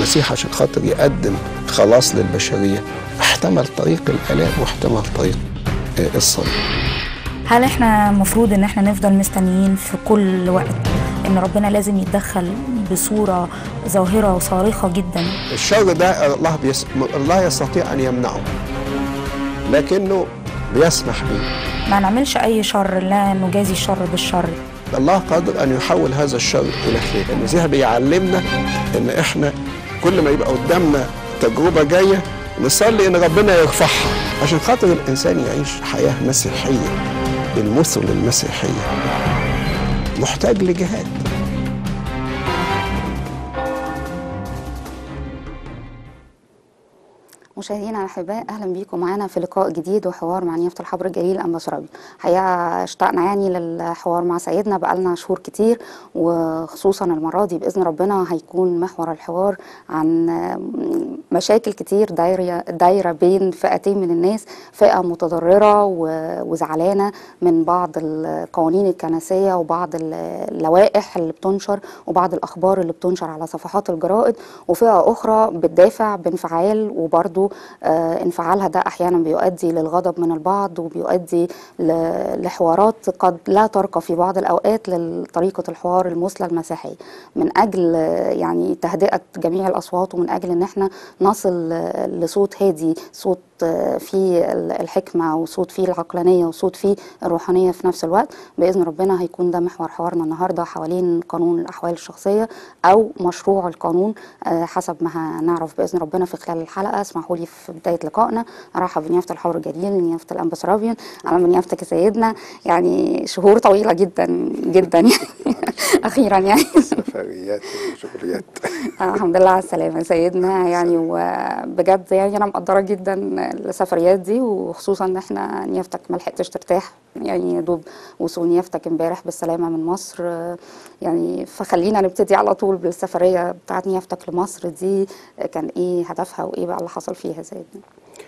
المسيح عشان خاطر يقدم خلاص للبشرية احتمل طريق الآلام واحتمل طريق آه، الصليب هل احنا المفروض ان احنا نفضل مستنيين في كل وقت ان ربنا لازم يتدخل بصوره ظاهره وصارخه جدا الشر ده الله بيس... الله يستطيع أن يمنعه لكنه بيسمح به ما نعملش اي شر لا نجازي الشر بالشر الله قادر ان يحول هذا الشر الى خير المسيح بيعلمنا ان احنا كل ما يبقى قدامنا تجربه جايه نصلي ان ربنا يرفعها عشان خاطر الانسان يعيش حياه مسيحيه بالمثل المسيحيه محتاج لجهاد مشاهدينا الاحباء اهلا بيكم معانا في لقاء جديد وحوار مع نيافه الحبر الجليل الانبشربي حقيقه اشتقنا يعني للحوار مع سيدنا بقالنا شهور كتير وخصوصا المره دي باذن ربنا هيكون محور الحوار عن مشاكل كتير دايره دايره بين فئتين من الناس فئه متضرره و- وزعلانه من بعض القوانين الكنسيه وبعض اللوائح اللي بتنشر وبعض الاخبار اللي بتنشر على صفحات الجرائد وفئه اخرى بتدافع بانفعال وبرضه آه، انفعالها ده احيانا بيؤدي للغضب من البعض وبيؤدي ل- لحوارات قد لا ترقى في بعض الاوقات لطريقه الحوار المثلى المسيحيه من اجل آه، يعني تهدئه جميع الاصوات ومن اجل ان احنا نصل آه، لصوت هادي صوت آه، فيه ال- الحكمه وصوت فيه العقلانيه وصوت فيه الروحانيه في نفس الوقت باذن ربنا هيكون ده محور حوارنا النهارده حوالين قانون الاحوال الشخصيه او مشروع القانون آه، حسب ما هنعرف باذن ربنا في خلال الحلقه اسمحوا لي في بدايه لقائنا ارحب بنيافه الحور الجليل نيافه الانبس رابيون اهلا بنيافتك يا سيدنا يعني شهور طويله جدا جدا يعني اخيرا يعني سفريات وشغليات آه، الحمد لله على السلامة يا سيدنا يعني وبجد يعني أنا مقدرة جدا السفريات دي وخصوصا إن إحنا نيافتك ما لحقتش ترتاح يعني يا دوب وصول نيافتك امبارح بالسلامة من مصر آه، يعني فخلينا نبتدي على طول بالسفرية بتاعت نيافتك لمصر دي آه، كان إيه هدفها وإيه بقى اللي حصل فيها يا سيدنا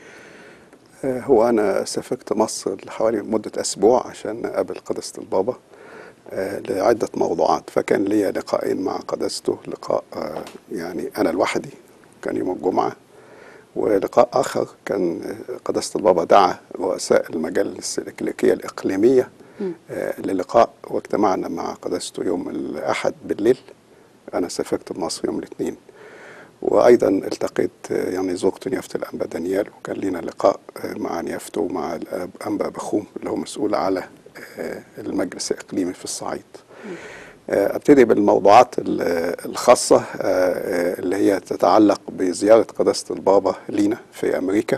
هو أنا سافرت مصر لحوالي مدة أسبوع عشان أقابل قداسة البابا آه، لعدة موضوعات فكان ليا لقاءين مع قداسته لقاء آه، يعني أنا لوحدي كان يوم الجمعة ولقاء آخر كان آه، قداسة البابا دعا رؤساء المجالس الإكليكية الإقليمية آه، للقاء واجتمعنا مع قداسته يوم الأحد بالليل أنا سافرت مصر يوم الاثنين وايضا التقيت آه، يعني زرت نيافه الانبا دانيال وكان لنا لقاء آه، مع نيافته ومع الانبا بخوم اللي هو مسؤول على آه، المجلس الاقليمي في الصعيد. آه، ابتدي بالموضوعات ال- الخاصه آه، آه، اللي هي تتعلق بزياره قداسه البابا لينا في امريكا.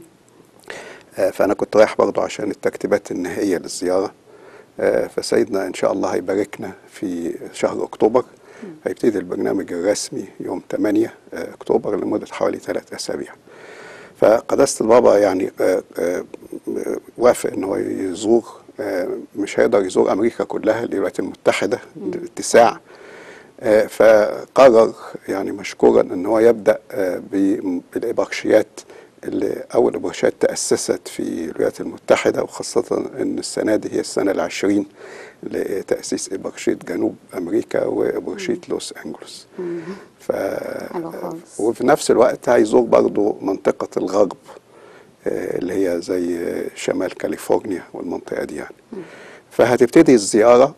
آه، فانا كنت رايح برضه عشان الترتيبات النهائيه للزياره. آه، فسيدنا ان شاء الله هيباركنا في شهر اكتوبر هيبتدي البرنامج الرسمي يوم 8 آه، اكتوبر لمده حوالي ثلاث اسابيع. فقداسه البابا يعني آه، آه، آه، وافق ان هو يزور آه، مش هيقدر يزور امريكا كلها الولايات المتحده اتساع آه، فقرر يعني مشكورا ان هو يبدا آه، ب- بالابرشيات اللي اول ابرشيات تاسست في الولايات المتحده وخاصه ان السنه دي هي السنه العشرين لتاسيس ابرشيه جنوب امريكا وابرشيه لوس انجلوس ف حلو خالص. وفي نفس الوقت هيزور برضو منطقه الغرب آه، اللي هي زي آه، شمال كاليفورنيا والمنطقه دي يعني فهتبتدي الزياره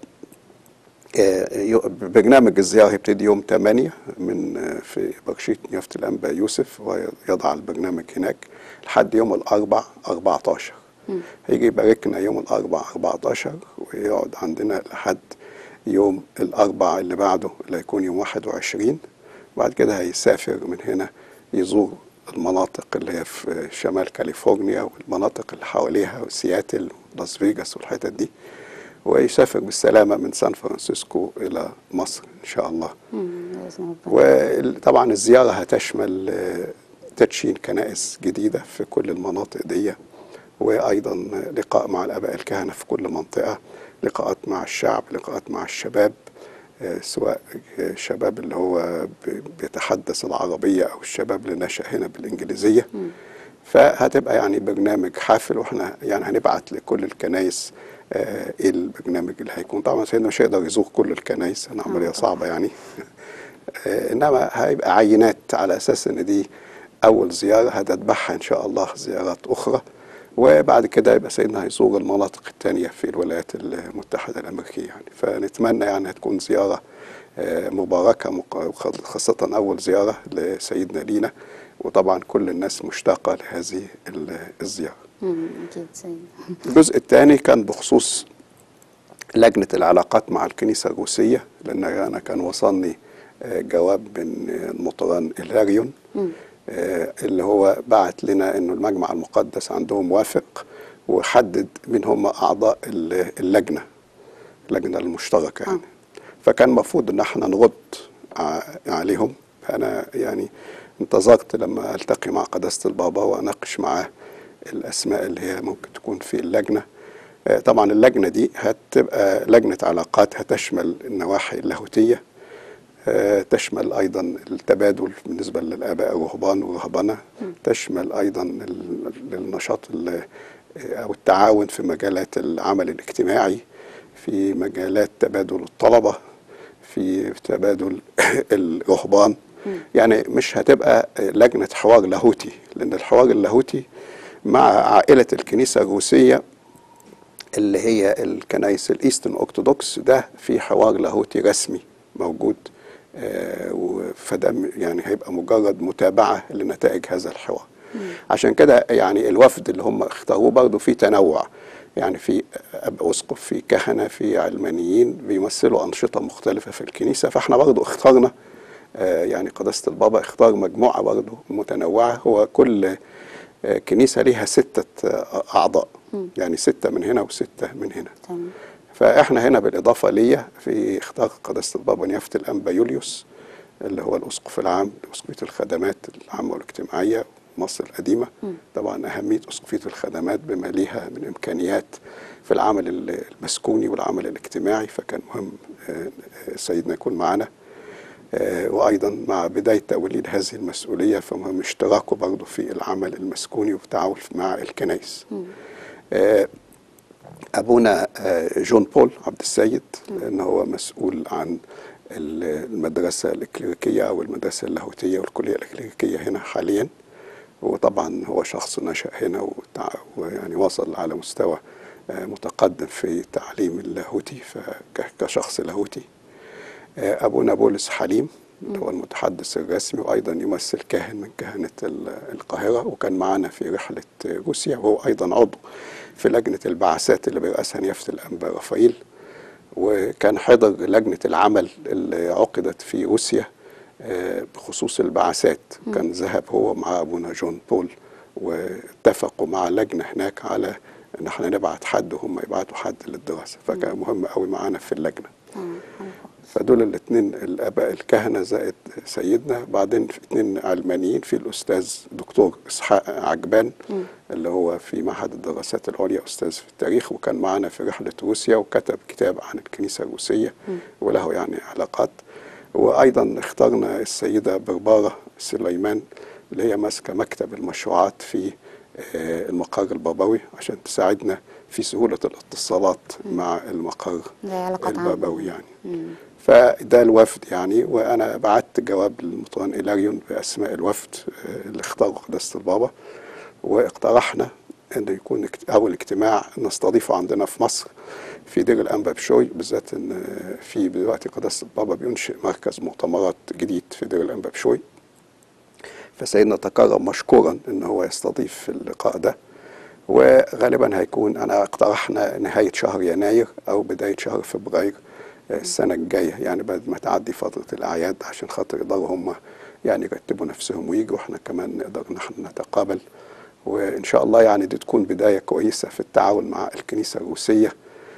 آه، يو- برنامج الزيارة هيبتدي يوم 8 من آه، في برشيت نيافة الأنبا يوسف ويضع البرنامج هناك لحد يوم الأربع 14 هيجي يباركنا يوم الأربع 14 ويقعد عندنا لحد يوم الأربع اللي بعده اللي هيكون يوم 21 بعد كده هيسافر من هنا يزور المناطق اللي هي في شمال كاليفورنيا والمناطق اللي حواليها وسياتل ولاس فيجاس والحتت دي ويسافر بالسلامة من سان فرانسيسكو إلى مصر إن شاء الله مم، بإذن ربنا وطبعا الزيارة هتشمل آه، تدشين كنائس جديدة في كل المناطق دي وأيضا لقاء مع الآباء الكهنة في كل منطقة لقاءات مع الشعب لقاءات مع الشباب آه، سواء الشباب اللي هو ب- بيتحدث العربية أو الشباب اللي نشأ هنا بالإنجليزية فهتبقى يعني برنامج حافل واحنا يعني هنبعت لكل الكنايس آه، ايه البرنامج اللي هيكون طبعا سيدنا مش هيقدر يزور كل الكنايس انا عمليه صعبه يعني آه، انما هيبقى عينات على اساس ان دي اول زياره هتتبعها ان شاء الله زيارات اخرى وبعد كده يبقى سيدنا هيزور المناطق التانية في الولايات المتحدة الأمريكية يعني فنتمنى يعني تكون زيارة آه، مباركة مق- خاصة أول زيارة لسيدنا لينا وطبعا كل الناس مشتاقة لهذه ال- الزيارة مم، اكيد سيد الجزء الثاني كان بخصوص لجنة العلاقات مع الكنيسة الروسية لأن أنا كان وصلني آه، جواب من آه، المطران إلهاريون آه، اللي هو بعت لنا إنه المجمع المقدس عندهم وافق وحدد مين هم أعضاء ال- اللجنة اللجنة المشتركة يعني فكان المفروض إن احنا نرد ع- عليهم فأنا يعني انتظرت لما ألتقي مع قداسة البابا وأناقش معاه الأسماء اللي هي ممكن تكون في اللجنة آه، طبعا اللجنة دي هتبقى لجنة علاقات هتشمل النواحي اللاهوتية آه، تشمل أيضا التبادل بالنسبة للآباء الرهبان والرهبنة تشمل أيضا ال- النشاط ال- أو التعاون في مجالات العمل الاجتماعي في مجالات تبادل الطلبة في تبادل الرهبان يعني مش هتبقى لجنة حوار لاهوتي لأن الحوار اللاهوتي مع عائلة الكنيسة الروسية اللي هي الكنائس الايسترن اورثودوكس ده في حوار لاهوتي رسمي موجود آه، و- فده م- يعني هيبقى مجرد متابعه لنتائج هذا الحوار عشان كده يعني الوفد اللي هم اختاروه برضه في تنوع يعني في اب اسقف في كهنه في علمانيين بيمثلوا انشطه مختلفه في الكنيسه فاحنا برضه اخترنا آه، يعني قداسه البابا اختار مجموعه برضه متنوعه هو كل آه، كنيسه ليها سته آه، اعضاء يعني سته من هنا وسته من هنا تمام فاحنا هنا بالاضافه ليا في اختار قداسه البابا نيافه الانبا يوليوس اللي هو الاسقف العام لاسقفيه الخدمات العامه والاجتماعيه مصر القديمه طبعا اهميه اسقفيه الخدمات بما ليها من امكانيات في العمل ال- المسكوني والعمل الاجتماعي فكان مهم آه، آه، سيدنا يكون معنا آه، وايضا مع بدايه توليد هذه المسؤوليه فمهم اشتراكه برضه في العمل المسكوني والتعاون مع الكنائس آه، ابونا آه، جون بول عبد السيد لان هو مسؤول عن ال- المدرسه الاكليريكيه او المدرسه اللاهوتيه والكليه الاكليريكيه هنا حاليا وطبعا هو شخص نشا هنا وتع- ويعني وصل على مستوى آه، متقدم في التعليم اللاهوتي فك- كشخص لاهوتي آه، ابونا بولس حليم اللي هو المتحدث الرسمي وايضا يمثل كاهن من كهنه ال- القاهره وكان معنا في رحله روسيا وهو ايضا عضو في لجنه البعثات اللي بيرأسها نيافه الانبا رافائيل وكان حضر لجنه العمل اللي عقدت في روسيا آه، بخصوص البعثات كان ذهب هو مع ابونا جون بول واتفقوا مع لجنه هناك على ان احنا نبعت حد وهم يبعتوا حد للدراسه فكان مهم قوي معانا في اللجنه فدول الاثنين الاباء الكهنه زائد سيدنا بعدين في اثنين علمانيين في الاستاذ دكتور اسحاق عجبان اللي هو في معهد الدراسات العليا استاذ في التاريخ وكان معنا في رحله روسيا وكتب كتاب عن الكنيسه الروسيه وله يعني علاقات وايضا اخترنا السيده برباره سليمان اللي هي ماسكه مكتب المشروعات في آه، المقر البابوي عشان تساعدنا في سهوله الاتصالات مع المقر زي علاقات عامة. البابوي يعني فده الوفد يعني وانا بعت جواب للمطران الاريون باسماء الوفد آه، اللي اختاروا قداسه البابا واقترحنا انه يكون اجت- اول اجتماع نستضيفه عندنا في مصر في دير الانبا بشوي بالذات ان آه، في دلوقتي قداسه البابا بينشئ مركز مؤتمرات جديد في دير الانبا بشوي فسيدنا تكرم مشكورا ان هو يستضيف اللقاء ده وغالبا هيكون انا اقترحنا نهايه شهر يناير او بدايه شهر فبراير السنه الجايه يعني بعد ما تعدي فتره الاعياد عشان خاطر يقدروا هم يعني يرتبوا نفسهم ويجوا واحنا كمان نقدر نحن نتقابل وان شاء الله يعني دي تكون بدايه كويسه في التعاون مع الكنيسه الروسيه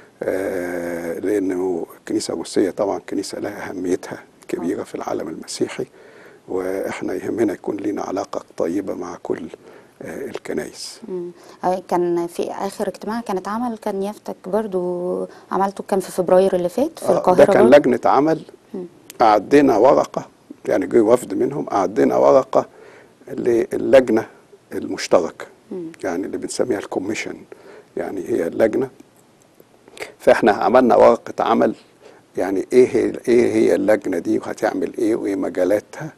آه، لانه الكنيسه الروسيه طبعا كنيسه لها اهميتها كبيره في العالم المسيحي واحنا يهمنا يكون لنا علاقه طيبه مع كل آه، الكنائس مم. آه، كان في اخر اجتماع كان اتعمل كان يفتك برضو عملته كان في فبراير اللي فات في آه، القاهره ده كان برضو. لجنة عمل أعدينا ورقة يعني جه وفد منهم أعدينا ورقة للجنة المشتركة يعني اللي بنسميها الكوميشن يعني هي اللجنة فإحنا عملنا ورقة عمل يعني ايه هي ايه هي اللجنه دي وهتعمل ايه وايه مجالاتها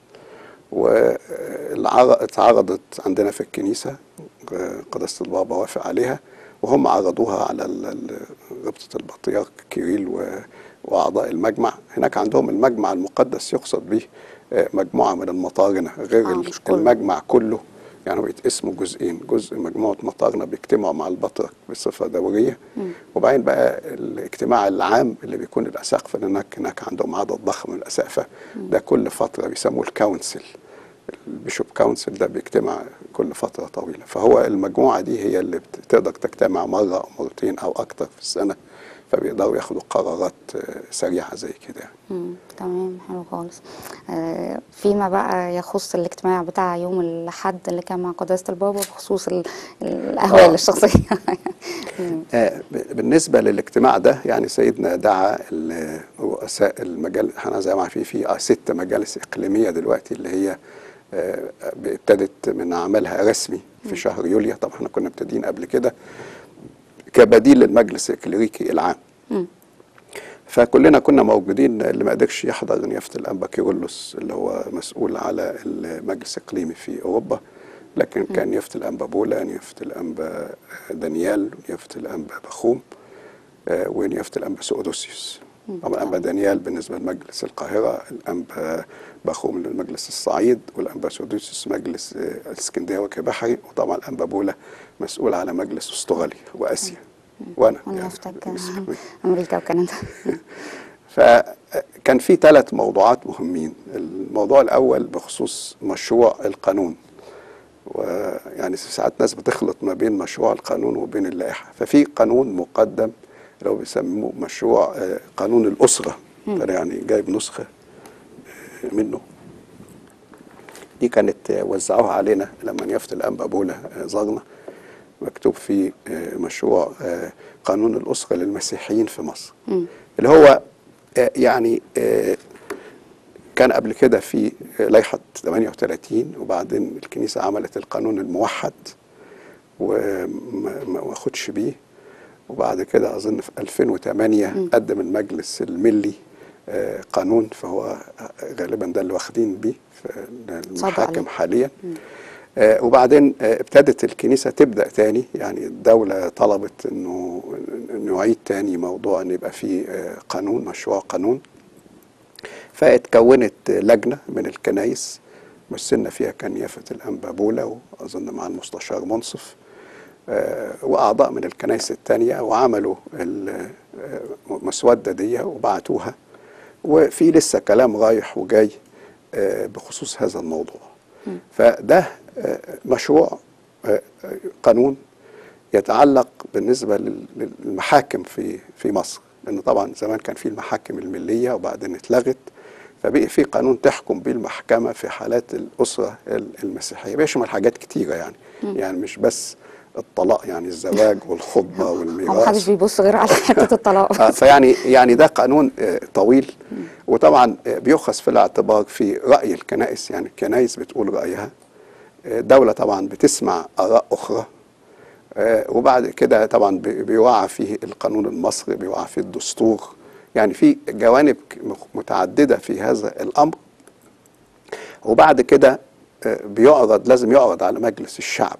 واتعرضت عندنا في الكنيسه آه، قداسه البابا وافق عليها وهم عرضوها على ال- ال- رابطه البطريرك كيريل و- واعضاء المجمع هناك عندهم المجمع المقدس يقصد به آه، مجموعه من المطارنه غير آه، ال- مش كله. المجمع كله يعني هو بيتقسموا جزئين جزء مجموعه مطارنه بيجتمعوا مع البطرك بصفه دوريه وبعدين بقى الاجتماع العام اللي بيكون الاساقفه لان هناك هناك عندهم عدد ضخم من الاسقفه ده كل فتره بيسموه الكونسل البيشوب كونسل ده بيجتمع كل فتره طويله فهو المجموعه دي هي اللي بتقدر تجتمع مره او مرتين او اكتر في السنه فبيقدروا ياخدوا قرارات آه، سريعه زي كده يعني. مم. تمام حلو خالص آه، فيما بقى يخص الاجتماع بتاع يوم الحد اللي كان مع قداسة البابا بخصوص ال- الأهوال آه. الشخصية مم. آه، ب- بالنسبه للاجتماع ده يعني سيدنا دعا ال- رؤساء المجال احنا زي ما في في آه، ست مجالس اقليميه دلوقتي اللي هي آه، ابتدت من عملها رسمي في شهر يوليو طبعا احنا كنا مبتدئين قبل كده كبديل للمجلس الكليريكي العام مم. فكلنا كنا موجودين اللي ما قدرش يحضر نيافه الانبا كيرلس اللي هو مسؤول على المجلس الاقليمي في اوروبا لكن كان نيافه الانبا بولا نيافه الانبا دانيال ونيافه الانبا بخوم آه، ونيافه الانبا سؤدوسيوس طبعا الانبا دانيال بالنسبه لمجلس القاهره الانبا بخوم لمجلس الصعيد والانبا سؤدوسيوس مجلس آه، الاسكندريه وجه بحري وطبعا الانبا بولا مسؤول على مجلس استراليا واسيا وانا يعني ونيافتك مجلس الإقليمي. أمريكا وكندا فكان في ثلاث موضوعات مهمين الموضوع الأول بخصوص مشروع القانون ويعني ساعات ناس بتخلط ما بين مشروع القانون وبين اللائحة ففي قانون مقدم اللي هو بيسموه مشروع آه، قانون الأسرة فأنا يعني جايب نسخة آه، منه دي كانت آه، وزعوها علينا لما نيافة الأنبا بولا آه، زارنا مكتوب فيه آه، مشروع آه، قانون الأسرة للمسيحيين في مصر اللي هو آه، يعني آه، كان قبل كده في آه، لائحة 38 وبعدين الكنيسة عملت القانون الموحد وما ما خدش بيه وبعد كده أظن في 2008 قدم المجلس الملي آه، قانون فهو غالبا ده اللي واخدين بيه في المحاكم عليه. حاليا آه، وبعدين آه، ابتدت الكنيسة تبدأ تاني يعني الدولة طلبت انه انه يعيد تاني موضوع ان يبقى فيه آه، قانون مشروع قانون فاتكونت لجنة من الكنايس مثلنا فيها كان يافة الأنبا بولا وأظن مع المستشار منصف آه، وأعضاء من الكنايس التانية وعملوا المسودة دي وبعتوها وفي لسه كلام رايح وجاي آه، بخصوص هذا الموضوع فده آه، مشروع آه، آه، قانون يتعلق بالنسبة لل- للمحاكم في في مصر لأن طبعا زمان كان في المحاكم الملية وبعدين اتلغت فبقي في قانون تحكم به المحكمة في حالات الأسرة ال- المسيحية بيشمل حاجات كتيرة يعني يعني مش بس الطلاق يعني الزواج والخطبة هو والميراث محدش بيبص غير على حتة الطلاق آه، فيعني يعني ده قانون آه، طويل وطبعا آه، بيؤخذ في الاعتبار في رأي الكنائس يعني الكنائس بتقول رأيها آه، الدولة طبعا بتسمع آراء أخرى آه، وبعد كده طبعا بي- بيوعى فيه القانون المصري بيوعى فيه الدستور يعني في جوانب ك- متعددة في هذا الأمر وبعد كده آه، بيعرض لازم يعرض على مجلس الشعب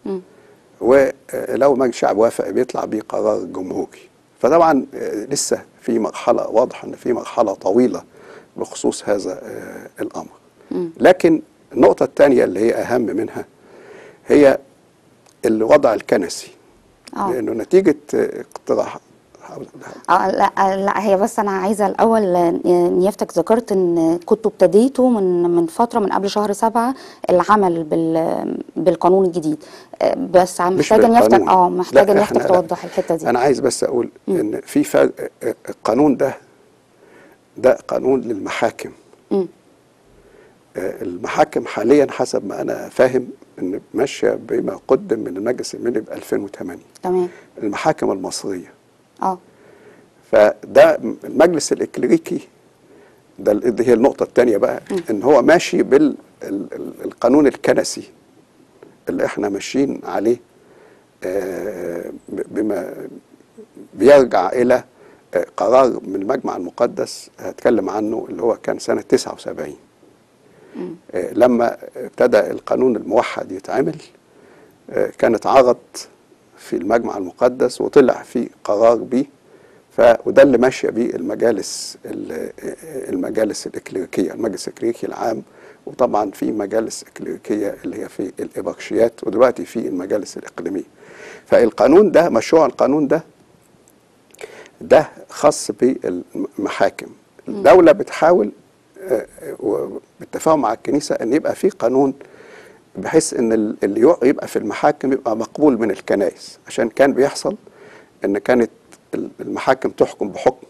ولو مجلس الشعب وافق بيطلع بيه قرار جمهوري فطبعا آه، لسه في مرحله واضح ان في مرحله طويله بخصوص هذا آه، الامر لكن النقطه الثانيه اللي هي اهم منها هي الوضع الكنسي آه. لانه نتيجه آه، اقتراح اه لا آه، لا هي بس انا عايزه الاول آه، نيافتك ذكرت ان كنتوا ابتديتوا من من فتره من قبل شهر سبعة العمل بال بالقانون الجديد آه، بس عم مش محتاجه نيافتك بالقانون. اه محتاجه لا، نيافتك إحنا لا. توضح الحته دي انا عايز بس اقول ان في فرق آه، القانون ده ده قانون للمحاكم مم. آه، المحاكم حاليا حسب ما انا فاهم ان ماشيه بما قدم من المجلس الملي ب 2008 تمام المحاكم المصريه اه فده المجلس الإكليريكي ده ال- دي هي النقطة الثانية بقى إن هو ماشي بالقانون الكنسي اللي إحنا ماشيين عليه آه، ب- بما بيرجع إلى آه، قرار من المجمع المقدس هتكلم عنه اللي هو كان سنة 79 آه، لما ابتدى القانون الموحد يتعمل آه، كان اتعرض في المجمع المقدس وطلع فيه قرار بيه ف وده اللي ماشيه بيه المجالس ال- المجالس الاكليريكيه المجلس الاكليريكي العام وطبعا في مجالس اكليريكيه اللي هي في الابرشيات ودلوقتي في المجالس الاقليميه فالقانون ده مشروع القانون ده ده خاص بالمحاكم الدولة بتحاول آه، آه، بالتفاهم مع الكنيسة أن يبقى في قانون بحيث أن ال- اللي يق- يبقى في المحاكم يبقى مقبول من الكنائس عشان كان بيحصل أن كانت ال- المحاكم تحكم بحكم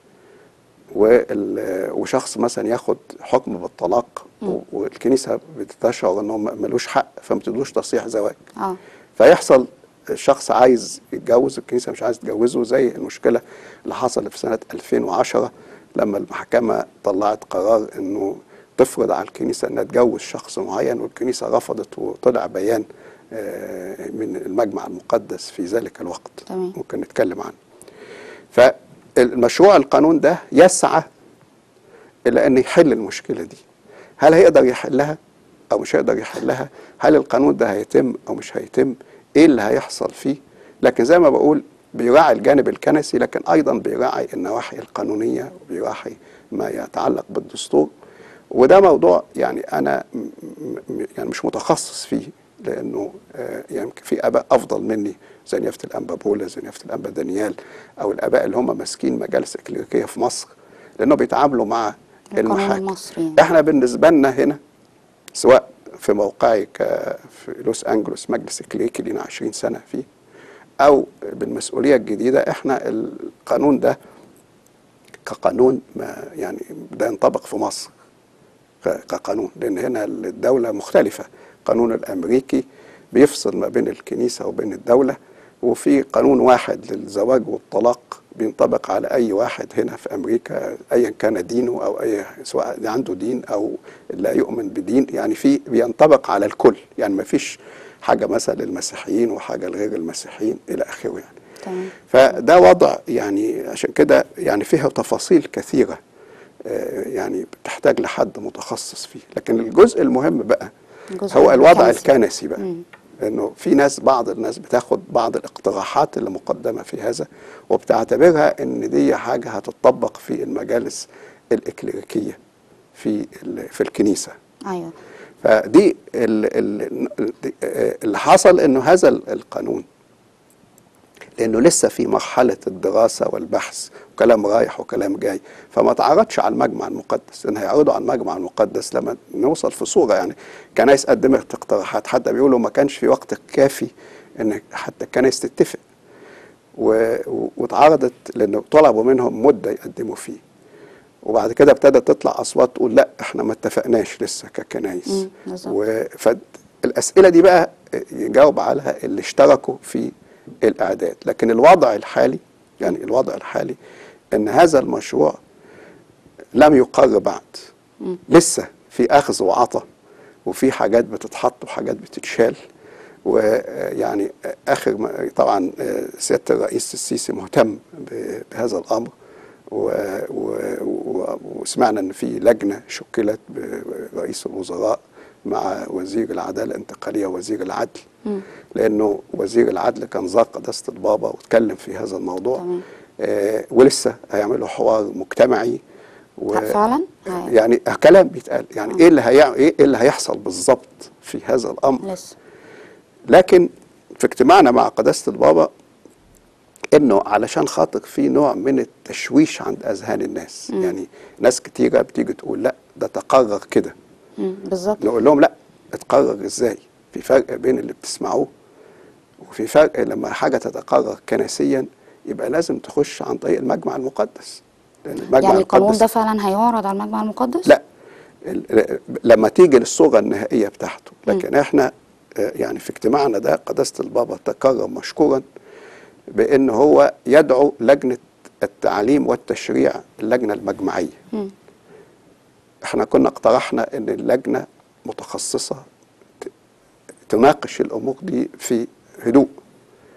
وال- وشخص مثلا ياخد حكم بالطلاق و- والكنيسة بتشعر أنه م- ملوش حق فما تدوش تصريح زواج اه فيحصل الشخص عايز يتجوز الكنيسه مش عايز تجوزه زي المشكله اللي حصلت في سنه 2010 لما المحكمه طلعت قرار انه تفرض على الكنيسه انها تجوز شخص معين والكنيسه رفضت وطلع بيان آه، من المجمع المقدس في ذلك الوقت تمام. ممكن نتكلم عنه فالمشروع القانون ده يسعى الى ان يحل المشكله دي هل هيقدر يحلها او مش هيقدر يحلها هل القانون ده هيتم او مش هيتم ايه اللي هيحصل فيه لكن زي ما بقول بيراعي الجانب الكنسي لكن ايضا بيراعي النواحي القانونيه وبيراعي ما يتعلق بالدستور وده موضوع يعني انا م- م- يعني مش متخصص فيه لانه آه، يعني في اباء افضل مني زي نيافه الانبا بولا زي نيافه الانبا دانيال او الاباء اللي هم ماسكين مجالس اكليريكيه في مصر لانه بيتعاملوا مع القانون المحاكم المصري يعني. احنا بالنسبه لنا هنا سواء في موقعي ك في لوس انجلوس مجلس اكليريكي لينا 20 سنه فيه او بالمسؤوليه الجديده احنا القانون ده كقانون ما يعني ده ينطبق في مصر ك- كقانون لان هنا الدوله مختلفه القانون الامريكي بيفصل ما بين الكنيسه وبين الدوله وفي قانون واحد للزواج والطلاق بينطبق على اي واحد هنا في امريكا ايا كان دينه او اي سواء عنده دين او لا يؤمن بدين يعني في بينطبق على الكل يعني ما فيش حاجه مثلا للمسيحيين وحاجه لغير المسيحيين الى اخره يعني تمام فده وضع يعني عشان كده يعني فيها تفاصيل كثيرة آه، يعني بتحتاج لحد متخصص فيه لكن الجزء المهم بقى الجزء هو الوضع الكنسي. الكنسي بقى مم. انه في ناس بعض الناس بتاخد بعض الاقتراحات اللي مقدمه في هذا وبتعتبرها ان دي حاجه هتطبق في المجالس الاكليريكيه في ال- في الكنيسه ايوه فدي ال- ال- ال- اللي حصل انه هذا ال- القانون لانه لسه في مرحله الدراسه والبحث وكلام رايح وكلام جاي فما تعرضش على المجمع المقدس لان هيعرضوا على المجمع المقدس لما نوصل في صوره يعني كنايس قدمت اقتراحات حتى بيقولوا ما كانش في وقت كافي ان حتى الكنايس تتفق و- و- واتعرضت لانه طلبوا منهم مده يقدموا فيه وبعد كده ابتدت تطلع اصوات تقول لا احنا ما اتفقناش لسه ككنايس مم، بالظبط. و- فالاسئله دي بقى يجاوب عليها اللي اشتركوا في الاعداد لكن الوضع الحالي يعني الوضع الحالي ان هذا المشروع لم يقر بعد لسه في اخذ وعطى وفي حاجات بتتحط وحاجات بتتشال ويعني اخر ما- طبعا سياده الرئيس السيسي مهتم ب- بهذا الامر و- و- و- وسمعنا ان في لجنه شكلت برئيس الوزراء مع وزير العداله الانتقاليه ووزير العدل لانه وزير العدل كان زار قداسه البابا واتكلم في هذا الموضوع تمام. آه ولسه هيعملوا حوار مجتمعي و فعلا هاي. يعني كلام بيتقال يعني ايه اللي هي ايه اللي هيحصل بالظبط في هذا الامر لسه لكن في اجتماعنا مع قداسه البابا انه علشان خاطر في نوع من التشويش عند اذهان الناس يعني ناس كتيره بتيجي تقول لا ده تقرر كده مم، بالظبط نقول لهم لا اتقرر ازاي في فرق بين اللي بتسمعوه وفي فرق لما حاجه تتقرر كنسيا يبقى لازم تخش عن طريق المجمع المقدس لان المجمع يعني القانون المقدس ده فعلا هيعرض على المجمع المقدس لا ال- لما تيجي للصوره النهائيه بتاعته لكن احنا آه، يعني في اجتماعنا ده قداسه البابا تكرم مشكورا بان هو يدعو لجنه التعليم والتشريع اللجنه المجمعيه مم. احنا كنا اقترحنا ان اللجنه متخصصه ت- تناقش الامور دي في هدوء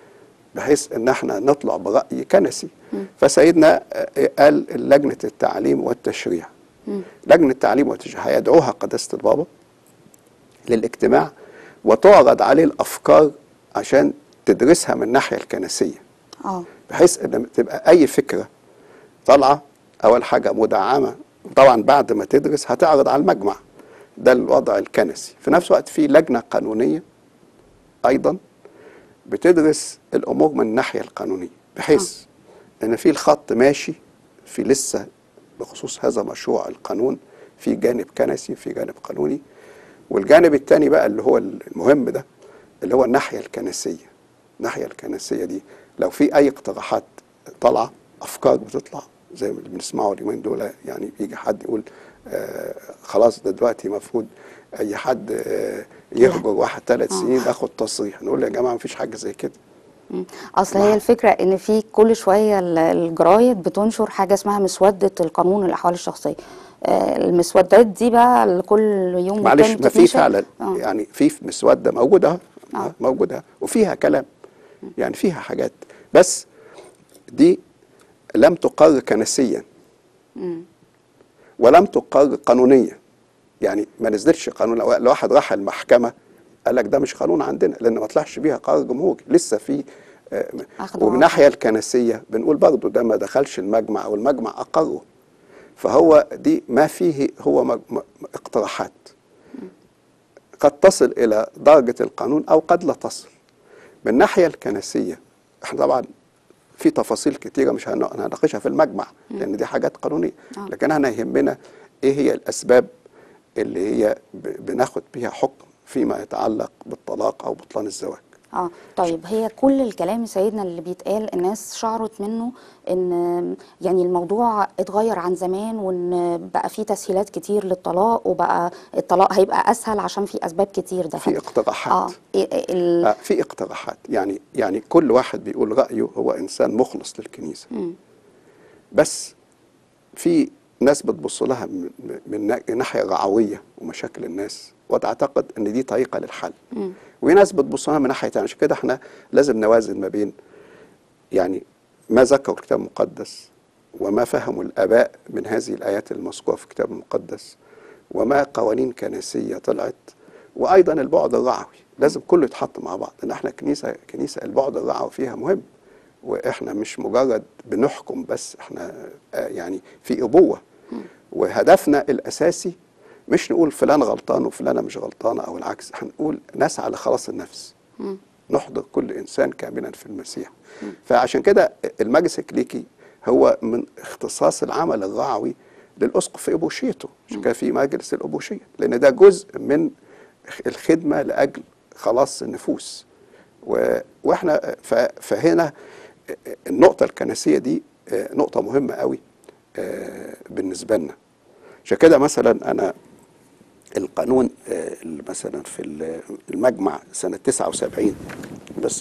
بحيث ان احنا نطلع براي كنسي فسيدنا آه، قال لجنه التعليم والتشريع لجنه التعليم والتشريع هيدعوها قداسه البابا للاجتماع وتعرض عليه الافكار عشان تدرسها من الناحيه الكنسيه اه بحيث ان تبقى اي فكره طالعه اول حاجه مدعمه طبعا بعد ما تدرس هتعرض على المجمع ده الوضع الكنسي في نفس الوقت في لجنه قانونيه ايضا بتدرس الامور من الناحيه القانونيه بحيث ان في الخط ماشي في لسه بخصوص هذا مشروع القانون في جانب كنسي في جانب قانوني والجانب الثاني بقى اللي هو المهم ده اللي هو الناحيه الكنسيه الناحيه الكنسيه دي لو في اي اقتراحات طالعه افكار بتطلع زي ما اللي بنسمعه اليومين دول يعني يجي حد يقول آه خلاص ده دلوقتي المفروض اي حد آه يهجر واحد ثلاث سنين ياخد تصريح نقول يا جماعه مفيش حاجه زي كده مم. اصل هي الفكره ان في كل شويه ال- الجرايد بتنشر حاجه اسمها مسوده القانون الاحوال الشخصيه آه، المسودات دي بقى اللي كل يوم معلش والتاني ما في بتتنشر. فعلا آه. يعني في مسوده موجوده آه. أهو، موجوده وفيها كلام يعني فيها حاجات بس دي لم تقر كنسيا ولم تقر قانونيا يعني ما نزلتش قانون لو لو واحد راح المحكمه قال لك ده مش قانون عندنا لان ما طلعش بيها قرار جمهوري لسه في آه، أخد ومن وعطا. الناحيه الكنسيه بنقول برضو ده ما دخلش المجمع والمجمع اقره فهو دي ما فيه هو مج- م- اقتراحات قد تصل الى درجه القانون او قد لا تصل من الناحيه الكنسيه احنا طبعا في تفاصيل كتيره مش هن- هنناقشها في المجمع لان دي حاجات قانونيه آه. لكن احنا يهمنا ايه هي الاسباب اللي هي ب- بناخد بيها حكم فيما يتعلق بالطلاق او بطلان الزواج اه طيب هي كل الكلام يا سيدنا اللي بيتقال الناس شعرت منه ان يعني الموضوع اتغير عن زمان وان بقى في تسهيلات كتير للطلاق وبقى الطلاق هيبقى اسهل عشان في اسباب كتير ده في اقتراحات اه إيه- ال- آه، في اقتراحات يعني يعني كل واحد بيقول رأيه هو إنسان مخلص للكنيسة بس في ناس بتبص لها من, من نا- ناحية رعوية ومشاكل الناس وتعتقد ان دي طريقة للحل وفي ناس بتبص لها من ناحية تانية عشان كده احنا لازم نوازن ما بين يعني ما ذكروا الكتاب المقدس وما فهموا الآباء من هذه الآيات المذكورة في الكتاب المقدس وما قوانين كنسية طلعت وأيضا البعد الرعوي لازم كله يتحط مع بعض لأن احنا كنيسة كنيسة البعد الرعوي فيها مهم واحنا مش مجرد بنحكم بس احنا آه، يعني في أبوة وهدفنا الأساسي مش نقول فلان غلطان وفلانة مش غلطانة أو العكس هنقول نسعى لخلاص النفس نحضر كل انسان كاملا في المسيح فعشان كده المجلس الكليكي هو من اختصاص العمل الرعوي للاسقف في ابوشيته عشان كده في مجلس الابوشيه لان ده جزء من الخدمه لاجل خلاص النفوس و- واحنا ف- فهنا النقطه الكنسيه دي آه، نقطه مهمه قوي آه، بالنسبه لنا عشان كده مثلا انا القانون آه، اللي مثلا في ال- المجمع سنة 79 بس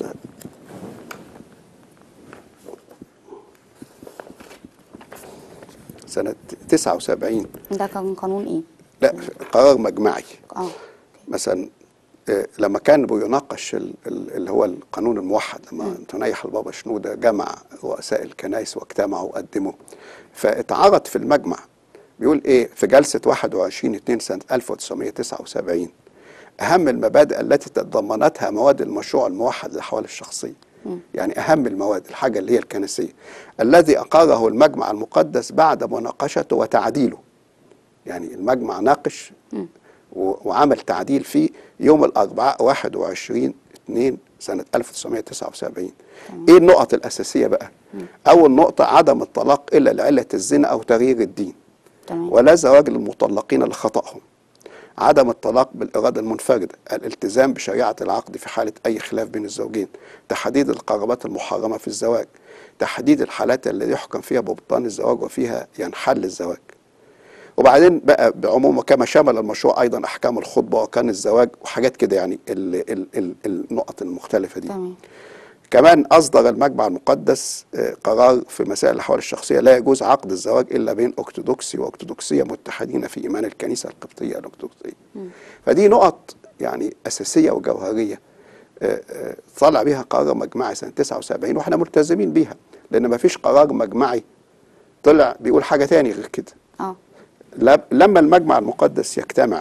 سنة 79 ده كان قانون ايه؟ لا قرار مجمعي اه مثلا آه، لما كان بيناقش ال- ال- اللي هو القانون الموحد لما تنيح البابا شنودة جمع رؤساء الكنائس واجتمعوا وقدموا فاتعرض في المجمع بيقول ايه في جلسة 21 2 سنة 1979 أهم المبادئ التي تضمنتها مواد المشروع الموحد للأحوال الشخصية يعني أهم المواد الحاجة اللي هي الكنسية الذي أقره المجمع المقدس بعد مناقشته وتعديله يعني المجمع ناقش و- وعمل تعديل فيه يوم الأربعاء 21 2 سنة 1979 إيه النقط الأساسية بقى؟ أول نقطة عدم الطلاق إلا لعلة الزنا أو تغيير الدين تمام ولا زواج للمطلقين لخطأهم عدم الطلاق بالإرادة المنفردة الالتزام بشريعة العقد في حالة أي خلاف بين الزوجين تحديد القرابات المحرمة في الزواج تحديد الحالات اللي يحكم فيها ببطلان الزواج وفيها ينحل الزواج وبعدين بقى بعمومه كما شمل المشروع ايضا احكام الخطبه وكان الزواج وحاجات كده يعني ال ال ال النقط المختلفه دي تمام كمان أصدر المجمع المقدس آه، قرار في مسائل الأحوال الشخصية لا يجوز عقد الزواج إلا بين أرثوذكسي وأرثوذكسية متحدين في إيمان الكنيسة القبطية الأرثوذكسية فدي نقط يعني أساسية وجوهرية آه، آه، طلع بيها قرار مجمعي سنه 79 واحنا ملتزمين بيها لان ما فيش قرار مجمعي طلع بيقول حاجه تاني غير كده اه لب- لما المجمع المقدس يجتمع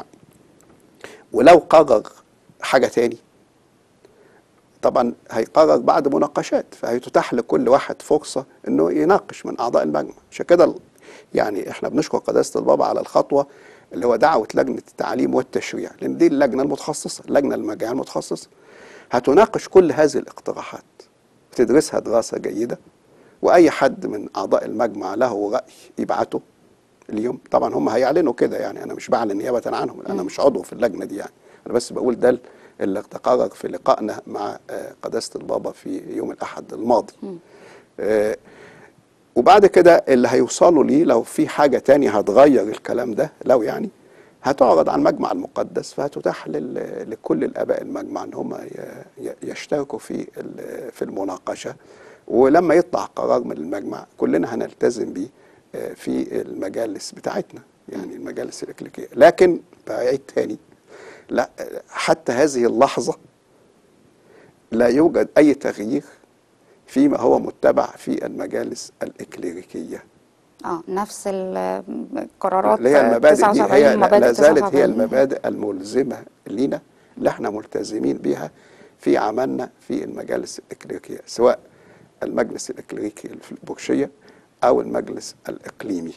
ولو قرر حاجة تاني طبعا هيقرر بعد مناقشات فهيتتاح لكل واحد فرصة انه يناقش من اعضاء المجمع عشان كده ال- يعني احنا بنشكر قداسة البابا على الخطوة اللي هو دعوة لجنة التعليم والتشريع لان دي اللجنة المتخصصة اللجنة المجمعية المتخصصة هتناقش كل هذه الاقتراحات تدرسها دراسة جيدة واي حد من اعضاء المجمع له رأي يبعته اليوم طبعا هم هيعلنوا كده يعني انا مش بعلن نيابه عنهم انا مش عضو في اللجنه دي يعني انا بس بقول ده اللي تقرر في لقائنا مع آه، قداسه البابا في يوم الاحد الماضي آه، وبعد كده اللي هيوصلوا ليه لو في حاجه تانية هتغير الكلام ده لو يعني هتعرض على المجمع المقدس فهتتاح لل- لكل الاباء المجمع ان هم ي- ي- يشتركوا في ال- في المناقشه ولما يطلع قرار من المجمع كلنا هنلتزم بيه آه، في المجالس بتاعتنا يعني المجالس الاكليكيه لكن بعيد تاني لا آه، حتى هذه اللحظه لا يوجد اي تغيير فيما هو متبع في المجالس الاكليريكيه اه نفس ال- القرارات اللي هي المبادئ دي 79 هي مبادئ لا زالت هي 79. المبادئ الملزمه لينا اللي احنا ملتزمين بيها في عملنا في المجالس الاكليريكيه سواء المجلس الاكليريكي في البرشيه او المجلس الاقليمي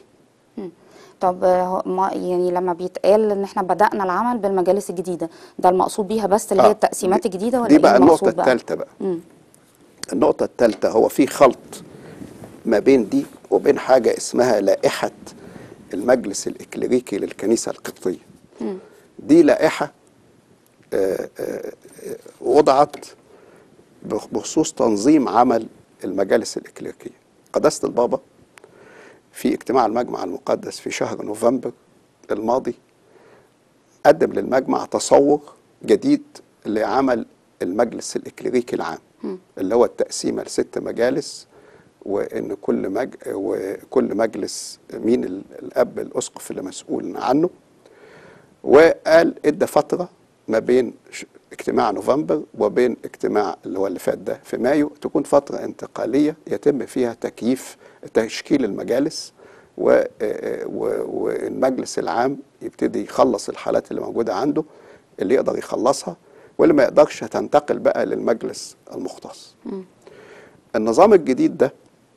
طب آه، ما يعني لما بيتقال ان احنا بدأنا العمل بالمجالس الجديدة ده المقصود بيها بس اللي هي آه، التقسيمات دي- الجديدة ولا دي ايه بقى النقطه المقصود بقى؟ الثالثه بقى مم. النقطه الثالثه هو في خلط ما بين دي وبين حاجه اسمها لائحه المجلس الاكليريكي للكنيسه القبطيه دي لائحه آه، آه، آه، وضعت بخ- بخصوص تنظيم عمل المجالس الإكليريكية قداسة البابا في اجتماع المجمع المقدس في شهر نوفمبر الماضي قدم للمجمع تصور جديد لعمل المجلس الإكليريكي العام اللي هو التقسيمة لست مجالس وإن كل مج... وكل مجلس مين ال- الأب الأسقف اللي مسؤول عنه وقال ادى فتره ما بين ش- اجتماع نوفمبر وبين اجتماع اللي هو اللي فات ده في مايو تكون فتره انتقاليه يتم فيها تكييف تشكيل المجالس و- آه، و- والمجلس العام يبتدي يخلص الحالات اللي موجوده عنده اللي يقدر يخلصها واللي ما يقدرش هتنتقل بقى للمجلس المختص النظام الجديد ده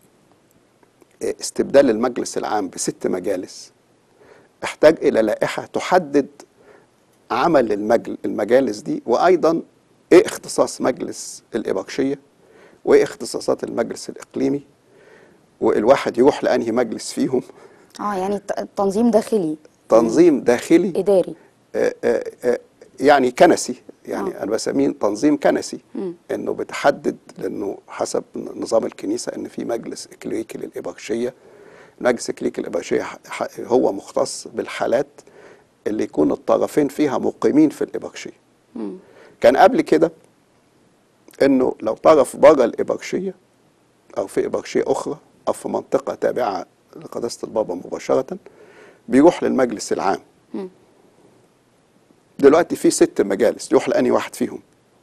آه، استبدال المجلس العام بست مجالس احتاج الى لائحه تحدد عمل المجل المجالس دي وايضا ايه اختصاص مجلس الابرشيه وايه اختصاصات المجلس الاقليمي والواحد يروح لانهي مجلس فيهم اه يعني ت- تنظيم داخلي تنظيم داخلي اداري آه، آه، آه، يعني كنسي يعني آه. انا بسميه تنظيم كنسي انه بتحدد لانه حسب نظام الكنيسه ان في مجلس اكليريكي للابرشيه المجلس الاكليريكي للابرشيه ح- ح- هو مختص بالحالات اللي يكون الطرفين فيها مقيمين في الابرشيه كان قبل كده انه لو طرف بره الابرشيه او في ابرشيه اخرى او في منطقه تابعه لقداسه البابا مباشره بيروح للمجلس العام دلوقتي في ست مجالس يروح لاني واحد فيهم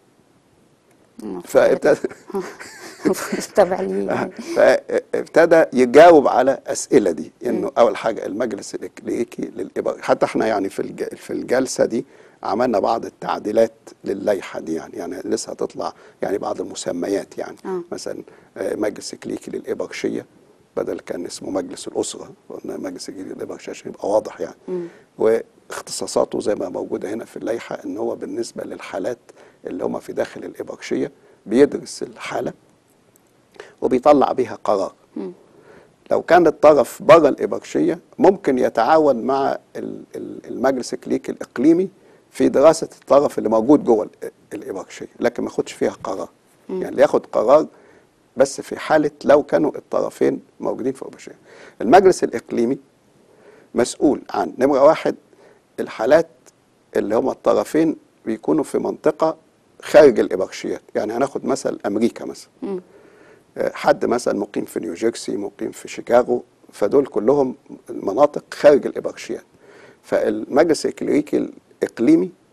فابتدى تابع لي فابتدى يجاوب على اسئله دي انه اول حاجه المجلس الاكليريكي للابر حتى احنا يعني في الج- في الجلسه دي عملنا بعض التعديلات للائحه دي يعني يعني لسه هتطلع يعني بعض المسميات يعني آه. مثلا آه، مجلس اكليريكي للابرشيه بدل كان اسمه مجلس الاسره قلنا مجلس اكليريكي للابرشيه عشان يبقى واضح يعني واختصاصاته زي ما موجوده هنا في اللائحه ان هو بالنسبه للحالات اللي هم في داخل الابرشيه بيدرس الحاله وبيطلع بيها قرار لو كان الطرف بره الإبرشية ممكن يتعاون مع ال- ال- المجلس الكليكي الإقليمي في دراسة الطرف اللي موجود جوه ال- الإبرشية لكن ما ياخدش فيها قرار يعني اللي ياخد قرار بس في حالة لو كانوا الطرفين موجودين في الإبرشية المجلس الإقليمي مسؤول عن نمرة واحد الحالات اللي هما الطرفين بيكونوا في منطقة خارج الإبرشيات يعني هناخد مثل أمريكا مثلا آه، حد مثلا مقيم في نيوجيرسي مقيم في شيكاغو فدول كلهم مناطق خارج الإبرشيات فالمجلس الإكليريكي الإقليمي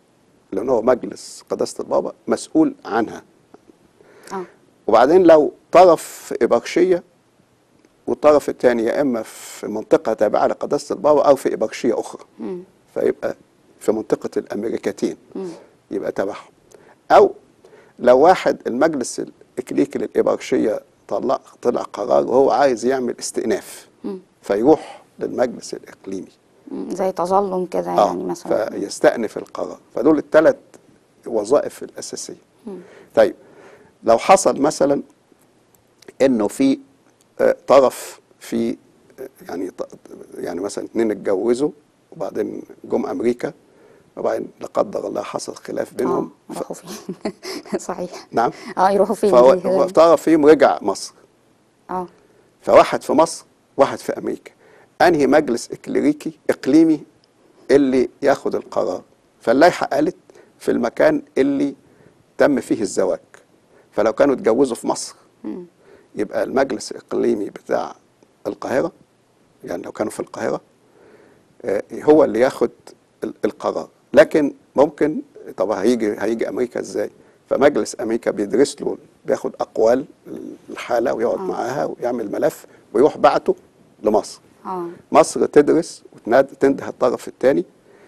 لان هو مجلس قداسه البابا مسؤول عنها اه وبعدين لو طرف في إبرشية والطرف الثاني يا إما في منطقة تابعة لقداسة البابا أو في إبرشية أخرى مم. فيبقى في منطقة الأمريكتين يبقى تبعهم أو لو واحد المجلس الإكليكي للإبرشية طلع طلع قرار وهو عايز يعمل استئناف فيروح للمجلس الإقليمي مم. زي تظلم كده آه يعني مثلا فيستأنف القرار فدول الثلاث وظائف الأساسية طيب لو حصل مثلا انه في آه، طرف في آه، يعني ط- يعني مثلا اتنين اتجوزوا وبعدين جم امريكا وبعدين لا قدر الله حصل خلاف بينهم اه ف... يروحوا فين صحيح نعم اه يروحوا فين فهو دي؟ هو طرف فيهم رجع مصر اه فواحد في مصر واحد في امريكا انهي مجلس اكليريكي اقليمي اللي ياخد القرار فاللائحه قالت في المكان اللي تم فيه الزواج فلو كانوا اتجوزوا في مصر يبقى المجلس الاقليمي بتاع القاهره يعني لو كانوا في القاهره آه، هو اللي ياخد ال- القرار لكن ممكن طب هيجي هيجي امريكا ازاي فمجلس امريكا بيدرس له بياخد اقوال الحاله ويقعد معاها ويعمل ملف ويروح بعته لمصر اه مصر تدرس وتنده الطرف الثاني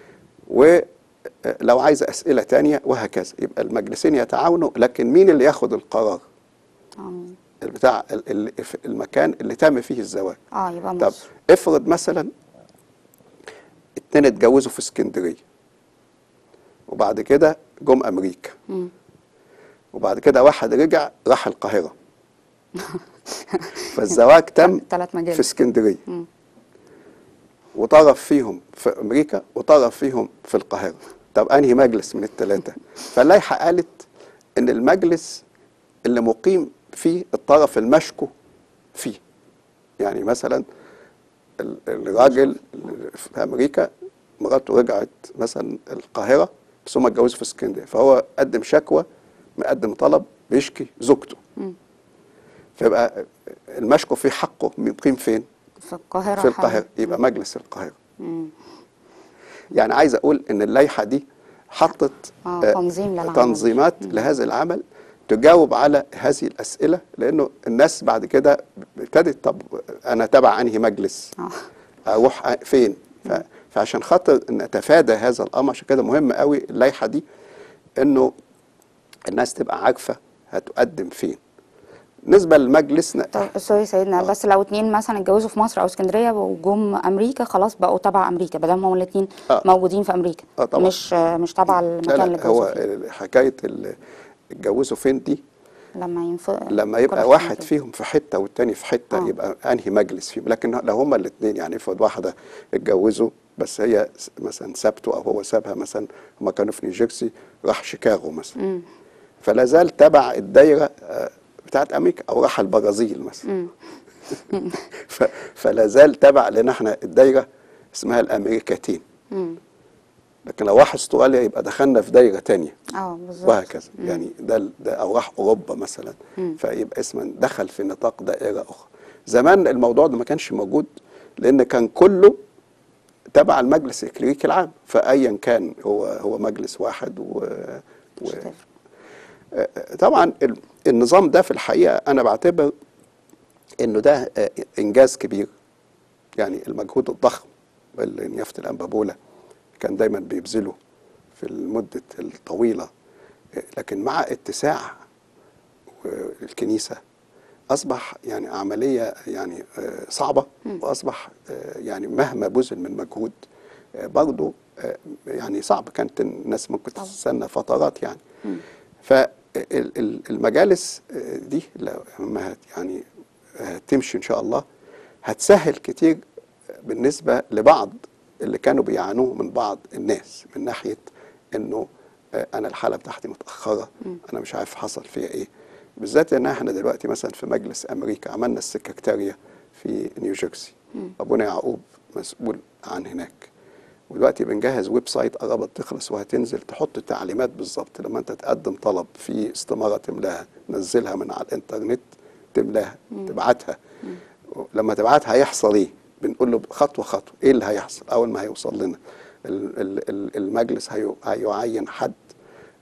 ولو عايزه اسئله تانية وهكذا يبقى المجلسين يتعاونوا لكن مين اللي ياخد القرار اه بتاع ال- ال- في المكان اللي تم فيه الزواج اه يبقى طب مصر افرض مثلا اتنين اتجوزوا في اسكندريه وبعد كده جم امريكا مم. وبعد كده واحد رجع راح القاهره فالزواج تم تلات مجالس. في اسكندريه مم. وطرف فيهم في امريكا وطرف فيهم في القاهره طب انهي مجلس من الثلاثه فاللائحه قالت ان المجلس اللي مقيم فيه الطرف المشكو فيه يعني مثلا ال- الراجل اللي في امريكا مراته رجعت مثلا القاهره بس هم اتجوزوا في اسكندريه فهو قدم شكوى مقدم طلب بيشكي زوجته فيبقى المشكو في حقه مقيم فين؟ في القاهرة في حاجة. القاهرة يبقى مجلس القاهرة يعني عايز أقول إن اللائحة دي حطت آه، آه، تنظيم للعمل. تنظيمات لهذا العمل تجاوب على هذه الأسئلة لأنه الناس بعد كده ابتدت طب أنا تبع أنهي مجلس اه أروح أ- فين ف- فعشان خاطر نتفادى هذا الأمر عشان كده مهم قوي اللائحة دي إنه الناس تبقى عارفة هتقدم فين بالنسبة لمجلسنا طب سوري سيدنا بس لو اتنين مثلا اتجوزوا في مصر او اسكندريه وجم امريكا خلاص بقوا تبع امريكا بدل ما هم الاتنين آه. موجودين في امريكا آه، طبعا. مش مش تبع لا المكان اللي لا هو اتجوزوا فيه حكاية ال- اتجوزوا فين دي لما ينف... لما كل يبقى واحد مكان. فيهم في حته والتاني في حته آه. يبقى انهي مجلس فيهم لكن لو هما الاثنين يعني افرض واحده اتجوزوا بس هي س- مثلا سابته او هو سابها مثلا هما كانوا في نيوجيرسي راح شيكاغو مثلا فلا زال تبع الدايره آه، بتاعت امريكا او راح البرازيل مثلا ف- فلا زال تبع لان احنا الدايره اسمها الامريكتين لكن لو راح استراليا يبقى دخلنا في دايره تانية اه بالظبط وهكذا يعني ده, ده او راح اوروبا مثلا فيبقى اسما دخل في نطاق دائره اخرى زمان الموضوع ده ما كانش موجود لان كان كله تبع المجلس الاكليريكي العام فايا كان هو هو مجلس واحد و, و مش هتفرق. آه، طبعا ال- النظام ده في الحقيقه انا بعتبر انه ده آه، انجاز كبير يعني المجهود الضخم اللي نيافه الانبابوله كان دايما بيبذله في المده الطويله آه، لكن مع اتساع الكنيسه اصبح يعني عمليه يعني آه، صعبه واصبح آه، يعني مهما بذل من مجهود آه، برضه آه، يعني صعب كانت الناس ممكن طبعا. تستنى فترات يعني فالمجالس دي لما هت- يعني هتمشي ان شاء الله هتسهل كتير بالنسبه لبعض اللي كانوا بيعانوه من بعض الناس من ناحيه انه آه، انا الحاله بتاعتي متاخره انا مش عارف حصل فيها ايه بالذات ان احنا دلوقتي مثلا في مجلس امريكا عملنا السكرتاريه في نيوجيرسي ابونا يعقوب مسؤول عن هناك ودلوقتي بنجهز ويب سايت قربت تخلص وهتنزل تحط تعليمات بالظبط لما انت تقدم طلب في استماره تملاها نزلها من على الانترنت تملاها تبعتها لما تبعتها هيحصل ايه بنقول له خطوه خطوه ايه اللي هيحصل اول ما هيوصل لنا ال- ال- ال- المجلس هيو- هيعين حد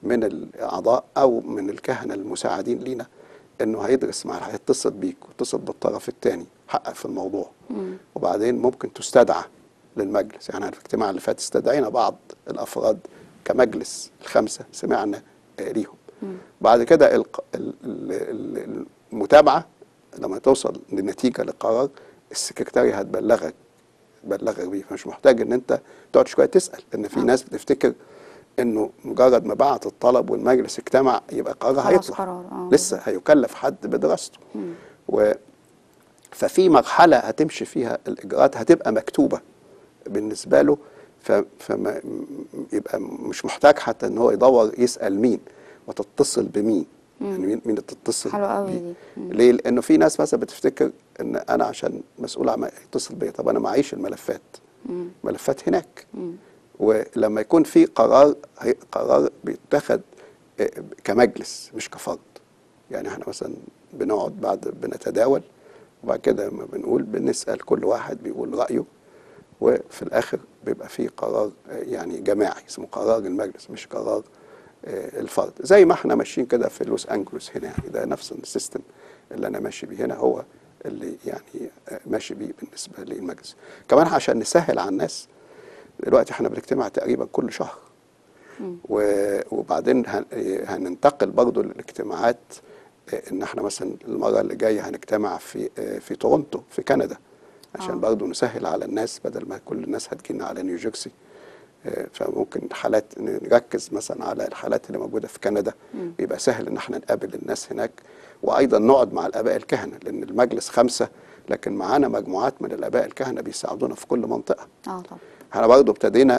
من الاعضاء او من الكهنه المساعدين لينا انه هيدرس مع هيتصل بيك ويتصل بالطرف الثاني حقق في الموضوع وبعدين ممكن تستدعى للمجلس يعني في الاجتماع اللي فات استدعينا بعض الافراد كمجلس الخمسه سمعنا آه، ليهم بعد كده الق- ال- ال- ال- المتابعه لما توصل لنتيجه لقرار السكرتاري هتبلغك بلغك بيه فمش محتاج ان انت تقعد شويه تسال لان في آه. ناس بتفتكر انه مجرد ما بعت الطلب والمجلس اجتمع يبقى قرار خلاص هيطلع قرار، آه. لسه هيكلف حد بدراسته و ففي مرحله هتمشي فيها الاجراءات هتبقى مكتوبه بالنسبه له ف... فما م- يبقى مش محتاج حتى ان هو يدور يسال مين وتتصل بمين يعني مين مين اللي تتصل حلو قوي بيه. دي. مم. ليه؟ لانه في ناس مثلا بتفتكر ان انا عشان مسؤول عن يتصل بيا طب انا معيش الملفات ملفات هناك ولما يكون في قرار هي- قرار بيتخذ آه، كمجلس مش كفرد يعني احنا مثلا بنقعد بعد بنتداول وبعد كده لما بنقول بنسال كل واحد بيقول رايه وفي الاخر بيبقى في قرار آه، يعني جماعي اسمه قرار المجلس مش قرار آه، الفرد زي ما احنا ماشيين كده في لوس انجلوس هنا يعني ده نفس السيستم اللي انا ماشي بيه هنا هو اللي يعني آه، ماشي بيه بالنسبه للمجلس كمان عشان نسهل على الناس دلوقتي احنا بنجتمع تقريبا كل شهر و- وبعدين هن- هننتقل برضو للاجتماعات آه، ان احنا مثلا المره اللي جايه هنجتمع في آه، في تورونتو في كندا عشان آه. برضو نسهل على الناس بدل ما كل الناس هتجينا على نيوجيرسي آه، فممكن حالات نركز مثلا على الحالات اللي موجوده في كندا يبقى سهل ان احنا نقابل الناس هناك وايضا نقعد مع الاباء الكهنه لان المجلس خمسه لكن معانا مجموعات من الاباء الكهنه بيساعدونا في كل منطقه اه طبعا احنا برضه ابتدينا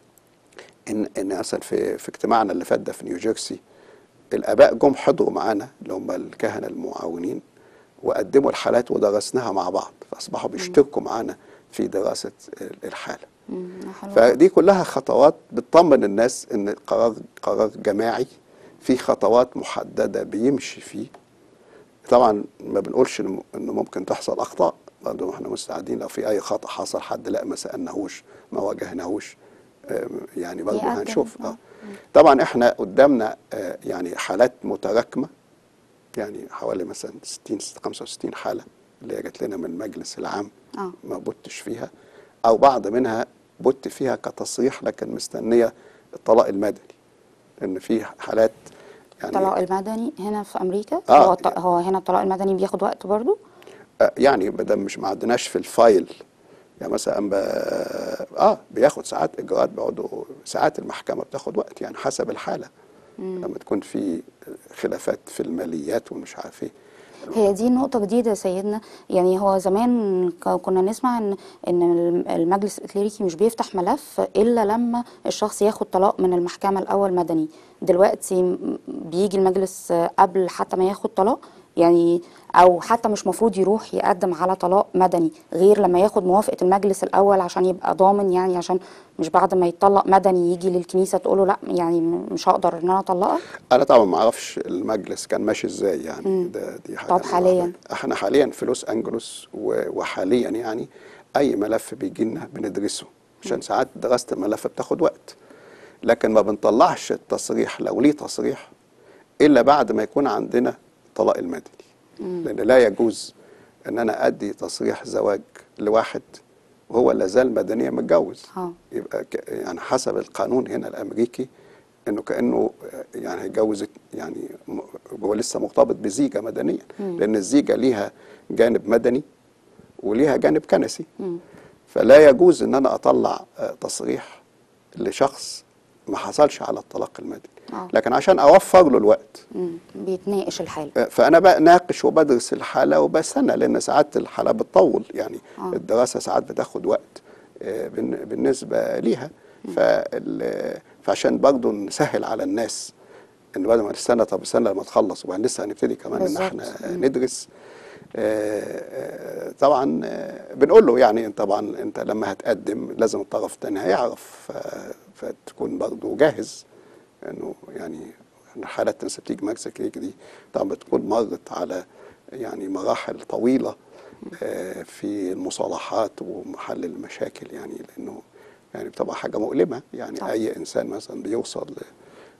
ان ان مثلا في في اجتماعنا اللي فات ده في نيوجيرسي الاباء جم حضروا معانا اللي هم الكهنه المعاونين وقدموا الحالات ودرسناها مع بعض فاصبحوا بيشتركوا معانا في دراسه الحاله مم، حلو فدي كلها خطوات بتطمن الناس ان القرار قرار جماعي في خطوات محدده بيمشي فيه طبعا ما بنقولش إنه- انه ممكن تحصل اخطاء برضه احنا مستعدين لو في اي خطا حصل حد لا ما سالناهوش ما واجهناهوش آم، يعني برضه يقدم، هنشوف آه. اه طبعا احنا قدامنا آه، يعني حالات متراكمه يعني حوالي مثلا 60 65 حاله اللي هي جات لنا من المجلس العام آه. ما بتش فيها او بعض منها بت فيها كتصريح لكن مستنيه الطلاق المدني ان في حالات يعني الطلاق المدني هنا في امريكا آه. هو الط- هو هنا الطلاق المدني بياخد وقت برضو آه، يعني بدل مش ما عندناش في الفايل يعني مثلا ب... اه بياخد ساعات اجراءات بيقعدوا ساعات المحكمه بتاخد وقت يعني حسب الحاله لما تكون في خلافات في الماليات ومش عارف ايه هي دي نقطة جديدة يا سيدنا يعني هو زمان ك- كنا نسمع ان ان الم- المجلس الكليريكي مش بيفتح ملف الا لما الشخص ياخد طلاق من المحكمة الاول مدني دلوقتي م- بيجي المجلس قبل حتى ما ياخد طلاق يعني او حتى مش مفروض يروح يقدم على طلاق مدني غير لما ياخد موافقة المجلس الاول عشان يبقى ضامن يعني عشان مش بعد ما يطلق مدني يجي للكنيسة تقوله لا يعني م- مش هقدر ان انا اطلقك انا طبعا ما اعرفش المجلس كان ماشي ازاي يعني ده دي حاجه طب حالياً؟ لوحدها. احنا حاليا في لوس انجلوس و- وحاليا يعني اي ملف بيجي لنا بندرسه عشان ساعات دراسه الملف بتاخد وقت لكن ما بنطلعش التصريح لو ليه تصريح الا بعد ما يكون عندنا طلاق المدني لان لا يجوز ان انا ادي تصريح زواج لواحد وهو لا زال مدنيا متجوز آه. يبقى ك- يعني حسب القانون هنا الامريكي انه كانه يعني هيتجوز يعني م- هو لسه مرتبط بزيجه مدنيا لان الزيجه ليها جانب مدني وليها جانب كنسي فلا يجوز ان انا اطلع آه، تصريح لشخص ما حصلش على الطلاق المدني آه. لكن عشان اوفر له الوقت مم، بيتناقش الحالة آه، فانا بناقش وبدرس الحاله وبستنى لان ساعات الحاله بتطول يعني آه. الدراسه ساعات بتاخد وقت آه، بالن- بالنسبه ليها فال- فعشان برضه نسهل على الناس ان بدل ما نستنى طب استنى لما تخلص وبعدين لسه هنبتدي كمان ان بالظبط. احنا ندرس آه، آه، طبعا آه، بنقول له يعني انت طبعا انت لما هتقدم لازم الطرف الثاني هيعرف ف- فتكون برضه جاهز انه يعني حالات الناس بتيجي ماكسك هيك دي طبعا بتكون مرت على يعني مراحل طويله آه، في المصالحات ومحل المشاكل يعني لانه يعني بتبقى حاجه مؤلمه يعني طبعا. اي انسان مثلا بيوصل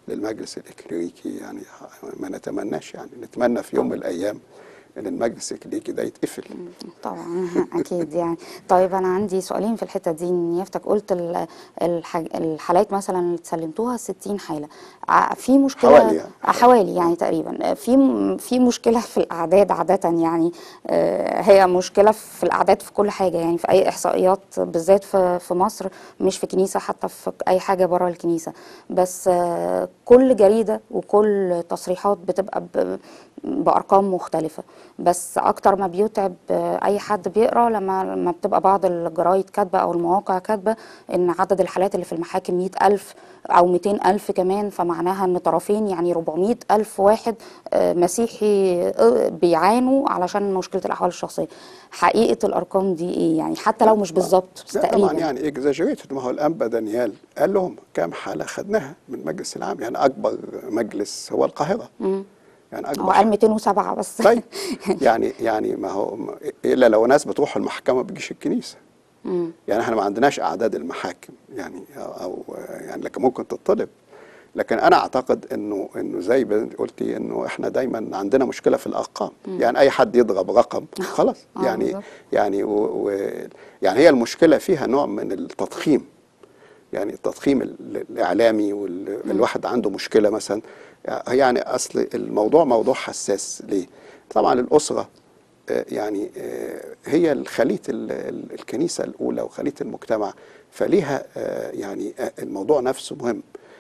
للمجلس الإكليريكي يعني ما نتمناش يعني نتمنى في يوم من الأيام إن المجلس الإكليريكي ده يتقفل طبعا اكيد يعني طيب انا عندي سؤالين في الحته دي نيافتك قلت ال- الح- الحالات مثلا اللي اتسلمتوها 60 حاله ع- في مشكله حوالي يعني. حوالي يعني تقريبا في م- في مشكله في الاعداد عاده يعني آه، هي مشكله في الاعداد في كل حاجه يعني في اي احصائيات بالذات في في مصر مش في كنيسه حتى في اي حاجه بره الكنيسه بس آه، كل جريده وكل تصريحات بتبقى ب- بارقام مختلفه بس اكتر ما بيتعب آه، اي حد بيقرا لما لما بتبقى بعض الجرايد كاتبه او المواقع كاتبه ان عدد الحالات اللي في المحاكم 100000 او 200000 كمان فمعناها ان طرفين يعني 400000 واحد آه، مسيحي آه، بيعانوا علشان مشكله الاحوال الشخصيه حقيقه الارقام دي ايه يعني حتى لو مش بالظبط بس لا تقريبا طبعا يعني اكزاجريتد ما هو الانبا دانيال قال لهم كام حاله خدناها من المجلس العام يعني اكبر مجلس هو القاهره يعني هو اكبر قال 207 بس طيب يعني يعني ما هو ما- الا لو ناس بتروح المحكمه بتجيش الكنيسه مم. يعني احنا ما عندناش اعداد المحاكم يعني او أو يعني لكن ممكن تطلب لكن انا اعتقد انه انه زي ما انت قلتي انه احنا دايما عندنا مشكله في الارقام يعني اي حد يضرب رقم خلاص آه، يعني بالظبط. يعني و و يعني هي المشكله فيها نوع من التضخيم يعني التضخيم ال- الاعلامي والواحد عنده مشكله مثلا يعني اصل الموضوع موضوع حساس ليه طبعا الاسره آه، يعني آه، هي خليه ال- ال- الكنيسه الاولى وخليه المجتمع فليها آه، يعني آه، الموضوع نفسه مهم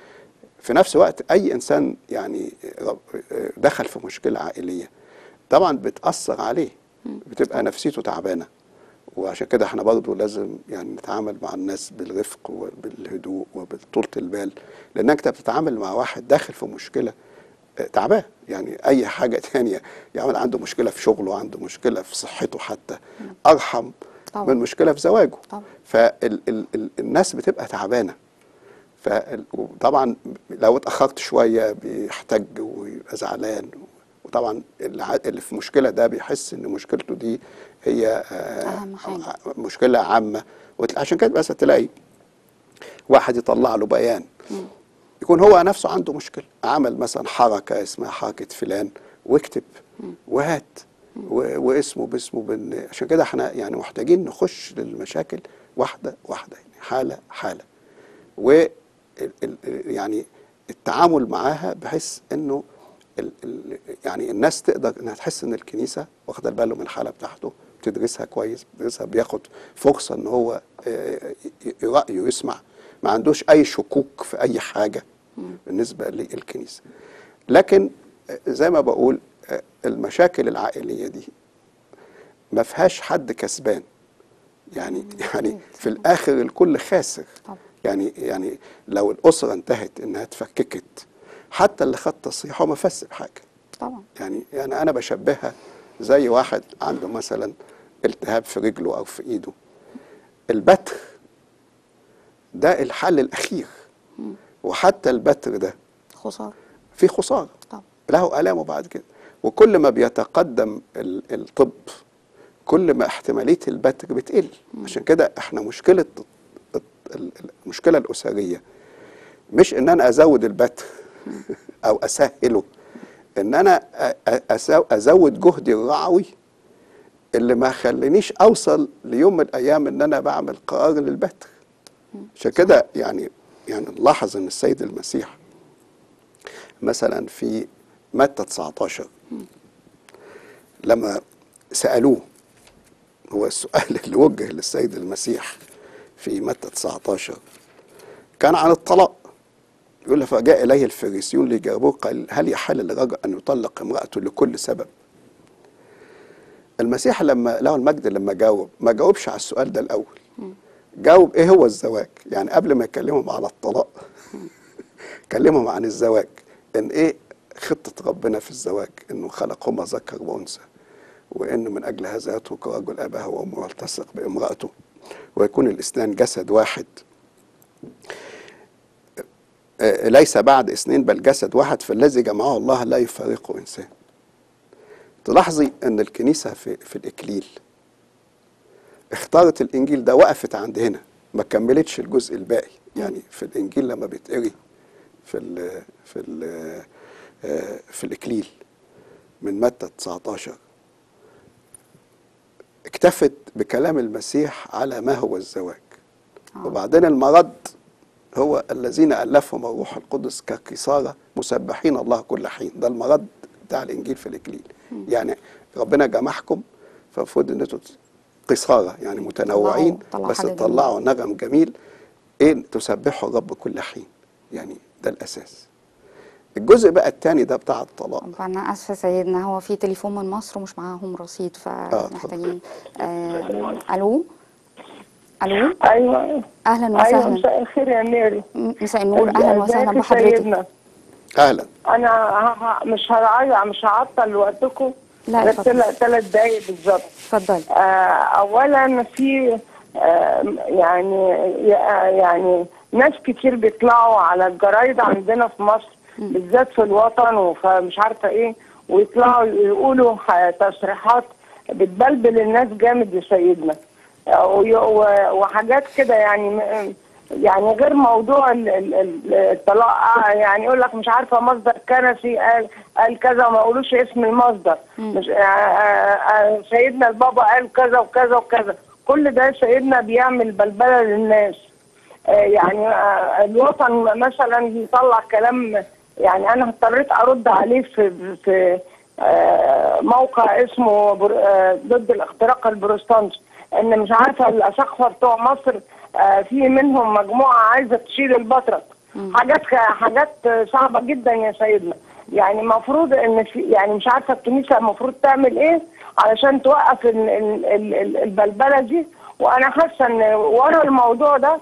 في نفس الوقت اي انسان يعني رب- آه، دخل في مشكله عائليه طبعا بتاثر عليه بتبقى نفسيته تعبانه وعشان كده احنا برضه لازم يعني نتعامل مع الناس بالرفق وبالهدوء وبطولة البال لانك انت بتتعامل مع واحد داخل في مشكله آه، تعبان يعني اي حاجه تانية يعمل عنده مشكله في شغله عنده مشكله في صحته حتى ارحم طبعا. من مشكله في زواجه طبعا. فالناس بتبقى تعبانه فال- وطبعا لو اتاخرت شويه بيحتج ويبقى زعلان وطبعا الع- اللي في مشكله ده بيحس ان مشكلته دي هي آه، أهم حاجة. مشكله عامه وت- عشان كده بس تلاقي واحد يطلع له بيان يكون هو نفسه عنده مشكله عمل مثلا حركه اسمها حركه فلان واكتب وهات و- واسمه باسمه بن... عشان كده احنا يعني محتاجين نخش للمشاكل واحده واحده يعني حاله حاله و ال- ال- يعني التعامل معاها بحيث انه ال ال يعني الناس تقدر انها تحس ان الكنيسه واخده باله من الحاله بتاعته بتدرسها كويس بيدرسها بياخد فرصه ان هو آه، ي- ي- رايه يسمع ما عندوش اي شكوك في اي حاجه بالنسبه للكنيسه لكن آه، زي ما بقول آه، المشاكل العائليه دي ما فيهاش حد كسبان يعني يعني في الاخر الكل خاسر طبعا. يعني يعني لو الاسره انتهت انها اتفككت حتى اللي خد تصريح هو ما فاز بحاجه طبعا يعني يعني انا بشبهها زي واحد عنده مثلا التهاب في رجله او في ايده البتر ده الحل الاخير وحتى البتر ده خساره فيه خساره طبعا له الامه بعد كده وكل ما بيتقدم ال- الطب كل ما احتماليه البتر بتقل عشان كده احنا مشكله الط- ال- ال- المشكله الاسريه مش ان انا ازود البتر او اسهله ان انا أ- أ- أسو- ازود جهدي الرعوي اللي ما خلينيش اوصل ليوم من الايام ان انا بعمل قرار للبتر عشان كده يعني يعني نلاحظ ان السيد المسيح مثلا في متى 19 لما سالوه هو السؤال اللي وجه للسيد المسيح في متى 19 كان عن الطلاق يقول له فجاء اليه الفريسيون ليجاوبوه قال هل يحل للرجل ان يطلق امراته لكل سبب؟ المسيح لما له المجد لما جاوب ما جاوبش على السؤال ده الاول جاوب ايه هو الزواج يعني قبل ما يكلمهم على الطلاق كلمهم عن الزواج ان ايه خطه ربنا في الزواج انه خلقهما ذكر وانثى وانه من اجل هذا يترك رجل اباه وامه ويلتصق بامراته ويكون الاثنان جسد واحد آه، ليس بعد اثنين بل جسد واحد فالذي جمعه الله لا يفارقه انسان تلاحظي ان الكنيسه في في الاكليل اختارت الانجيل ده وقفت عند هنا ما كملتش الجزء الباقي يعني في الانجيل لما بيتقري في ال في ال آه، في الاكليل من متى 19 اكتفت بكلام المسيح على ما هو الزواج وبعدين المرض هو الذين ألفهم الروح القدس كقصارى مسبحين الله كل حين ده المرض بتاع الإنجيل في الإكليل يعني ربنا جمعكم فالمفروض ان انتوا قصارى يعني متنوعين طلعوا بس حاجة تطلعوا نغم جميل ايه تسبحوا الرب كل حين يعني ده الاساس الجزء بقى الثاني ده بتاع الطلاق انا اسفه سيدنا هو في تليفون من مصر ومش معاهم رصيد فمحتاجين آه الو الو ايوه اهلا ايوه وسهلا مساء الخير يا ميري م- مساء النور اهلا ازيك وسهلا يا بحضرتك سيدنا؟ اهلا انا ه- ه- مش هضيع مش هعطل وقتكم لا، غير اتفضل. تل- ثلاث دقايق بالظبط اتفضل آه، اولا في آه، يعني يعني ناس كتير بيطلعوا على الجرايد عندنا في مصر بالذات في الوطن ومش عارفه ايه ويطلعوا يقولوا ح- تصريحات بتبلبل الناس جامد يا سيدنا آه، وي- و- وحاجات كده يعني م- يعني غير موضوع ال- ال- ال- الطلاق آه، يعني يقول لك مش عارفه مصدر كنسي قال قال كذا وما يقولوش اسم المصدر مش آه، آه، آه، سيدنا البابا قال كذا وكذا وكذا كل ده سيدنا بيعمل بلبله للناس آه، يعني آه، الوطن مثلا يطلع كلام يعني انا اضطريت ارد عليه في في آه، موقع اسمه بر- آه، ضد الاختراق البروتستانتي ان مش عارفه الاساقفه بتوع مصر آه، في منهم مجموعه عايزه تشيل البطرك حاجات حاجات صعبه جدا يا سيدنا يعني المفروض ان في يعني مش عارفه الكنيسه المفروض تعمل ايه علشان توقف ال- ال- ال- ال- البلبله دي وانا حاسه ان ورا الموضوع ده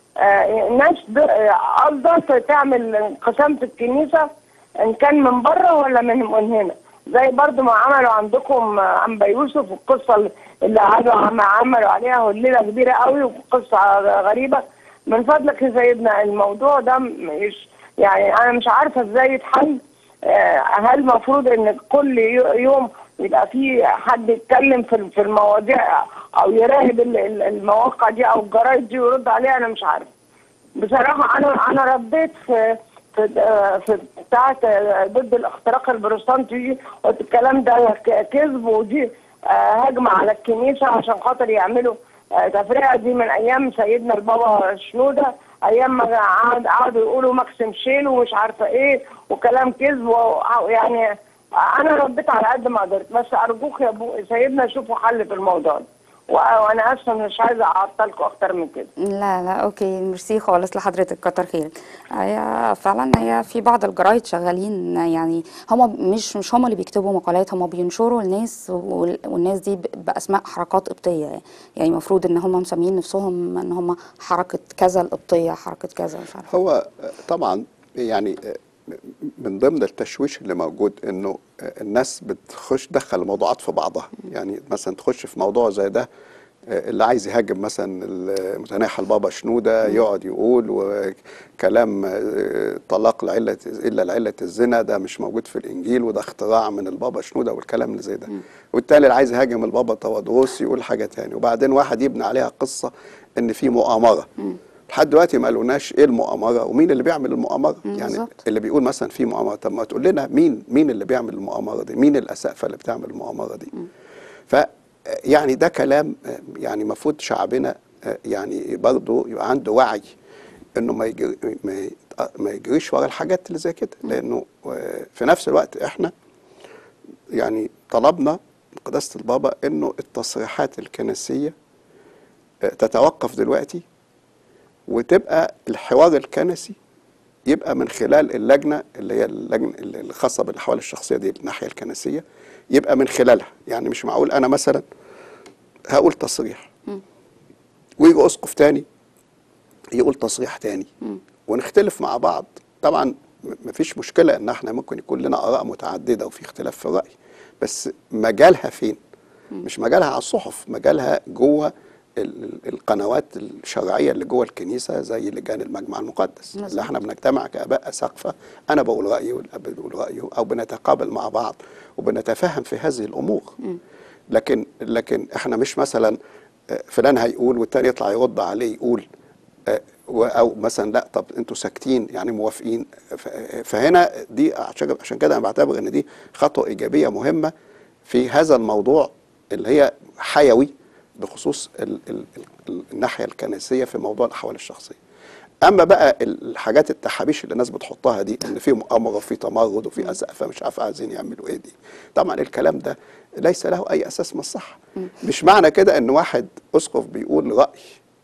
آه، ناس ب- آه، قصدها تعمل انقسام في الكنيسه ان كان من بره ولا من من هنا زي برضو ما عملوا عندكم آه، انبا يوسف والقصه اللي قعدوا عم- عملوا عليها الليله كبيره قوي وقصه غريبه من فضلك يا سيدنا الموضوع ده مش يعني انا مش عارفه ازاي يتحل آه، هل المفروض ان كل يو- يوم يبقى في حد يتكلم في في المواضيع او يراقب ال- ال- المواقع دي او الجرايد دي ويرد عليها انا مش عارفه بصراحه انا انا رديت في في آه، في بتاعه آه، ضد الاختراق البروتستانتي دي قلت الكلام ده ك- كذب ودي آه، هجمه على الكنيسه عشان خاطر يعملوا آه، تفرقه دي من ايام سيدنا البابا شنوده ايام ما قعد- قعدوا يقولوا ماكسيم شيل ومش عارفه ايه وكلام كذب و- يعني انا رديت على قد ما قدرت بس ارجوك يا ابو سيدنا شوفوا حل في الموضوع ده و- وانا اسفه مش عايزه اعطلكم اكتر من كده لا لا اوكي ميرسي خالص لحضرتك كتر خيرك هي فعلا هي في بعض الجرايد شغالين يعني هم مش مش هم اللي بيكتبوا مقالات هم بينشروا الناس وال- والناس دي ب- باسماء حركات قبطيه يعني المفروض ان هم مسميين نفسهم ان هم حركه كذا القبطيه حركه كذا مش عارفه هو طبعا يعني من ضمن التشويش اللي موجود انه الناس بتخش تدخل الموضوعات في بعضها يعني مثلا تخش في موضوع زي ده اللي عايز يهاجم مثلا المتناحى البابا شنوده يقعد يقول وكلام طلاق لعله الا لعله الزنا ده مش موجود في الانجيل وده اختراع من البابا شنوده والكلام اللي زي ده والتاني اللي عايز يهاجم البابا تودروس يقول حاجه تاني وبعدين واحد يبني عليها قصه ان في مؤامره لحد دلوقتي ما قالوناش ايه المؤامره ومين اللي بيعمل المؤامره مم، يعني بالظبط. اللي بيقول مثلا في مؤامره طب ما تقول لنا مين مين اللي بيعمل المؤامره دي مين الاسقفه اللي بتعمل المؤامره دي ف يعني ده كلام آه، يعني المفروض شعبنا آه، يعني برضه يبقى عنده وعي انه ما يجري ما ي- ما يجريش ورا الحاجات اللي زي كده لانه آه، في نفس الوقت احنا يعني طلبنا من قداسه البابا انه التصريحات الكنسيه آه، تتوقف دلوقتي وتبقى الحوار الكنسي يبقى من خلال اللجنه اللي هي اللجنه اللي الخاصه بالاحوال الشخصيه دي الناحيه الكنسيه يبقى من خلالها يعني مش معقول انا مثلا هقول تصريح ويجي اسقف تاني يقول تصريح تاني ونختلف مع بعض طبعا م- مفيش مشكله ان احنا ممكن يكون لنا اراء متعدده وفي اختلاف في الراي بس مجالها فين مش مجالها على الصحف مجالها جوه ال- ال- القنوات الشرعيه اللي جوه الكنيسه زي لجان المجمع المقدس مظبوط. اللي احنا بنجتمع كاباء اساقفه انا بقول رايي والاب بيقول رايه او بنتقابل مع بعض وبنتفاهم في هذه الامور لكن لكن احنا مش مثلا آه، فلان هيقول والتاني يطلع يرد عليه يقول آه، و- او مثلا لا طب انتوا ساكتين يعني موافقين ف- فهنا دي عشان عشان كده انا بعتبر ان دي خطوه ايجابيه مهمه في هذا الموضوع اللي هي حيوي بخصوص ال ال ال الناحيه الكنسيه في موضوع الاحوال الشخصيه. اما بقى الحاجات التحابيش اللي الناس بتحطها دي ان في مؤامره وفي تمرد وفي اسقفه مش عارف عايزين يعملوا ايه دي طبعا الكلام ده ليس له اي اساس من الصحه مش معنى كده ان واحد اسقف بيقول راي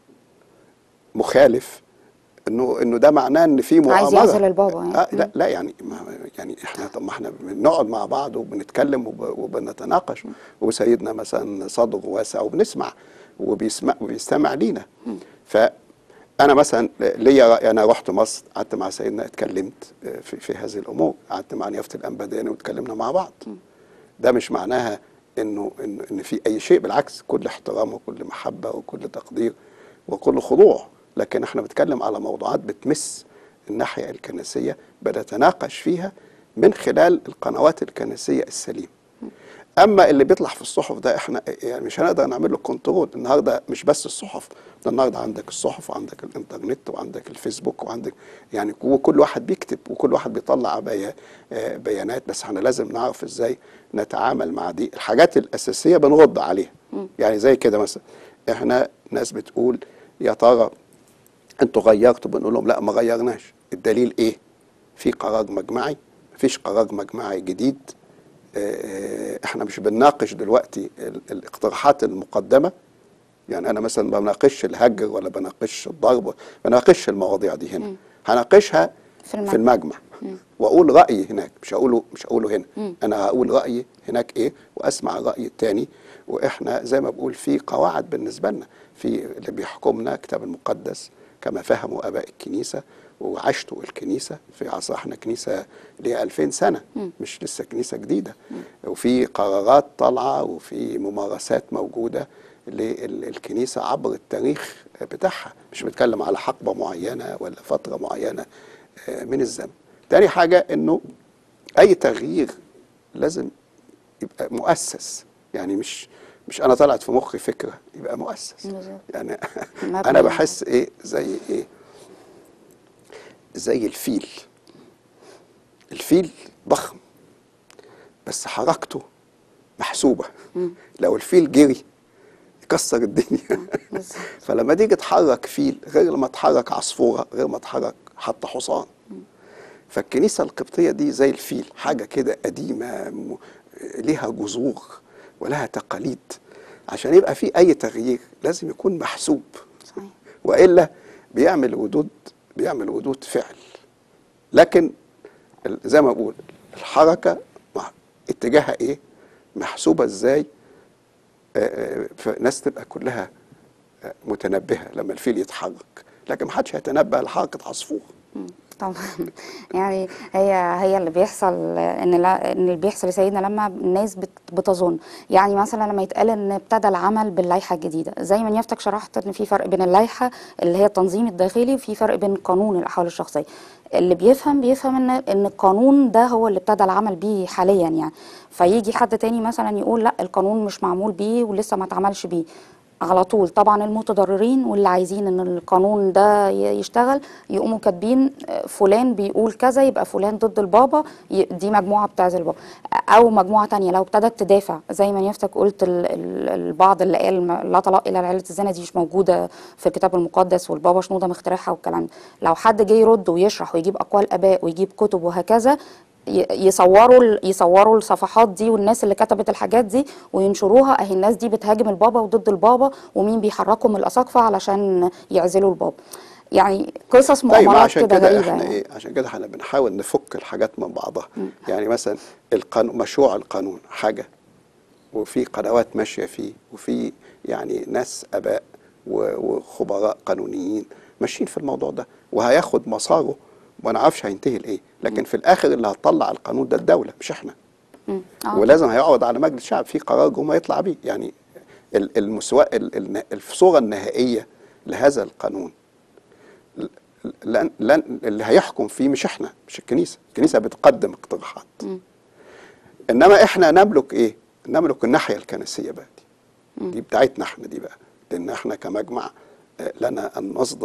مخالف انه انه ده معناه ان في مؤامره عايز يعزل البابا يعني. آه لا لا يعني ما يعني احنا طب ما احنا بنقعد مع بعض وبنتكلم وب- وبنتناقش وسيدنا مثلا صدره واسع وبنسمع وبيسمع وبيستمع لينا فانا مثلا ليا راي انا رحت مصر قعدت مع سيدنا اتكلمت آه، في, في هذه الامور قعدت مع نيافه الانبداني واتكلمنا مع بعض ده مش معناها انه ان, إن في اي شيء بالعكس كل احترام وكل محبه وكل تقدير وكل خضوع لكن احنا بنتكلم على موضوعات بتمس الناحيه الكنسيه بنتناقش فيها من خلال القنوات الكنسيه السليمه اما اللي بيطلع في الصحف ده احنا يعني مش هنقدر نعمل له كنترول النهارده مش بس الصحف ده النهارده عندك الصحف وعندك الانترنت وعندك الفيسبوك وعندك يعني وكل واحد بيكتب وكل واحد بيطلع بيا- آه، بيانات بس احنا لازم نعرف ازاي نتعامل مع دي الحاجات الاساسيه بنرد عليها يعني زي كده مثلا احنا ناس بتقول يا ترى انتوا غيرتوا بنقول لهم لا ما غيرناش الدليل ايه في قرار مجمعي مفيش قرار مجمعي جديد آه، احنا مش بنناقش دلوقتي ال- الاقتراحات المقدمه يعني انا مثلا ما بناقش الهجر ولا بناقش الضرب بناقش المواضيع دي هنا هناقشها في المجمع. في المجمع واقول رايي هناك مش هقوله مش هقوله هنا انا هقول رايي هناك ايه واسمع الراي التاني واحنا زي ما بقول في قواعد بالنسبه لنا في اللي بيحكمنا الكتاب المقدس كما فهموا اباء الكنيسه وعاشتوا الكنيسه في عصر احنا كنيسه ليها 2000 سنه مش لسه كنيسه جديده وفي قرارات طالعه وفي ممارسات موجوده للكنيسه عبر التاريخ بتاعها مش بنتكلم على حقبه معينه ولا فتره معينه آه، من الزمن تاني حاجه انه اي تغيير لازم يبقى مؤسس يعني مش مش انا طلعت في مخي فكره يبقى مؤسس بالظبط. يعني مبني انا بحس ايه زي ايه زي الفيل الفيل ضخم بس حركته محسوبه لو الفيل جري يكسر الدنيا بالظبط. فلما تيجي تحرك فيل غير لما تحرك عصفوره غير ما تحرك حتى حصان فالكنيسه القبطيه دي زي الفيل حاجه كده قديمه م- ليها جذور ولها تقاليد عشان يبقى في اي تغيير لازم يكون محسوب صحيح والا بيعمل ودود بيعمل ودود فعل لكن ال- زي ما بقول الحركه مع- اتجاهها ايه محسوبه ازاي آه، آه، فالناس تبقى كلها آه، متنبهه لما الفيل يتحرك لكن ما حدش هيتنبه لحركه عصفور طبعا يعني هي هي اللي بيحصل ان لا ان اللي بيحصل يا سيدنا لما الناس بت- بتظن يعني مثلا لما يتقال ان ابتدى العمل باللائحه الجديده زي ما نيافتك شرحت ان في فرق بين اللائحه اللي هي التنظيم الداخلي وفي فرق بين قانون الاحوال الشخصيه اللي بيفهم بيفهم ان ان القانون ده هو اللي ابتدى العمل بيه حاليا يعني فيجي حد تاني مثلا يقول لا القانون مش معمول بيه ولسه ما اتعملش بيه على طول طبعا المتضررين واللي عايزين ان القانون ده ي- يشتغل يقوموا كاتبين آه، فلان بيقول كذا يبقى فلان ضد البابا ي- دي مجموعه بتعزل البابا او مجموعه تانية لو ابتدت تدافع زي ما نيفتك قلت ال- ال- البعض اللي قال ما- لا طلاق الا لعيله الزنا دي مش موجوده في الكتاب المقدس والبابا شنوده مخترعها والكلام ده لو حد جه يرد ويشرح ويجيب اقوال اباء ويجيب كتب وهكذا ي- يصوروا ال- يصوروا الصفحات دي والناس اللي كتبت الحاجات دي وينشروها اهي الناس دي بتهاجم البابا وضد البابا ومين بيحركهم الاساقفه علشان يعزلوا البابا يعني قصص طيب مؤامرات عشان كده كده غريبه احنا يعني. ايه عشان كده احنا بنحاول نفك الحاجات من بعضها يعني مثلا القانون مشروع القانون حاجه وفي قنوات ماشيه فيه وفي يعني ناس اباء و- وخبراء قانونيين ماشيين في الموضوع ده وهياخد مساره وما نعرفش هينتهي لايه لكن في الاخر اللي هتطلع القانون ده الدوله مش احنا مم. آه. ولازم هيقعد على مجلس الشعب في قرار جمهوري يطلع بيه يعني ال- المسوا ال- ال- الصوره النهائيه لهذا القانون لن لن اللي هيحكم فيه مش احنا مش الكنيسه الكنيسه بتقدم اقتراحات انما احنا نملك ايه نملك الناحيه الكنسيه بقى دي دي بتاعتنا احنا دي بقى لان احنا كمجمع آه، لنا ان نصدر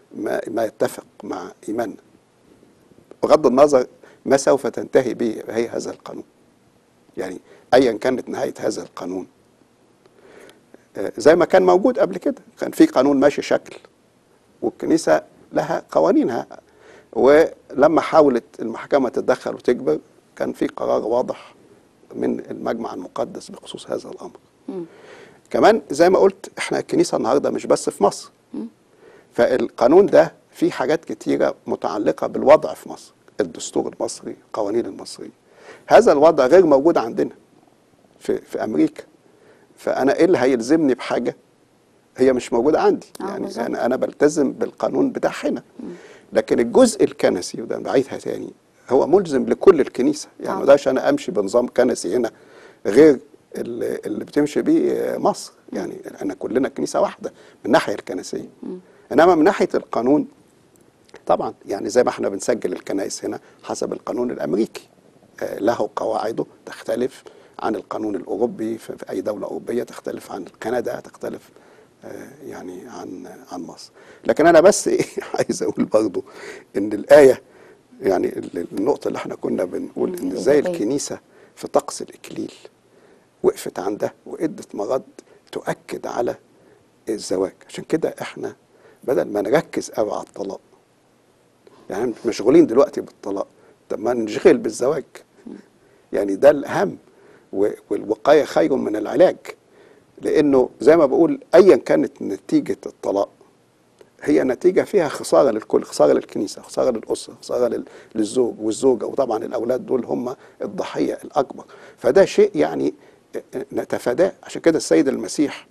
ما, ما يتفق مع ايماننا بغض النظر ما سوف تنتهي به هي هذا القانون يعني ايا كانت نهايه هذا القانون آه، زي ما كان موجود قبل كده كان في قانون ماشي شكل والكنيسه لها قوانينها ولما حاولت المحكمه تتدخل وتجبر كان في قرار واضح من المجمع المقدس بخصوص هذا الامر كمان زي ما قلت احنا الكنيسه النهارده مش بس في مصر فالقانون ده فيه حاجات كتيره متعلقه بالوضع في مصر الدستور المصري القوانين المصريه هذا الوضع غير موجود عندنا في في امريكا فانا ايه اللي هيلزمني بحاجه هي مش موجوده عندي آه، يعني بالظبط. انا انا بلتزم بالقانون بتاع هنا لكن الجزء الكنسي وده بعيدها تاني هو ملزم لكل الكنيسه يعني آه. ما اقدرش انا امشي بنظام كنسي هنا غير اللي, اللي بتمشي بيه مصر يعني انا كلنا كنيسه واحده من الناحيه الكنسيه انما من ناحيه القانون طبعا يعني زي ما احنا بنسجل الكنائس هنا حسب القانون الامريكي آه، له قواعده تختلف عن القانون الاوروبي في في اي دوله اوروبيه تختلف عن كندا تختلف آه، يعني عن عن مصر لكن انا بس ايه عايز اقول برضو ان الايه يعني ال- النقطه اللي احنا كنا بنقول ان ازاي الإلهية. الكنيسه في طقس الاكليل وقفت عندها وادت مرض تؤكد على الزواج عشان كده احنا بدل ما نركز قوي على الطلاق يعني مشغولين دلوقتي بالطلاق طب ما نشغل بالزواج يعني ده الاهم و- والوقايه خير من العلاج لانه زي ما بقول ايا كانت نتيجه الطلاق هي نتيجه فيها خساره للكل خساره للكنيسه خساره للاسره خساره لل- للزوج والزوجه وطبعا الاولاد دول هم الضحيه الاكبر فده شيء يعني نتفاداه عشان كده السيد المسيح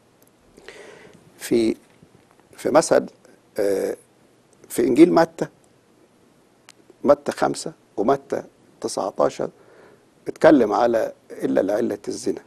في في مثل آه، في انجيل متى متى خمسة ومتى 19 اتكلم على الا لعله الزنا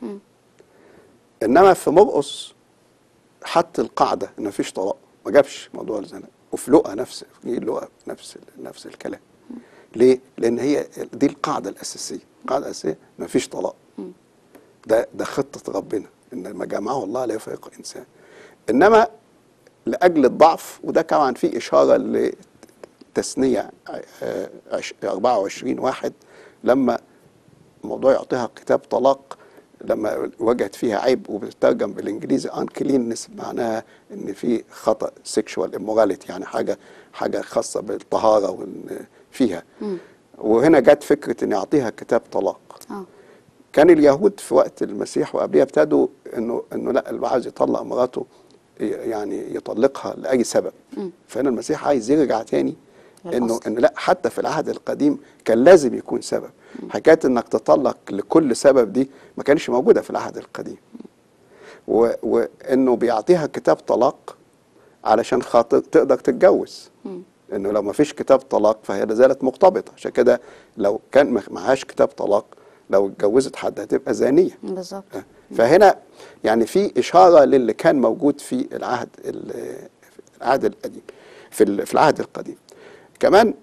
انما في مرقس حط القاعده ان مفيش طلاق ما جابش موضوع الزنا وفي لقا نفس في انجيل لقا نفس نفس الكلام ليه؟ لان هي دي القاعده الاساسيه القاعده الاساسيه ان مفيش طلاق ده ده خطه ربنا ان ما جمعه الله لا يفرق انسان انما لاجل الضعف وده كمان في اشاره لتثنيه آه، عش- 24 واحد لما موضوع يعطيها كتاب طلاق لما وجدت فيها عيب وبتترجم بالانجليزي uncleanness معناها ان في خطا sexual immorality يعني حاجه حاجه خاصه بالطهاره وإن فيها وهنا جت فكره ان يعطيها كتاب طلاق اه كان اليهود في وقت المسيح وقبلها ابتدوا انه انه لا اللي عايز يطلق مراته ي- يعني يطلقها لاي سبب فهنا المسيح عايز يرجع تاني انه للأصل. ان لا حتى في العهد القديم كان لازم يكون سبب حكايه انك تطلق لكل سبب دي ما كانش موجوده في العهد القديم و- وانه بيعطيها كتاب طلاق علشان خاطر تقدر تتجوز انه لو ما فيش كتاب طلاق فهي لا زالت مرتبطه عشان كده لو كان ما- معهاش كتاب طلاق لو اتجوزت حد هتبقى زانيه بالظبط فهنا يعني في اشاره للي كان موجود في العهد ال- في العهد القديم في ال- في العهد القديم كمان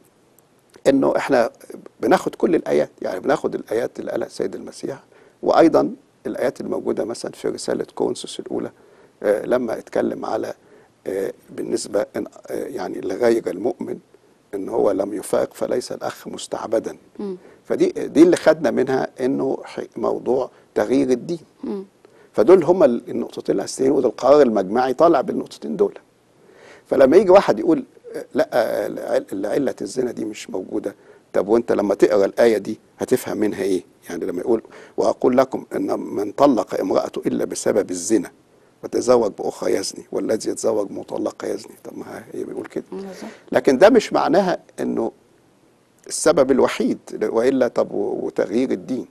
انه احنا بناخد كل الايات يعني بناخد الايات اللي قالها السيد المسيح وايضا الايات الموجوده مثلا في رساله كونسوس الاولى آه، لما اتكلم على آه، بالنسبه إن- آه، يعني لغير المؤمن ان هو لم يفارق فليس الاخ مستعبدا فدي دي اللي خدنا منها انه ح- موضوع تغيير الدين فدول هما النقطتين الاساسيين وده القرار المجمعي طالع بالنقطتين دول فلما يجي واحد يقول آه، لا آه، الع- علة الزنا دي مش موجودة طب وانت لما تقرا الآية دي هتفهم منها ايه يعني لما يقول وأقول لكم أن من طلق امرأته إلا بسبب الزنا وتزوج بأخرى يزني والذي يتزوج مطلقة يزني طب ما هي بيقول كده بالظبط. لكن ده مش معناها انه السبب الوحيد والا طب و- وتغيير الدين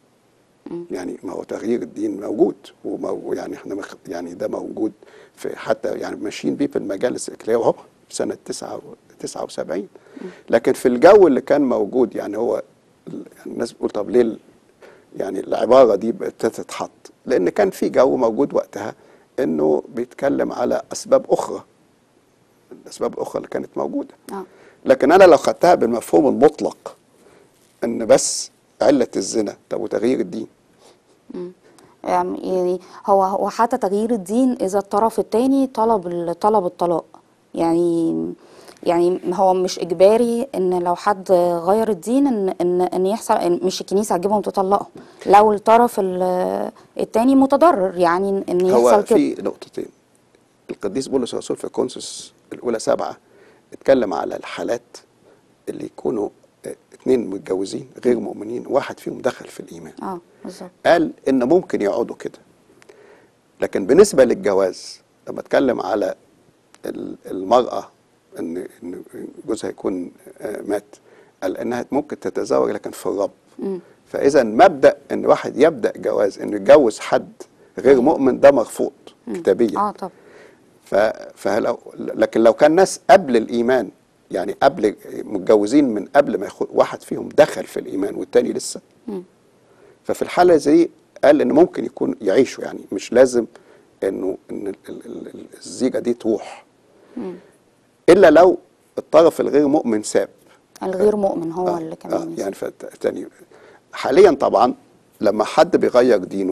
يعني ما هو تغيير الدين موجود ومو يعني احنا مخ يعني ده موجود في حتى يعني ماشيين بيه في المجالس الإكلية وهو في سنة 9 79 لكن في الجو اللي كان موجود يعني هو ال- يعني الناس بتقول طب ليه ال- يعني العبارة دي ابتدت تتحط لأن كان في جو موجود وقتها إنه بيتكلم على أسباب أخرى الأسباب الأخرى اللي كانت موجودة اه لكن انا لو خدتها بالمفهوم المطلق ان بس علة الزنا طب وتغيير الدين يعني هو هو حتى تغيير الدين اذا الطرف الثاني طلب ال- طلب الطلاق يعني يعني هو مش اجباري ان لو حد غير الدين ان ان ان يحصل إن مش الكنيسه هتجيبهم تطلقهم لو الطرف ال- التاني متضرر يعني ان هو يحصل كده في نقطتين القديس بولس الرسول في كونسوس الاولى سبعه اتكلم على الحالات اللي يكونوا اه، اتنين متجوزين غير مؤمنين واحد فيهم دخل في الايمان اه بالظبط قال ان ممكن يقعدوا كده لكن بالنسبه للجواز لما اتكلم على ال- المراه ان ان جوزها يكون آه، مات قال انها ممكن تتزوج لكن في الرب فاذا مبدا ان واحد يبدا جواز انه يتجوز حد غير مؤمن ده مرفوض كتابيا اه طب ف... فلو لكن لو كان ناس قبل الايمان يعني قبل متجوزين من قبل ما يخو... واحد فيهم دخل في الايمان والتاني لسه ففي الحاله دي قال ان ممكن يكون يعيشوا يعني مش لازم انه ان ال- ال- ال- الزيجه دي تروح الا لو الطرف الغير مؤمن ساب الغير مؤمن هو آه، اللي آه كمان يعني فتاني حاليا طبعا لما حد بيغير دينه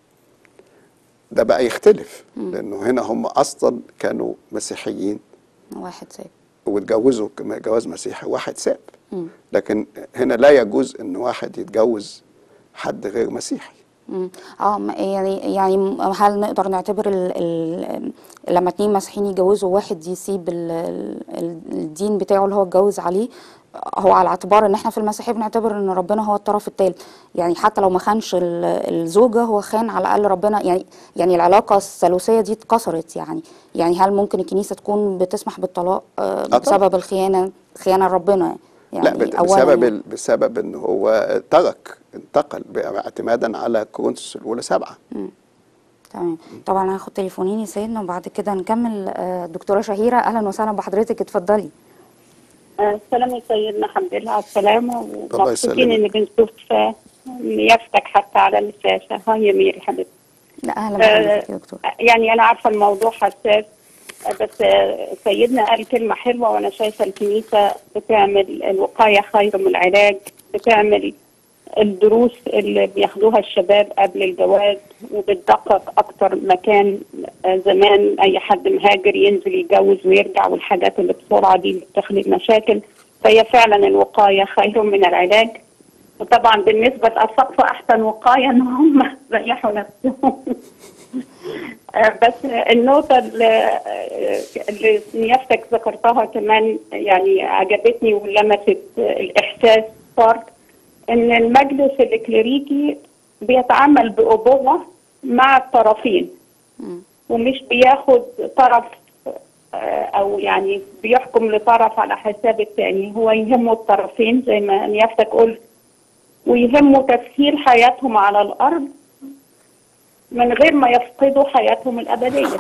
ده بقى يختلف لانه هنا هم اصلا كانوا مسيحيين واحد ساب واتجوزوا كما جواز مسيحي واحد ساب لكن هنا لا يجوز ان واحد يتجوز حد غير مسيحي مم. اه ما- يعني يعني م- هل نقدر نعتبر ال ال لما اتنين مسيحيين يتجوزوا واحد يسيب ال ال الدين بتاعه اللي هو اتجوز عليه هو على اعتبار ان احنا في المسيحيه بنعتبر ان ربنا هو الطرف الثالث يعني حتى لو ما خانش ال- الزوجه هو خان على الاقل ربنا يعني يعني العلاقه الثالوثيه دي اتكسرت يعني يعني هل ممكن الكنيسه تكون بتسمح بالطلاق آه، طبعا. بسبب الخيانه خيانه لربنا يعني لا بت- أولاً بسبب يعني. ال- بسبب ان هو ترك انتقل ب- اعتمادا على كورنثوس الاولى سبعه تمام طبعا هاخد تليفونين يا سيدنا وبعد كده نكمل آه، دكتوره شهيره اهلا وسهلا بحضرتك اتفضلي آه، السلام يا سيدنا الحمد لله على السلامة الله ومبسوطين يسلمك. إن بنشوف آه، يفتك حتى على الشاشة هاي يا ميري حبيبتي لا اهلا آه، بحضرتك يا دكتور يعني أنا عارفة الموضوع حساس آه، بس آه، سيدنا قال كلمة حلوة وأنا شايفة الكنيسة بتعمل الوقاية خير من العلاج بتعمل الدروس اللي بياخدوها الشباب قبل الجواز وبتدقق أكتر مكان آه، زمان أي حد مهاجر ينزل يتجوز ويرجع والحاجات اللي بسرعة دي اللي بتخلق مشاكل فهي فعلا الوقاية خير من العلاج وطبعا بالنسبة للأسقف أحسن وقاية إن هم ريحوا نفسهم آه، بس النقطة اللي اللي نيافتك ذكرتها كمان يعني عجبتني ولمست الإحساس صار إن المجلس الإكليريكي بيتعامل بأبوة مع الطرفين ومش بياخد طرف آه، أو يعني بيحكم لطرف على حساب التاني هو يهمه الطرفين زي ما نيافتك قلت ويهمه تسهيل حياتهم على الأرض من غير ما يفقدوا حياتهم الأبدية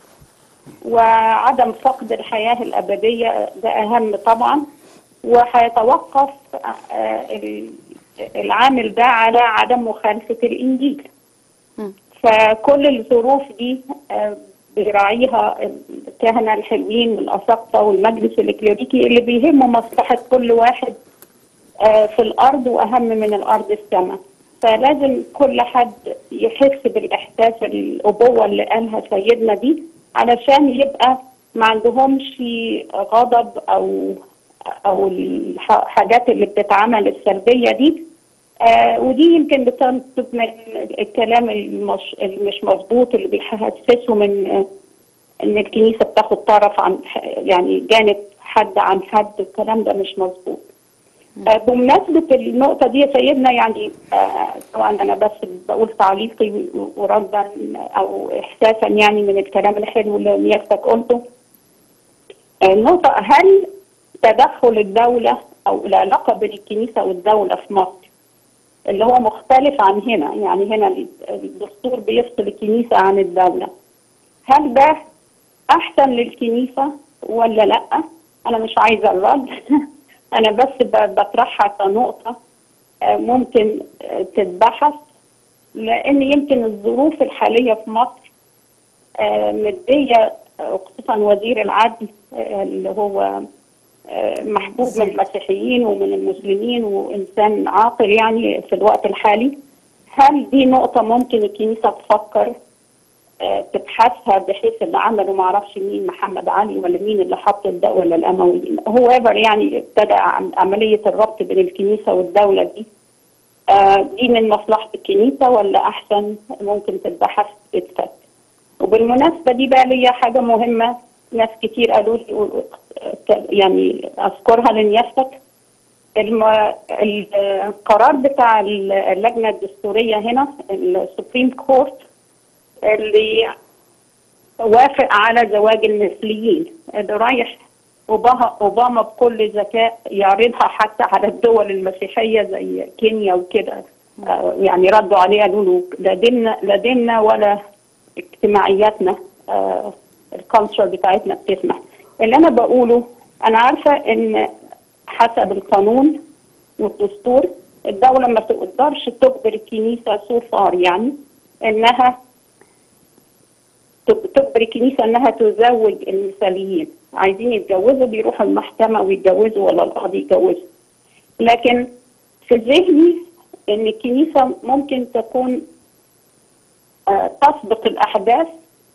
وعدم فقد الحياة الأبدية ده أهم طبعا وهيتوقف آه، ال- العامل ده على عدم مخالفة الإنجيل فكل الظروف دي آه، بيراعيها الكهنة الحلوين والأساقفة والمجلس الإكليريكي اللي بيهمه مصلحة كل واحد آه، في الأرض وأهم من الأرض السماء فلازم كل حد يحس بالإحساس الأبوة اللي قالها سيدنا دي علشان يبقى ما عندهمش غضب أو أو الحاجات اللي بتتعمل السلبية دي آه ودي يمكن بتنتج من الكلام المش, المش مظبوط اللي بيحسسهم ان آه، ان الكنيسه بتاخد طرف عن يعني جانب حد عن حد الكلام ده مش مظبوط. آه بمناسبه النقطه دي يا سيدنا يعني آه طبعا انا بس بقول تعليقي وردا او احساسا يعني من الكلام الحلو اللي نيافتك قلته. آه، النقطه هل تدخل الدوله او العلاقه بين الكنيسه والدوله في مصر اللي هو مختلف عن هنا يعني هنا الدستور بيفصل الكنيسة عن الدولة هل ده أحسن للكنيسة ولا لأ أنا مش عايزة الرد أنا بس ب- بطرحها كنقطة آه، ممكن آه، تتبحث لأن يمكن الظروف الحالية في مصر آه، مدية آه، خصوصا وزير العدل آه، اللي هو آه، محبوب من المسيحيين ومن المسلمين وإنسان عاقل يعني في الوقت الحالي هل دي نقطة ممكن الكنيسة تفكر آه، تبحثها بحيث اللي عمله ما اعرفش مين محمد علي ولا مين اللي حط الدولة الأمويين هو يعني ابتدأ عم- عملية الربط بين الكنيسة والدولة دي آه، دي من مصلحة الكنيسة ولا أحسن ممكن تتبحث تتفك وبالمناسبة دي بقى ليا حاجة مهمة ناس كتير قالوا لي و- يعني أذكرها لنيافتك الم... القرار بتاع اللجنة الدستورية هنا السوبريم كورت اللي وافق على زواج المثليين اللي رايح أوباما أوباما بكل ذكاء يعرضها حتى على الدول المسيحية زي كينيا وكده آه، يعني ردوا عليه قالوا له لا ديننا لا ديننا ولا اجتماعياتنا آه، الكالتشر بتاعتنا بتسمح اللي أنا بقوله أنا عارفة إن حسب القانون والدستور الدولة ما تقدرش تجبر الكنيسة سو فار يعني إنها تج- تجبر الكنيسة إنها تزوج المثاليين عايزين يتجوزوا بيروحوا المحكمة ويتجوزوا ولا القاضي يتجوزوا لكن في ذهني إن الكنيسة ممكن تكون آه، تسبق الأحداث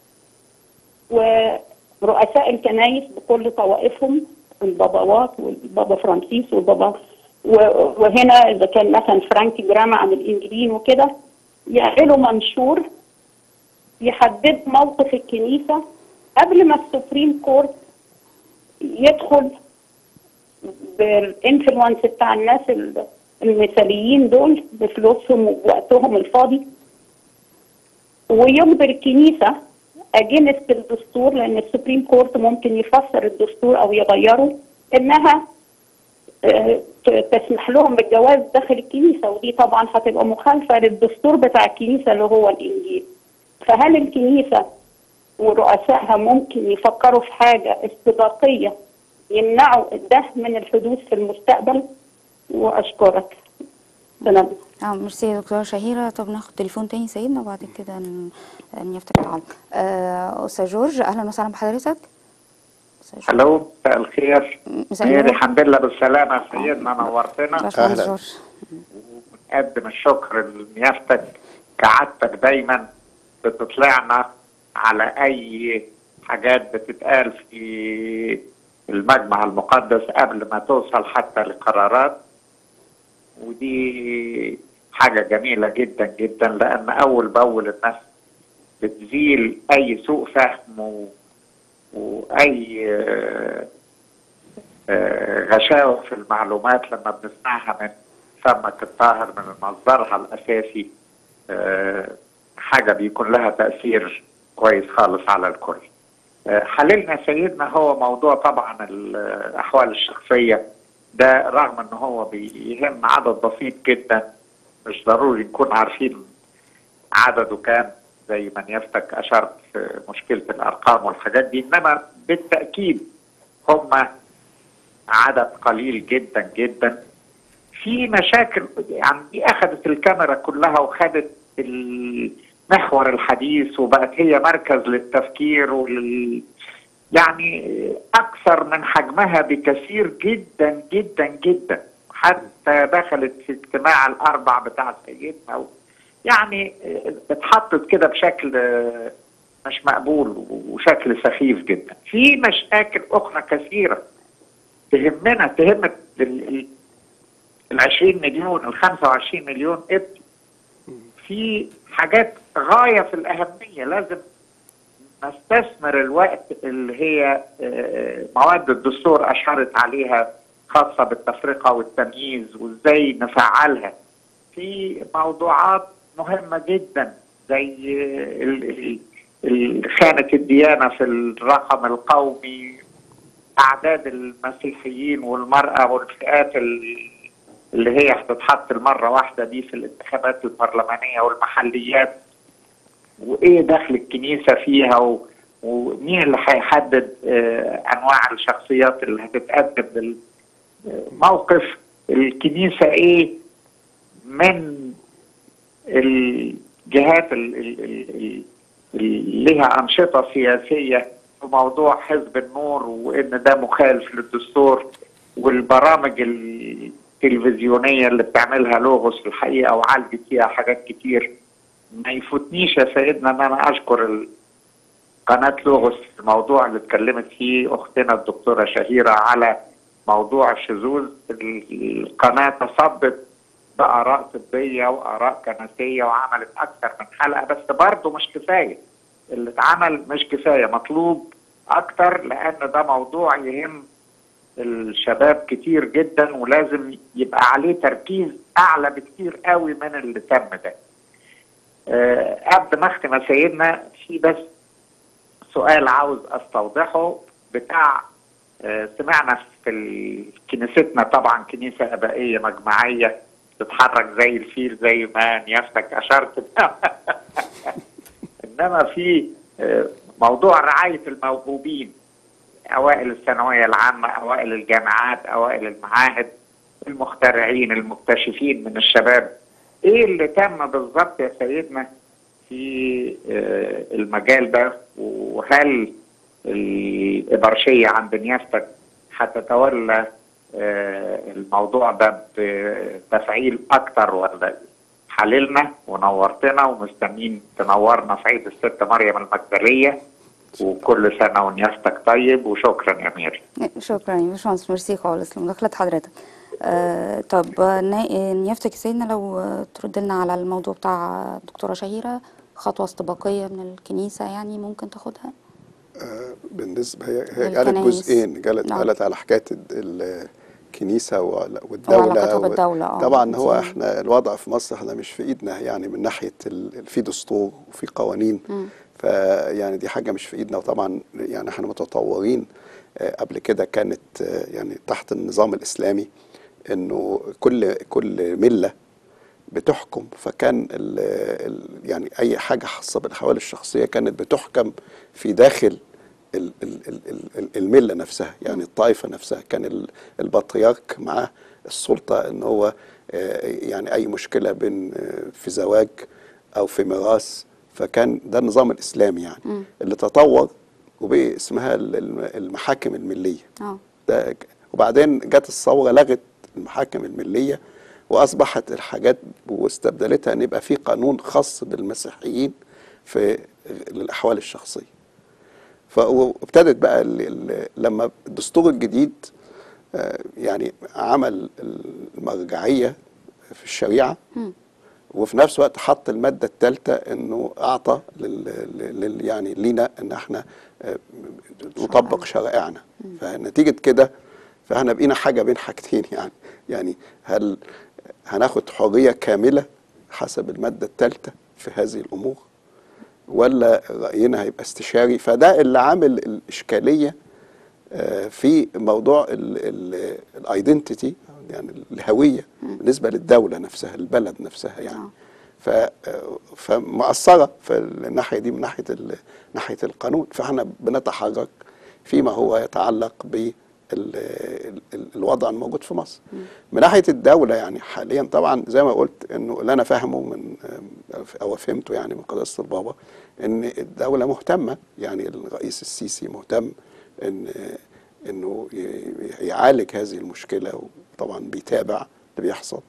ورؤساء الكنايس بكل طوائفهم الباباوات والبابا فرانسيس والبابا و- وهنا اذا كان مثلا فرانك جراما عن الانجيلين وكده يعملوا منشور يحدد موقف الكنيسه قبل ما السوبريم كورت يدخل بالانفلونس بتاع الناس ال- المثاليين دول بفلوسهم ووقتهم الفاضي ويجبر الكنيسه اجنست الدستور لان السوبريم كورت ممكن يفسر الدستور او يغيره انها آه، ت- تسمح لهم بالجواز داخل الكنيسه ودي طبعا هتبقى مخالفه للدستور بتاع الكنيسه اللي هو الانجيل فهل الكنيسه ورؤسائها ممكن يفكروا في حاجه استباقيه يمنعوا ده من الحدوث في المستقبل واشكرك سلام اه ميرسي يا دكتوره شهيره طب ناخد تليفون تاني سيدنا وبعد كده ن- نفتح العلق آه، استاذ جورج اهلا وسهلا بحضرتك أستاذ جورج. الو مساء الخير مساء ميري النور. الحمد لله بالسلامة سيدنا نورتنا باشمهندس أهلا. جورج ونقدم الشكر لنيافتك كعادتك دايما بتطلعنا على أي حاجات بتتقال في المجمع المقدس قبل ما توصل حتى لقرارات ودي حاجة جميلة جدا جدا لأن أول بأول الناس بتزيل أي سوء فهم و... وأي آه، آه، غشاوة في المعلومات لما بنسمعها من فمك الطاهر من مصدرها الأساسي آه، حاجة بيكون لها تأثير كويس خالص على الكل آه، حللنا سيدنا هو موضوع طبعا الأحوال الشخصية ده رغم ان هو بيهم عدد بسيط جدا مش ضروري نكون عارفين عدده كام زي ما نيافتك اشرت في مشكله الارقام والحاجات دي انما بالتاكيد هم عدد قليل جدا جدا في مشاكل يعني دي اخذت الكاميرا كلها وخدت المحور الحديث وبقت هي مركز للتفكير ولل يعني اكثر من حجمها بكثير جدا جدا جدا حتى دخلت في اجتماع الاربع بتاع سيدنا و- يعني اتحطت كده بشكل مش مقبول وشكل سخيف جدا في مشاكل اخرى كثيره تهمنا تهم ال- ال- ال 20 مليون ال 25 مليون ابن في حاجات غايه في الاهميه لازم نستثمر الوقت اللي هي آه، مواد الدستور اشارت عليها خاصه بالتفرقه والتمييز وازاي نفعلها في موضوعات مهمه جدا زي ال- ال- ال- خانه الديانه في الرقم القومي اعداد المسيحيين والمراه والفئات ال- اللي هي هتتحط المره واحده دي في الانتخابات البرلمانيه والمحليات وايه دخل الكنيسه فيها و... ومين اللي هيحدد آه، انواع الشخصيات اللي هتتقدم لل- آه، موقف الكنيسه ايه من الجهات ال- ال- ال- ال- اللي لها انشطه سياسيه في موضوع حزب النور وان ده مخالف للدستور والبرامج التلفزيونيه اللي بتعملها لوغوس الحقيقه وعالجت فيها حاجات كتير ما يفوتنيش يا سيدنا ان انا اشكر ال- قناه لوغوس الموضوع اللي اتكلمت فيه اختنا الدكتوره شهيره على موضوع الشذوذ القناه تصدت باراء طبيه واراء كنسيه وعملت اكثر من حلقه بس برضه مش كفايه اللي اتعمل مش كفايه مطلوب اكتر لان ده موضوع يهم الشباب كتير جدا ولازم يبقى عليه تركيز اعلى بكتير قوي من اللي تم ده أه قبل ما اختم يا سيدنا في بس سؤال عاوز استوضحه بتاع أه سمعنا في ال- كنيستنا طبعا كنيسه ابائيه مجمعيه تتحرك زي الفيل زي ما نيافتك اشرت انما في آه، موضوع رعايه الموهوبين اوائل الثانويه العامه اوائل الجامعات اوائل المعاهد المخترعين المكتشفين من الشباب ايه اللي تم بالظبط يا سيدنا في آه، المجال ده وهل الإبرشية عند نيافتك هتتولى آه، الموضوع ده بتفعيل أكتر ولا حللنا ونورتنا ومستنين تنورنا في عيد الست مريم المجدلية وكل سنة ونيافتك طيب وشكرا يا ميري شكرا يا باشمهندس ميرسي خالص لمداخلة حضرتك آه طب نا- نيافتك يا سيدنا لو آه، ترد لنا على الموضوع بتاع الدكتورة شهيرة خطوة استباقية من الكنيسة يعني ممكن تاخدها آه، بالنسبه هي هي قالت للكنايس. جزئين قالت نعم. قالت على حكايه ال- الكنيسه وال- والدوله وعلاقتها و- بالدولة، آه. طبعا هو زي- احنا الوضع في مصر احنا مش في ايدنا يعني من ناحيه ال- في دستور وفي قوانين فيعني دي حاجه مش في ايدنا وطبعا يعني احنا متطورين آه، قبل كده كانت آه، يعني تحت النظام الاسلامي انه كل كل مله بتحكم فكان ال ال يعني اي حاجه خاصه بالاحوال الشخصيه كانت بتحكم في داخل ال ال ال ال المله نفسها يعني الطائفه نفسها كان ال- البطريرك معاه السلطه ان هو آه، يعني اي مشكله بين آه، في زواج او في ميراث فكان ده النظام الاسلامي يعني اللي تطور وبقي اسمها ال- الم- المحاكم المليه اه ده ك- وبعدين جت الثوره لغت المحاكم المليه واصبحت الحاجات واستبدلتها ان يبقى في قانون خاص بالمسيحيين في الاحوال الشخصيه ف- وابتدت بقى ال- ال- لما الدستور الجديد آه، يعني عمل المرجعيه في الشريعه وفي نفس الوقت حط الماده الثالثه انه اعطى لل, لل يعني لينا ان احنا آه، نطبق شرائعنا فنتيجه كده فاحنا بقينا حاجه بين حاجتين يعني يعني هل هناخد حريه كامله حسب الماده الثالثه في هذه الامور ولا راينا هيبقى استشاري فده اللي عامل الاشكاليه آه، في موضوع الايدنتيتي يعني الهويه بالنسبه للدوله نفسها البلد نفسها يعني آه. ف آه، فمأثره في الناحيه دي من ناحيه ال- ناحيه القانون فاحنا بنتحرك فيما هو يتعلق ب الوضع الموجود في مصر من ناحيه الدوله يعني حاليا طبعا زي ما قلت انه اللي انا فاهمه من او فهمته يعني من قداسه البابا ان الدوله مهتمه يعني الرئيس السيسي مهتم ان انه ي- يعالج هذه المشكله وطبعا بيتابع اللي بيحصل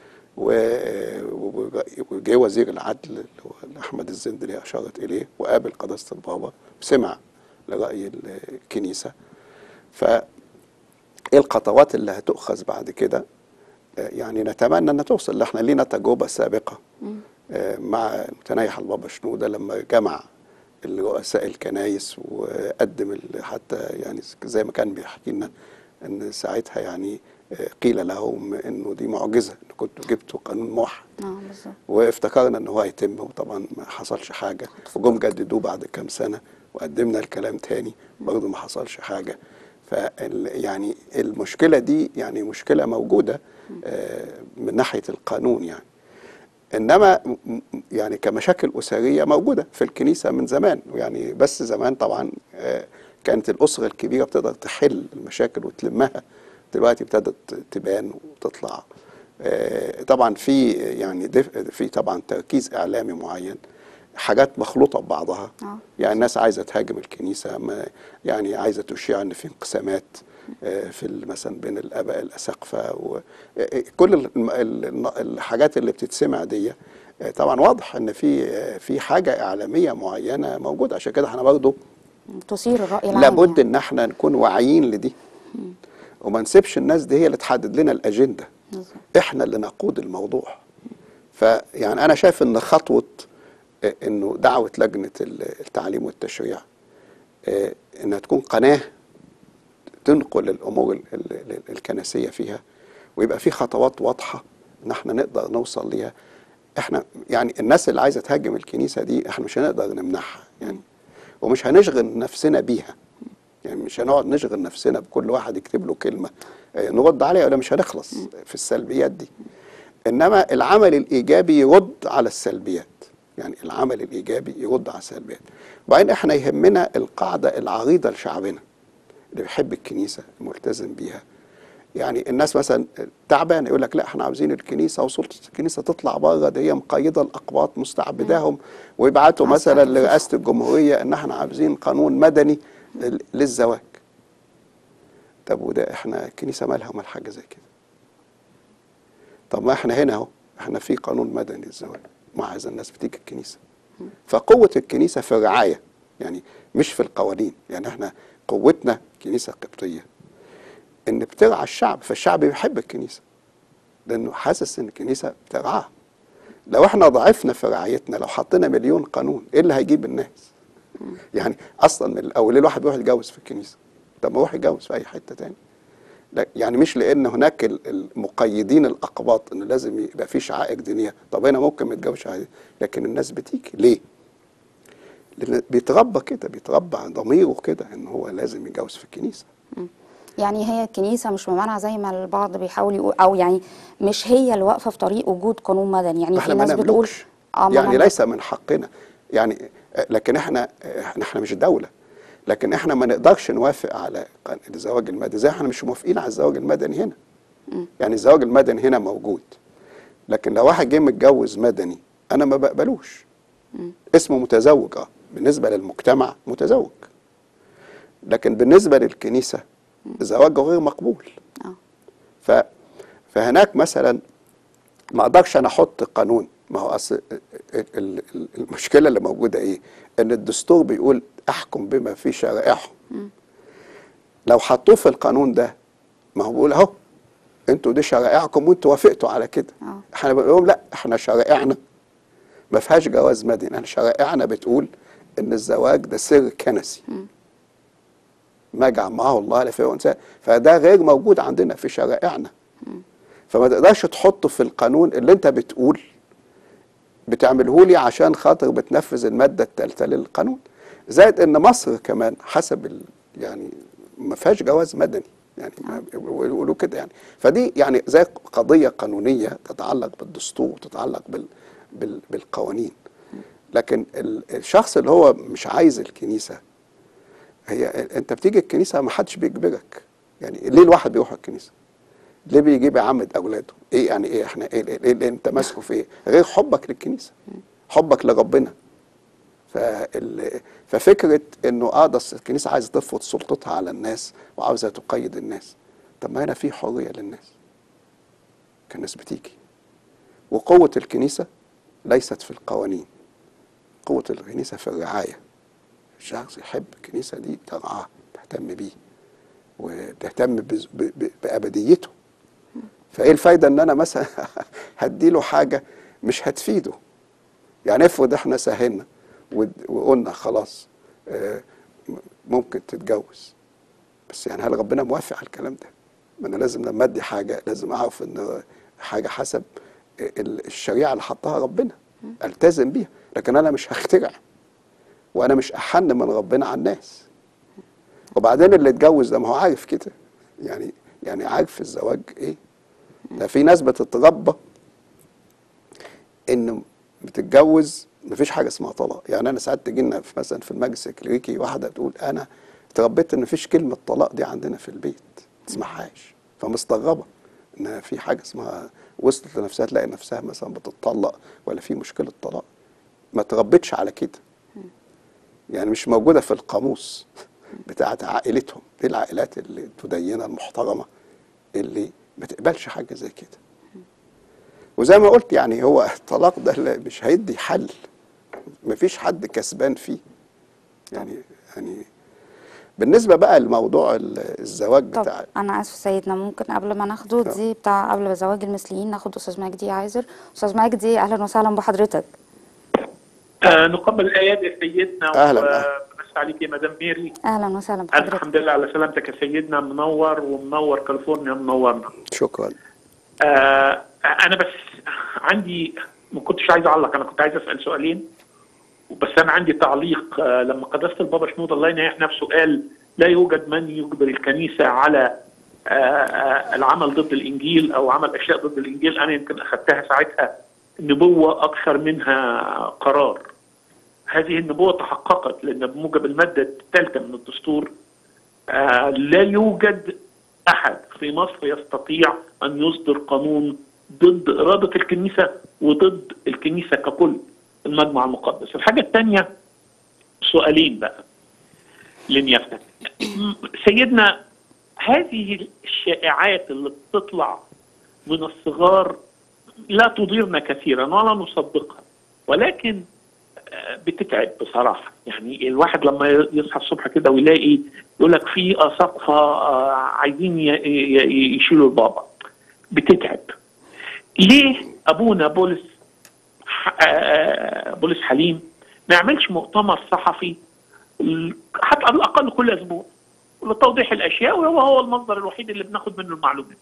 و- و- وجه وزير العدل اللي هو احمد الزند اللي اشارت اليه وقابل قداسه البابا وسمع لراي الكنيسه ف ايه الخطوات اللي هتؤخذ بعد كده آه، يعني نتمنى ان توصل احنا لينا تجربه سابقه آه، مع المتنيح البابا شنوده لما جمع رؤساء الكنايس وقدم ال- حتى يعني زي ما كان بيحكي لنا ان ساعتها يعني آه، قيل لهم انه دي معجزه ان كنتوا جبتوا قانون موحد اه بالظبط وافتكرنا ان هو هيتم وطبعا ما حصلش حاجه وجم جددوه بعد كام سنه وقدمنا الكلام تاني برضه ما حصلش حاجه ف يعني المشكله دي يعني مشكله موجوده آه، من ناحيه القانون يعني انما م- م- يعني كمشاكل اسريه موجوده في الكنيسه من زمان يعني بس زمان طبعا آه، كانت الاسره الكبيره بتقدر تحل المشاكل وتلمها دلوقتي ابتدت تبان وتطلع آه، طبعا في يعني دف- في طبعا تركيز اعلامي معين حاجات مخلوطه ببعضها آه. يعني الناس عايزه تهاجم الكنيسه ما يعني عايزه تشيع ان في انقسامات آه، في ال- مثلا بين الاباء الاساقفه وكل الحاجات اللي بتتسمع دي آه، طبعا واضح ان في آه، في حاجه اعلاميه معينه موجوده عشان كده احنا برضه تثير الراي العام لابد يعني. ان احنا نكون واعيين لدي وما نسيبش الناس دي هي اللي تحدد لنا الاجنده بالظبط. احنا اللي نقود الموضوع فيعني انا شايف ان خطوه آه، انه دعوه لجنه ال- التعليم والتشريع آه، انها تكون قناه تنقل الامور ال- ال- ال- الكنسيه فيها ويبقى في خطوات واضحه ان احنا نقدر نوصل ليها احنا يعني الناس اللي عايزه تهاجم الكنيسه دي احنا مش هنقدر نمنعها يعني ومش هنشغل نفسنا بيها يعني مش هنقعد نشغل نفسنا بكل واحد يكتب له كلمه آه، نرد عليها ولا مش هنخلص في السلبيات دي انما العمل الايجابي يرد على السلبيات يعني العمل الايجابي يرد على السلبيات وبعدين احنا يهمنا القاعده العريضه لشعبنا اللي بيحب الكنيسه الملتزم بيها يعني الناس مثلا تعبان يقول لك لا احنا عاوزين الكنيسه وسلطه الكنيسه تطلع بره ده هي مقيده الاقباط مستعبداهم ويبعتوا عايز مثلا تحديث. لرئاسه الجمهوريه ان احنا عاوزين قانون مدني لل- للزواج طب وده احنا الكنيسه مالها ومال حاجه زي كده طب ما احنا هنا اهو احنا في قانون مدني للزواج ما عايز الناس بتيجي الكنيسه فقوه الكنيسه في الرعايه يعني مش في القوانين يعني احنا قوتنا كنيسه قبطيه ان بترعى الشعب فالشعب بيحب الكنيسه لانه حاسس ان الكنيسه بترعاه لو احنا ضعفنا في رعايتنا لو حطينا مليون قانون ايه اللي هيجيب الناس يعني اصلا من الاول ليه الواحد بيروح يتجوز في الكنيسه طب ما يروح يتجوز في اي حته تاني لا يعني مش لان هناك ال- المقيدين الاقباط ان لازم يبقى في شعائر دينيه طب هنا ممكن ما يتجوزش عادي لكن الناس بتيجي ليه لان بيتربى كده بيتربى عن ضميره كده ان هو لازم يتجوز في الكنيسه يعني هي الكنيسه مش ممانعه زي ما البعض بيحاول يقول او يعني مش هي اللي واقفه في طريق وجود قانون مدني يعني ما في احنا ما ناس بتقول نملكش اه ما يعني نملك. ليس من حقنا يعني آه، لكن احنا احنا احنا مش دوله لكن احنا ما نقدرش نوافق على قان- الزواج المدني زي احنا مش موافقين على الزواج المدني هنا يعني الزواج المدني هنا موجود لكن لو واحد جه متجوز مدني انا ما بقبلوش اسمه متزوج اه بالنسبه للمجتمع متزوج لكن بالنسبه للكنيسه زواجه غير مقبول اه ف فهناك مثلا ما اقدرش انا احط قانون ما هو اصل ال- ال- ال- المشكله اللي موجوده ايه؟ ان الدستور بيقول احكم بما في شرائعهم. لو حطوه في القانون ده ما هو بيقول اهو انتوا دي شرائعكم وانتوا وافقتوا على كده. آه. احنا بنقول لهم لا احنا شرائعنا ما فيهاش جواز مدني، احنا شرائعنا بتقول ان الزواج ده سر كنسي. ما جمعه الله لا فيه انثى فده غير موجود عندنا في شرائعنا. فما تقدرش تحطه في القانون اللي انت بتقول بتعمله لي عشان خاطر بتنفذ الماده الثالثه للقانون زائد ان مصر كمان حسب ال يعني ما فيهاش جواز مدني يعني ما بيقولوا كده يعني فدي يعني زي قضيه قانونيه تتعلق بالدستور وتتعلق بال بال بالقوانين لكن ال- الشخص اللي هو مش عايز الكنيسه هي انت بتيجي الكنيسه ما حدش بيجبرك يعني ليه الواحد بيروح الكنيسه ليه بيجيب يعمد اولاده ايه يعني ايه احنا ايه, إيه, إيه اللي انت ماسكه في ايه غير حبك للكنيسه حبك لربنا فال... ففكره انه اه ده أصل الكنيسه عايزه تفرض سلطتها على الناس وعاوزه تقيد الناس طب ما هنا في حريه للناس كان الناس بتيجي وقوه الكنيسه ليست في القوانين قوه الكنيسه في الرعايه الشخص يحب الكنيسه دي ترعاه تهتم بيه وتهتم بز- ب- ب- بابديته فايه الفايده ان انا مثلا هديله حاجه مش هتفيده يعني افرض احنا سهلنا ود- وقلنا خلاص آه، م- ممكن تتجوز بس يعني هل ربنا موافق على الكلام ده؟ ما انا لازم لما ادي حاجه لازم اعرف ان حاجه حسب ال- الشريعه اللي حطها ربنا التزم بيها لكن انا مش هخترع وانا مش احن من ربنا على الناس وبعدين اللي اتجوز ده ما هو عارف كده يعني يعني عارف الزواج ايه ده في ناس بتتربى ان بتتجوز مفيش حاجه اسمها طلاق يعني انا ساعات تجي لنا في مثلا في المجلس الكليريكي واحده تقول انا اتربيت ان مفيش كلمه طلاق دي عندنا في البيت ما تسمعهاش فمستغربه ان في حاجه اسمها وصلت لنفسها تلاقي نفسها مثلا بتطلق ولا في مشكله طلاق ما تربتش على كده يعني مش موجوده في القاموس بتاعت عائلتهم دي العائلات اللي تدينه المحترمه اللي ما تقبلش حاجه زي كده وزي ما قلت يعني هو الطلاق ده اللي مش هيدي حل مفيش حد كسبان فيه يعني يعني بالنسبه بقى لموضوع ال- الزواج طب بتاع انا اسف سيدنا ممكن قبل ما ناخده دي بتاع قبل زواج المثليين ناخد استاذ مجدي عايزر استاذ مجدي اهلا وسهلا بحضرتك آه نقبل الايات يا سيدنا أهلاً. وبس عليك يا مدام ميري اهلا وسهلا بحضرتك الحمد لله على سلامتك يا سيدنا منور ومنور كاليفورنيا منورنا شكرا آه انا بس عندي ما كنتش عايز اعلق انا كنت عايز اسال سؤالين بس انا عندي تعليق آه لما قداسه البابا شنود الله ينيح نفسه قال لا يوجد من يجبر الكنيسه على آه آه العمل ضد الانجيل او عمل اشياء ضد الانجيل انا يمكن اخذتها ساعتها نبوه اكثر منها قرار هذه النبوة تحققت لأن بموجب المادة الثالثة من الدستور آه لا يوجد أحد في مصر يستطيع أن يصدر قانون ضد إرادة الكنيسة وضد الكنيسة ككل المجمع المقدس الحاجة الثانية سؤالين بقى لنيافتك سيدنا هذه الشائعات اللي بتطلع من الصغار لا تضيرنا كثيرا ولا نصدقها ولكن بتتعب بصراحه يعني الواحد لما يصحى الصبح كده ويلاقي يقول لك في اساقفه آه، عايزين ي- ي- يشيلوا البابا بتتعب ليه ابونا بولس ح- آه، بولس حليم ما يعملش مؤتمر صحفي ال- حتى على الاقل كل اسبوع لتوضيح الاشياء وهو هو المصدر الوحيد اللي بناخد منه المعلومات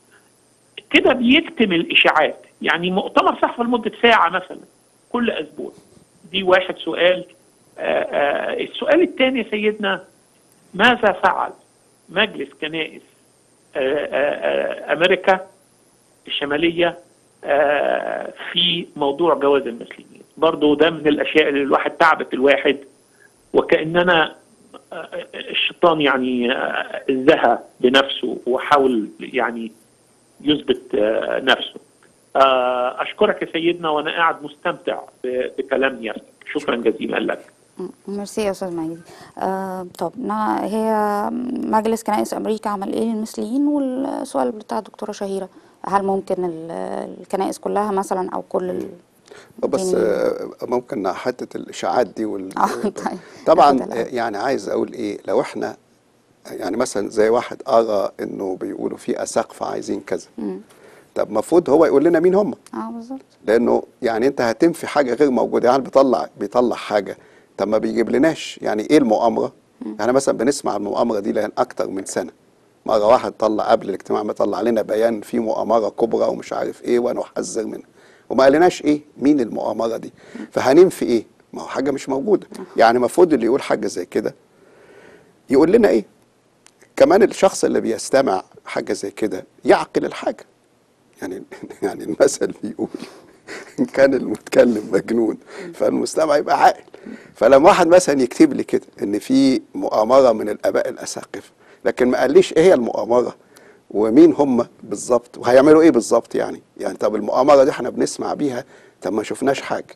كده بيكتم الاشاعات يعني مؤتمر صحفي لمده ساعه مثلا كل اسبوع دي واحد سؤال آه، آه، السؤال الثاني يا سيدنا ماذا فعل مجلس كنائس آه، آه، آه، امريكا الشماليه آه، في موضوع جواز المسلمين برضو ده من الاشياء اللي الواحد تعبت الواحد وكاننا آه، الشيطان يعني آه، زهى بنفسه وحاول يعني يثبت آه، نفسه آه، اشكرك يا سيدنا وانا قاعد مستمتع ب- بكلام نيافتك شكرا جزيلا لك م- ميرسي يا استاذ مجدي آه طب نا- هي مجلس كنائس امريكا عمل ايه للمثليين والسؤال بتاع الدكتوره شهيره هل ممكن ال- الكنائس كلها مثلا او كل ال... بس يعني- آه، ممكن حته الاشاعات دي وال... آه، طيب. طبعا ناخد الأول. آه، يعني عايز اقول ايه لو احنا يعني مثلا زي واحد قرا انه بيقولوا في اساقفه عايزين كذا طب المفروض هو يقول لنا مين هم اه بالظبط لانه يعني انت هتنفي حاجه غير موجوده يعني بيطلع بيطلع حاجه طب ما بيجيب لناش يعني ايه المؤامره يعني مثلا بنسمع المؤامره دي لان اكتر من سنه مره واحد طلع قبل الاجتماع ما طلع لنا بيان في مؤامره كبرى ومش عارف ايه وانا احذر منها وما قالناش ايه مين المؤامره دي فهننفي ايه ما هو حاجه مش موجوده يعني المفروض اللي يقول حاجه زي كده يقول لنا ايه كمان الشخص اللي بيستمع حاجه زي كده يعقل الحاجه يعني يعني المثل بيقول ان كان المتكلم مجنون فالمستمع يبقى عاقل فلما واحد مثلا يكتب لي كده ان في مؤامره من الاباء الاساقفه لكن ما قاليش ايه هي المؤامره ومين هم بالظبط وهيعملوا ايه بالظبط يعني يعني طب المؤامره دي احنا بنسمع بيها طب ما شفناش حاجه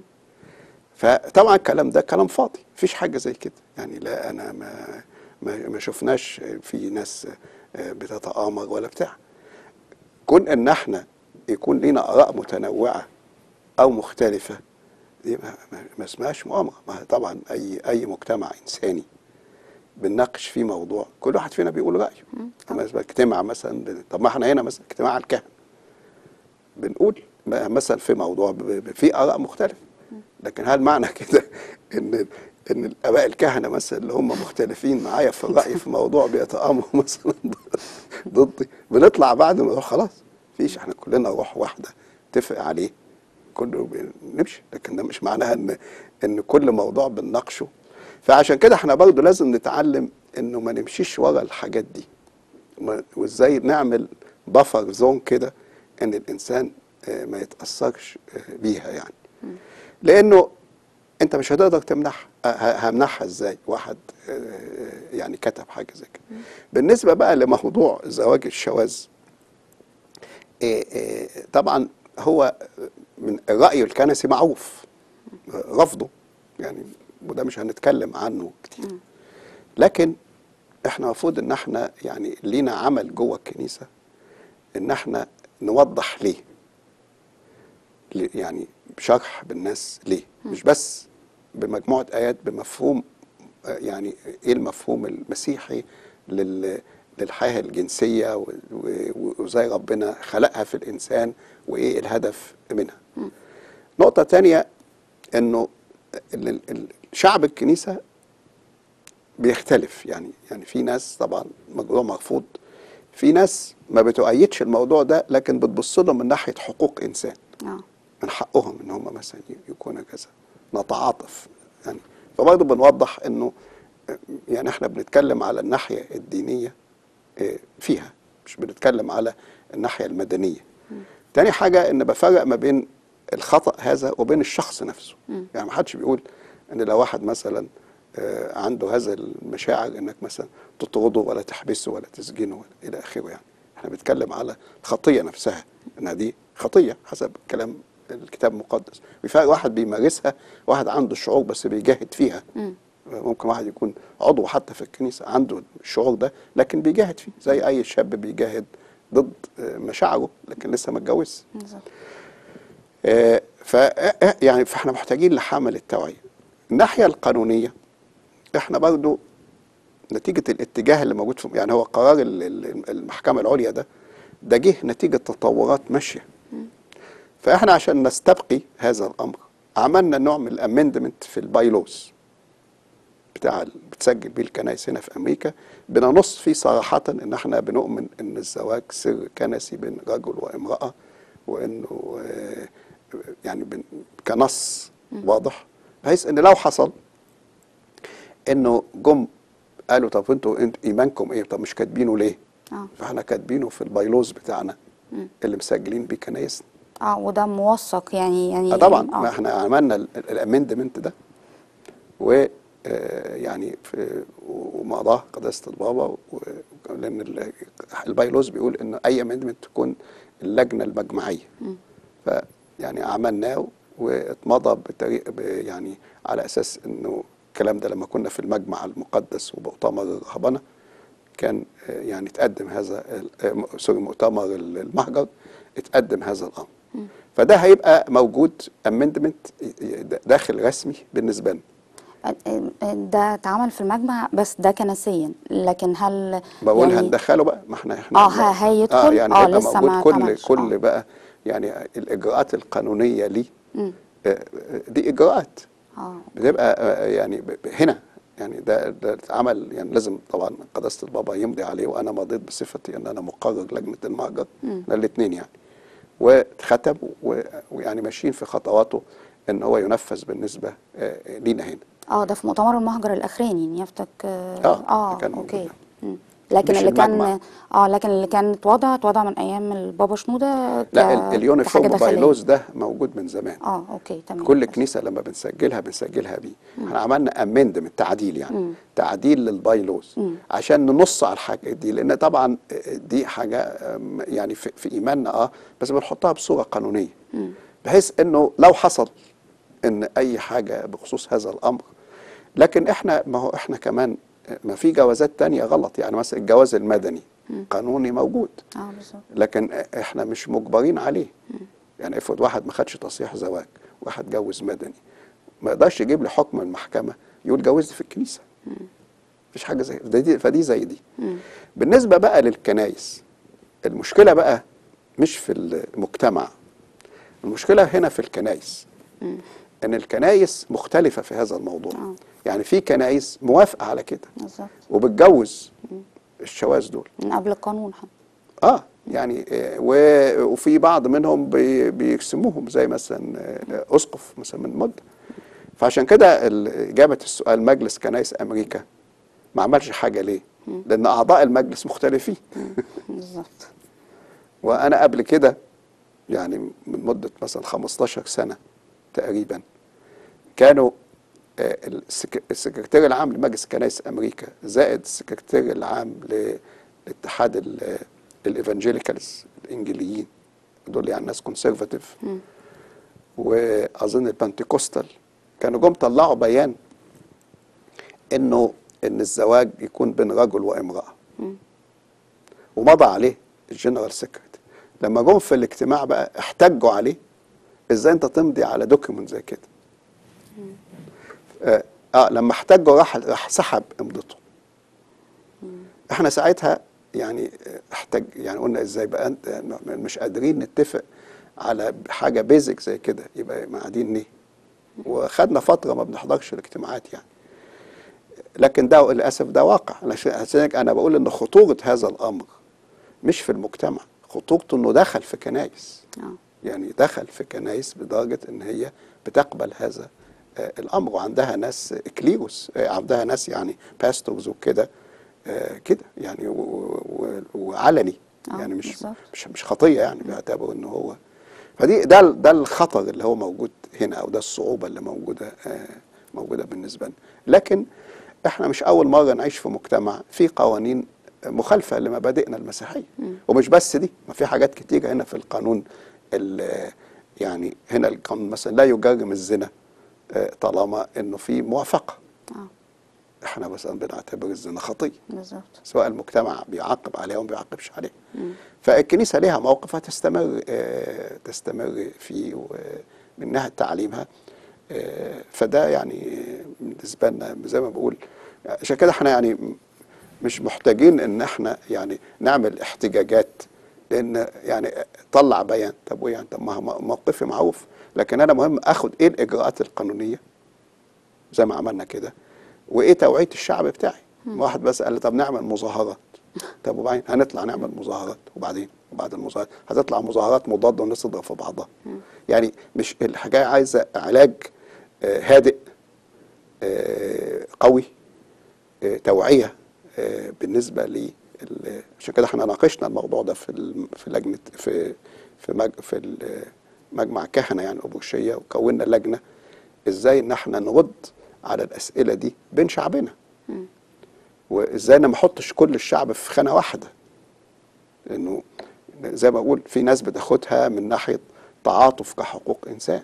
فطبعا الكلام ده كلام فاضي مفيش حاجه زي كده يعني لا انا ما ما, ما شفناش في ناس آه، بتتآمر ولا بتاع كون ان احنا يكون لنا اراء متنوعه او مختلفه دي ما, ما, ما اسمهاش مؤامره ما طبعا اي اي مجتمع انساني بنناقش فيه موضوع كل واحد فينا بيقول رايه لما يبقى اجتماع مثلا بن- طب ما احنا هنا مثلا اجتماع الكهنه بنقول ما- مثلا في موضوع ب- ب- في اراء مختلفه لكن هل معنى كده ان ان الاباء الكهنه مثلا اللي هم مختلفين معايا في الراي في موضوع بيتامروا مثلا ضدي بنطلع بعد ما نروح خلاص فيش احنا كلنا روح واحده نتفق عليه كله بنمشي لكن ده مش معناها ان ان كل موضوع بنناقشه فعشان كده احنا برضه لازم نتعلم انه ما نمشيش ورا الحاجات دي وما- وازاي نعمل بفر زون كده ان الانسان آه، ما يتاثرش آه، بيها يعني لانه انت مش هتقدر تمنعها ه- ه- همنعها ازاي واحد آه، يعني كتب حاجه زي كده بالنسبه بقى لموضوع زواج الشواذ آه، آه، طبعا هو من الراي الكنسي معروف آه، رفضه يعني وده مش هنتكلم عنه كتير لكن احنا المفروض ان احنا يعني لينا عمل جوه الكنيسه ان احنا نوضح ليه ل- يعني شرح بالناس ليه مش بس بمجموعه ايات بمفهوم آه، يعني ايه المفهوم المسيحي لل للحياه الجنسيه و- و- وازاي ربنا خلقها في الانسان وايه الهدف منها. نقطه تانية انه ال- ال- ال- شعب الكنيسه بيختلف يعني يعني في ناس طبعا مجموع مرفوض في ناس ما بتؤيدش الموضوع ده لكن بتبص له من ناحيه حقوق انسان اه من حقهم ان هم مثلا يكونوا كذا نتعاطف يعني فبرضه بنوضح انه يعني احنا بنتكلم على الناحيه الدينيه آه، فيها مش بنتكلم على الناحيه المدنيه تاني حاجه ان بفرق ما بين الخطا هذا وبين الشخص نفسه يعني ما حدش بيقول ان لو واحد مثلا آه، عنده هذا المشاعر انك مثلا تطرده ولا تحبسه ولا تسجنه ولا الى اخره يعني احنا بنتكلم على الخطيه نفسها انها دي خطيه حسب كلام الكتاب المقدس في فرق واحد بيمارسها واحد عنده الشعور بس بيجاهد فيها ممكن واحد يكون عضو حتى في الكنيسه عنده الشعور ده لكن بيجاهد فيه زي اي شاب بيجاهد ضد آه، مشاعره لكن لسه ما اتجوزش بالظبط آه، ف آه، يعني فاحنا محتاجين لحمل التوعيه الناحيه القانونيه احنا برضو نتيجه الاتجاه اللي موجود في يعني هو قرار ال- ال- المحكمه العليا ده ده جه نتيجه تطورات ماشيه فاحنا عشان نستبقي هذا الامر عملنا نوع من الامندمنت في البايلوز بتاع ال- بتسجل بيه الكنائس هنا في امريكا بننص فيه صراحه ان احنا بنؤمن ان الزواج سر كنسي بين رجل وامراه وانه آه، يعني بن- كنص واضح بحيث ان لو حصل انه جم قالوا طب انتوا انت ايمانكم ايه طب مش كاتبينه ليه اه فاحنا كاتبينه في البايلوز بتاعنا اللي مسجلين بيه كنايسنا اه وده موثق يعني يعني آه طبعا ما اه احنا عملنا الامندمنت ده و آه، يعني في ومضاه قداسه البابا و- لان ال- البايلوز بيقول ان اي امندمنت تكون اللجنه المجمعيه ف يعني عملناه واتمضى بطريق ب- يعني على اساس انه الكلام ده لما كنا في المجمع المقدس ومؤتمر الرهبنه كان آه، يعني تقدم هذا ال- آه، م- سوري مؤتمر ال- المهجر اتقدم هذا الامر فده هيبقى موجود امندمنت داخل رسمي بالنسبه لنا ده اتعمل في المجمع بس ده كنسيا لكن هل بقول يعني هندخله بقى ما احنا احنا آه، ه- هيدخل؟ اه يعني آه، هيبقى لسه موجود ما كل اتعملش. كل آه. بقى يعني الاجراءات القانونيه ليه مم. آه، دي اجراءات اه بتبقى آه، يعني ب- ب- هنا يعني ده ده اتعمل يعني لازم طبعا قداسه البابا يمضي عليه وانا مضيت بصفتي ان انا مقرر لجنه المهجر احنا الاثنين يعني واتختم و- ويعني ماشيين في خطواته ان هو ينفذ بالنسبه آه، لينا هنا اه ده في مؤتمر المهجر الاخراني نيافتك اه, آه، آه كان موجود اوكي ده. مم. لكن مش اللي كان المجمع. اه لكن اللي كان اتوضع اتوضع من ايام البابا شنوده ك- لا ال- كحاجة اليونيفورم داخلية. بايلوز ده موجود من زمان اه اوكي تمام كل بس. كنيسه لما بنسجلها بنسجلها بيه احنا عملنا امندمنت تعديل يعني تعديل للبايلوز عشان ننص على الحاجه دي لان طبعا دي حاجه أم، يعني في, في ايماننا اه بس بنحطها بصوره قانونيه بحيث انه لو حصل ان اي حاجه بخصوص هذا الامر لكن احنا ما هو احنا كمان ما في جوازات تانية غلط يعني مثلا الجواز المدني قانوني موجود اه بالظبط لكن احنا مش مجبرين عليه يعني افرض واحد ما خدش تصريح زواج واحد جوز مدني ما يقدرش يجيب لي حكم المحكمه يقول جوزني في الكنيسه مفيش حاجه زي ده دي فدي زي دي بالنسبه بقى للكنايس المشكله بقى مش في المجتمع المشكله هنا في الكنايس ان الكنايس مختلفه في هذا الموضوع آه. يعني في كنايس موافقه على كده بالظبط وبتجوز الشواذ دول من قبل القانون حتى اه يعني آه، و- وفي بعض منهم بي- بيقسموهم زي مثلا آه، اسقف مثلا من مده فعشان كده ال- اجابه السؤال مجلس كنائس امريكا ما عملش حاجه ليه؟ لان اعضاء المجلس مختلفين بالظبط وانا قبل كده يعني من مده مثلا 15 سنه تقريبا كانوا آه، السك- السكرتير العام لمجلس كنائس امريكا زائد السكرتير العام لاتحاد ال- الايفانجيليكالز الانجليين دول يعني ناس كونسرفاتيف واظن البنتكوستال كانوا جم طلعوا بيان انه ان الزواج يكون بين رجل وامراه ومضى عليه الجنرال سكرتري لما جم في الاجتماع بقى احتجوا عليه ازاي انت تمضي على دوكيمنت زي كده آه، اه لما احتجوا راح راح سحب امضته احنا ساعتها يعني احتاج يعني قلنا ازاي بقى انت مش قادرين نتفق على حاجه بيزك زي كده يبقى قاعدين ليه وخدنا فتره ما بنحضرش الاجتماعات يعني لكن ده للاسف ده واقع عشان عشان انا بقول ان خطوره هذا الامر مش في المجتمع خطورته انه دخل في كنايس آه. يعني دخل في كنايس بدرجه ان هي بتقبل هذا آه، الامر وعندها ناس اكليروس آه، عندها ناس يعني باستورز وكده آه، كده يعني و- و- و- وعلني آه، يعني مش بالظبط. مش مش خطيه يعني بيعتبروا ان هو فدي ده ال- ده الخطر اللي هو موجود هنا او ده الصعوبه اللي موجوده آه، موجوده بالنسبه لنا لكن احنا مش اول مره نعيش في مجتمع فيه قوانين مخالفه لمبادئنا المسيحيه ومش بس دي ما في حاجات كتيره هنا في القانون ال- يعني هنا القانون مثلا لا يجرم الزنا آه، طالما انه في موافقه اه احنا مثلا بنعتبر الزنا خطيه بالظبط سواء المجتمع بيعاقب عليها او ما بيعاقبش عليها فالكنيسه ليها موقف هتستمر آه، تستمر فيه و- من ناحيه تعليمها آه، فده يعني بالنسبه لنا زي ما بقول عشان كده احنا يعني م- مش محتاجين ان احنا يعني نعمل احتجاجات لان يعني طلع بيان طب وايه يعني طب ما هو موقفي معروف لكن انا مهم اخد ايه الاجراءات القانونيه زي ما عملنا كده وايه توعيه الشعب بتاعي واحد بس قال لي طب نعمل مظاهرات طب وبعدين هنطلع نعمل مظاهرات وبعدين وبعد المظاهرات هتطلع مظاهرات مضاده والناس تضرب في بعضها يعني مش الحكايه عايزه علاج آه، هادئ آه، قوي آه، توعيه آه، بالنسبه ل عشان كده احنا ناقشنا الموضوع ده في ال- في لجنه في في مج في ال- مجمع كهنه يعني الابوشيه وكونا لجنه ازاي ان احنا نرد على الاسئله دي بين شعبنا وازاي انا ما احطش كل الشعب في خانه واحده لانه زي ما بقول في ناس بتاخدها من ناحيه تعاطف كحقوق انسان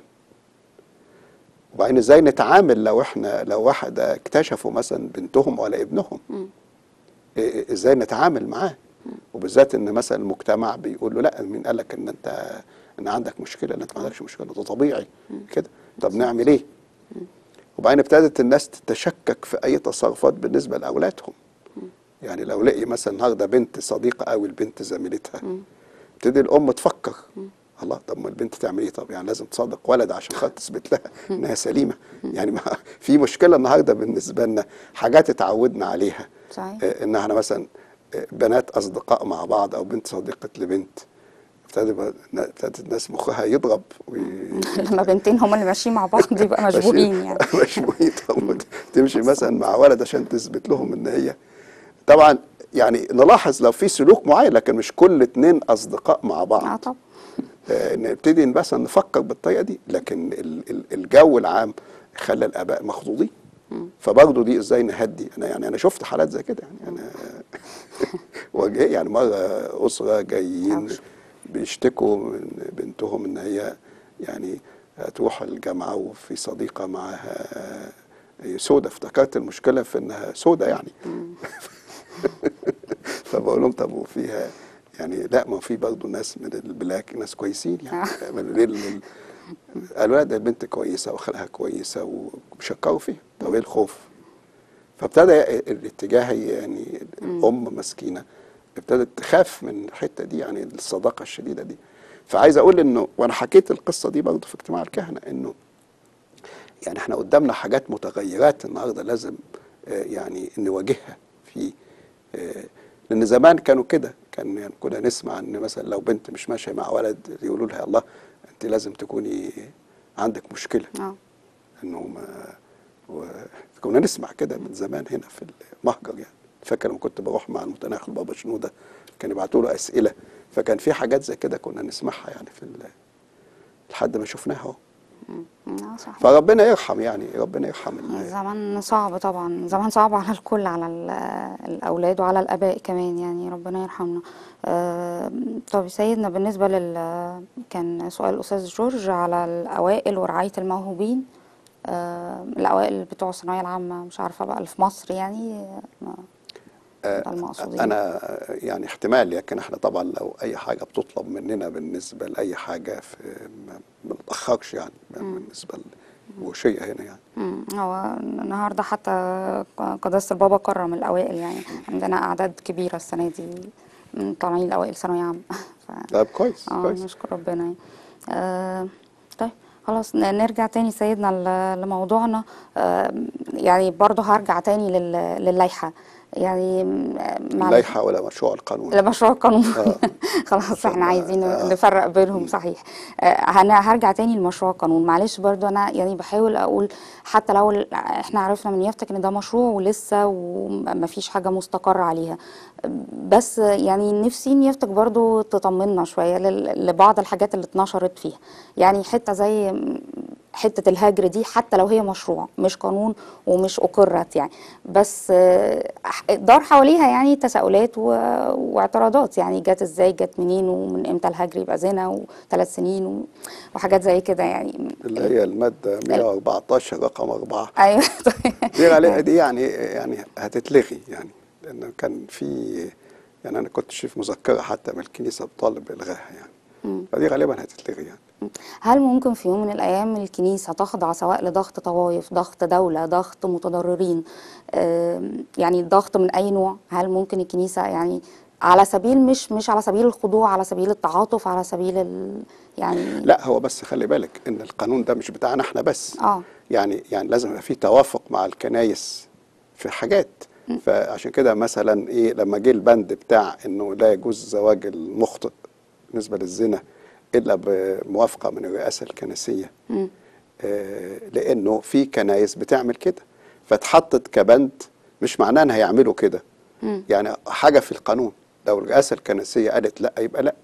وبعدين ازاي نتعامل لو احنا لو واحد اكتشفوا مثلا بنتهم ولا ابنهم إيه- ازاي نتعامل معاه وبالذات ان مثلا المجتمع بيقول له لا مين قال لك ان انت ان عندك مشكله ان انت ما عندكش مشكله ده طبيعي كده طب نعمل ايه وبعدين ابتدت الناس تتشكك في اي تصرفات بالنسبه لاولادهم يعني لو لقي مثلا النهارده بنت صديقه قوي لبنت زميلتها تبتدي الام تفكر الله طب ما البنت تعمل ايه طب يعني لازم تصادق ولد عشان خاطر تثبت لها انها سليمه يعني ما في مشكله النهارده بالنسبه لنا حاجات اتعودنا عليها صحيح. آه، ان احنا مثلا آه، بنات اصدقاء مع بعض او بنت صديقه لبنت ابتدى بقى- ابتدت الناس مخها يضرب وي... لما بنتين هما اللي ماشيين مع بعض يبقى مشبوهين يعني مشبوهين طب تمشي مثلا مع ولد عشان تثبت لهم ان هي طبعا يعني نلاحظ لو في سلوك معين لكن مش كل اتنين اصدقاء مع اه بعض طبعا آه، نبتدي مثلا نفكر بالطريقه دي لكن ال- ال- الجو العام خلى الاباء مخضوضين فبرضه دي ازاي نهدي انا يعني انا شفت حالات زي كده يعني انا واجه يعني مره اسره جايين أوش. بيشتكوا من بنتهم ان هي يعني هتروح الجامعه وفي صديقه معاها سودة افتكرت المشكله في انها سودة يعني فبقول لهم طب وفيها يعني لا ما في برضه ناس من البلاك ناس كويسين يعني من ليه ال- قالوا لا ده البنت كويسه واخلاقها كويسه وشكروا فيها طب ايه الخوف؟ فابتدى الاتجاه يعني الام مسكينه ابتدت تخاف من الحته دي يعني الصداقه الشديده دي فعايز اقول انه وانا حكيت القصه دي برضه في اجتماع الكهنه انه يعني احنا قدامنا حاجات متغيرات النهارده لازم آه، يعني نواجهها في آه، لان زمان كانوا كده كان يعني كنا نسمع ان مثلا لو بنت مش ماشيه مع ولد يقولوا لها الله انت لازم تكوني عندك مشكله اه انه ما و... كنا نسمع كده من زمان هنا في المهجر يعني فاكر لما كنت بروح مع المتناخ البابا شنوده كان يبعتوا له اسئله فكان في حاجات زي كده كنا نسمعها يعني في ال... لحد ما شفناها اهو اه صح فربنا يرحم يعني ربنا يرحم ال- زمان صعب طبعا زمان صعب على الكل على ال- الأولاد وعلى الآباء كمان يعني ربنا يرحمنا آه، طب يا سيدنا بالنسبة لل كان سؤال الأستاذ جورج على الأوائل ورعاية الموهوبين آه، الأوائل بتوع الثانوية العامة مش عارفة بقى اللي في مصر يعني آه، ده المقصودين انا يعني احتمال لكن احنا طبعا لو اي حاجه بتطلب مننا بالنسبه لاي حاجه في ما ما نتاخرش يعني بالنسبه ل- وشيء هنا يعني مم. هو النهارده حتى قداسة البابا كرم الأوائل يعني عندنا أعداد كبيرة السنة دي من طالعين الأوائل ثانوية عامة ف... طيب كويس اه كويس نشكر ربنا يعني. آه طيب خلاص ن- نرجع تاني سيدنا ل- لموضوعنا آه يعني برضه هرجع تاني لل- لللايحة يعني م- معلش. اللائحه ولا مشروع القانون لمشروع القانون آه. خلاص احنا عايزين آه. نفرق بينهم صحيح آه، انا هرجع تاني لمشروع القانون معلش برضو انا يعني بحاول اقول حتى لو ال- احنا عرفنا من يفتك ان ده مشروع ولسه ومفيش حاجه مستقره عليها بس يعني نفسي ان يفتك برضو تطمنا شويه لل- لبعض الحاجات اللي اتنشرت فيها يعني حته زي حته الهجر دي حتى لو هي مشروع مش قانون ومش اقرت يعني بس آه، دار حواليها يعني تساؤلات و- واعتراضات يعني جت ازاي جت منين ومن امتى الهجر يبقى زنا وثلاث سنين و- وحاجات زي كده يعني اللي هي الماده 114 رقم 4 ايوه دي غالبا دي يعني يعني هتتلغي يعني لان كان في يعني انا كنت شايف مذكره حتى من الكنيسه بطالب الغاها يعني فدي غالبا هتتلغي يعني هل ممكن في يوم من الايام الكنيسه تخضع سواء لضغط طوائف ضغط دوله ضغط متضررين آم، يعني ضغط من اي نوع هل ممكن الكنيسه يعني على سبيل مش مش على سبيل الخضوع على سبيل التعاطف على سبيل ال يعني لا هو بس خلي بالك ان القانون ده مش بتاعنا احنا بس اه يعني يعني لازم يبقى في توافق مع الكنايس في حاجات فعشان كده مثلا ايه لما جه البند بتاع انه لا يجوز زواج المخطئ بالنسبه للزنا الا بموافقه من الرئاسه الكنسيه مم. آه لانه في كنايس بتعمل كده فاتحطت كبند مش معناه ان هيعملوا كده مم. يعني حاجه في القانون لو الرئاسه الكنسيه قالت لا يبقى لا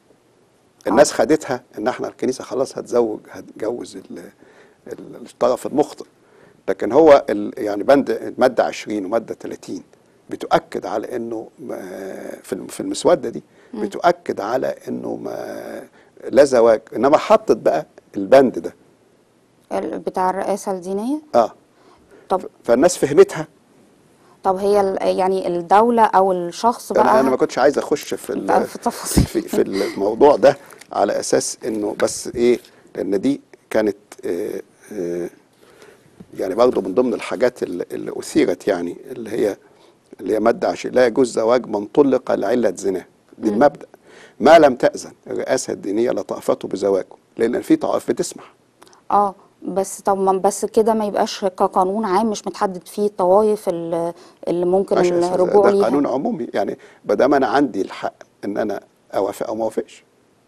الناس خدتها ان احنا الكنيسه خلاص هتزوج هتجوز ال- ال- الطرف المخطئ لكن هو ال- يعني بند الماده 20 وماده 30 بتؤكد على انه ما- في الم- في المسوده دي بتؤكد على انه ما لا زواج انما حطت بقى البند ده ال- بتاع الرئاسه الدينيه اه طب فالناس فهمتها طب هي ال- يعني الدوله او الشخص بقى انا انا ما كنتش عايز اخش في أنت ال- في التفاصيل. في, في الموضوع ده على اساس انه بس ايه لان دي كانت آه آه يعني برضه من ضمن الحاجات اللي, اللي اثيرت يعني اللي هي اللي هي ماده عشان لا يجوز زواج من طلق لعله زنا دي المبدا ما لم تاذن الرئاسه الدينيه لطائفته بزواجه لان في طوائف بتسمح اه بس طب ما بس كده ما يبقاش كقانون عام مش متحدد فيه الطوائف اللي اللي ممكن عشان أساس الرجوع ده ليها قانون عمومي يعني ما دام انا عندي الحق ان انا اوافق او ما اوافقش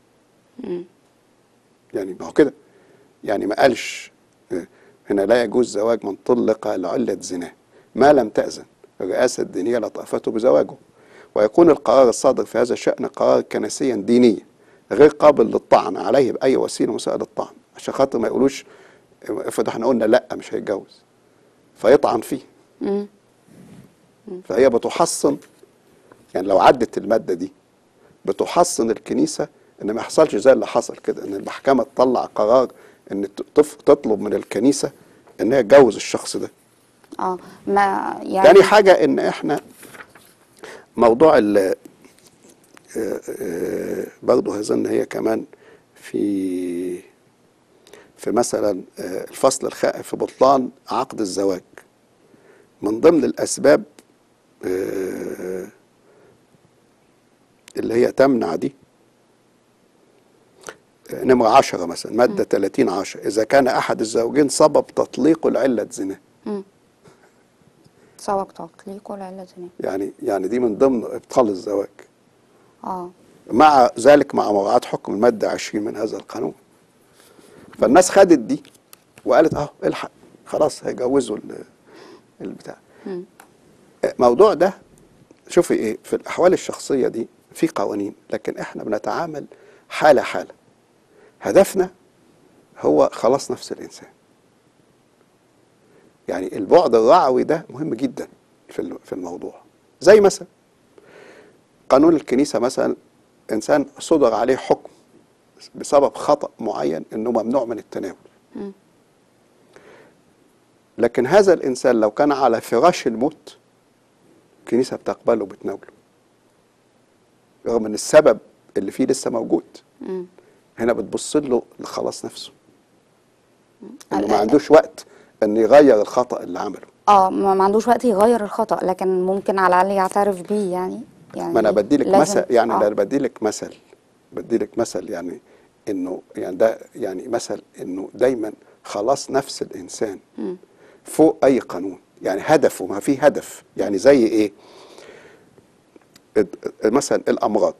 يعني ما هو كده يعني ما قالش آه، هنا لا يجوز زواج من طلق لعلة زنا ما لم تأذن الرئاسة الدينية لطائفته بزواجه ويكون القرار الصادر في هذا الشأن قرار كنسيا دينيا غير قابل للطعن عليه بأي وسيلة من وسائل الطعن عشان خاطر ما يقولوش افرض احنا قلنا لا مش هيتجوز فيطعن فيه مم. فهي بتحصن يعني لو عدت المادة دي بتحصن الكنيسة ان ما يحصلش زي اللي حصل كده ان المحكمة تطلع قرار ان تف- تطلب من الكنيسة ان هي تجوز الشخص ده اه ما يعني تاني حاجة ان احنا موضوع ال آه، آه، برضه هظن هي كمان في في مثلا آه، الفصل الخائف في بطلان عقد الزواج من ضمن الأسباب آه، اللي هي تمنع دي آه، نمرة عشرة مثلا مادة 30 عشرة إذا كان أحد الزوجين سبب تطليقه لعلة زنا سواء تطليق ولا علة زنا يعني يعني دي من ضمن ابطال الزواج اه مع ذلك مع مراعاة حكم المادة 20 من هذا القانون فالناس خدت دي وقالت اه الحق خلاص هيجوزوا ال- البتاع الموضوع ده شوفي ايه في الاحوال الشخصيه دي في قوانين لكن احنا بنتعامل حاله حاله هدفنا هو خلاص نفس الانسان يعني البعد الرعوي ده مهم جدا في ال- في الموضوع زي مثلا قانون الكنيسه مثلا انسان صدر عليه حكم بسبب خطا معين انه ممنوع من التناول لكن هذا الانسان لو كان على فراش الموت الكنيسه بتقبله وبتناوله رغم ان السبب اللي فيه لسه موجود هنا بتبص له لخلاص نفسه انه ما عندوش وقت ان يغير الخطا اللي عمله اه ما ما عندوش وقت يغير الخطأ لكن ممكن على الأقل يعترف بيه يعني يعني ما انا بديلك لازم- مثل يعني آه. انا بديلك مثل بديلك مثل يعني انه يعني ده يعني مثل انه دايما خلاص نفس الانسان فوق اي قانون يعني هدفه ما في هدف يعني زي ايه اد- مثلا الامراض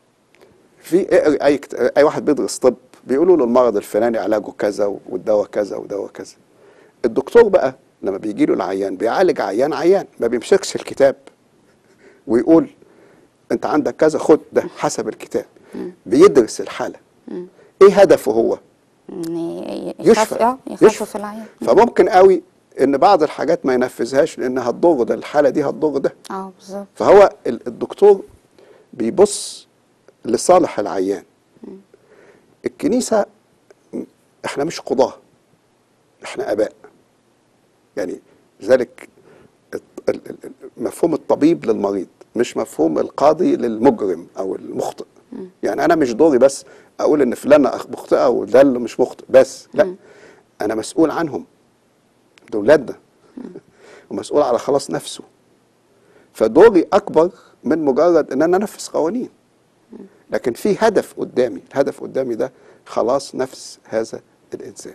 في اقري اي كت- اي واحد بيدرس طب بيقولوا له المرض الفلاني علاجه كذا والدواء كذا والدواء كذا الدكتور بقى لما بيجي له العيان بيعالج عيان عيان ما بيمسكش الكتاب ويقول انت عندك كذا خد ده حسب الكتاب بيدرس الحاله ايه هدفه هو إن ي- يشفى يخف اه يخفف العيان فممكن قوي ان بعض الحاجات ما ينفذهاش لان هتضر ده الحاله دي هتضر ده اه بالظبط فهو ال- الدكتور بيبص لصالح العيان الكنيسه م- احنا مش قضاه احنا اباء يعني لذلك الت- ال- ال- ال- مفهوم الطبيب للمريض مش مفهوم القاضي للمجرم او المخطئ يعني انا مش دوري بس اقول ان فلانه أخ- مخطئه وده اللي مش مخطئ بس لا انا مسؤول عنهم دول ولادنا ومسؤول على خلاص نفسه فدوري اكبر من مجرد ان انا انفذ قوانين لكن في هدف قدامي الهدف قدامي ده خلاص نفس هذا الانسان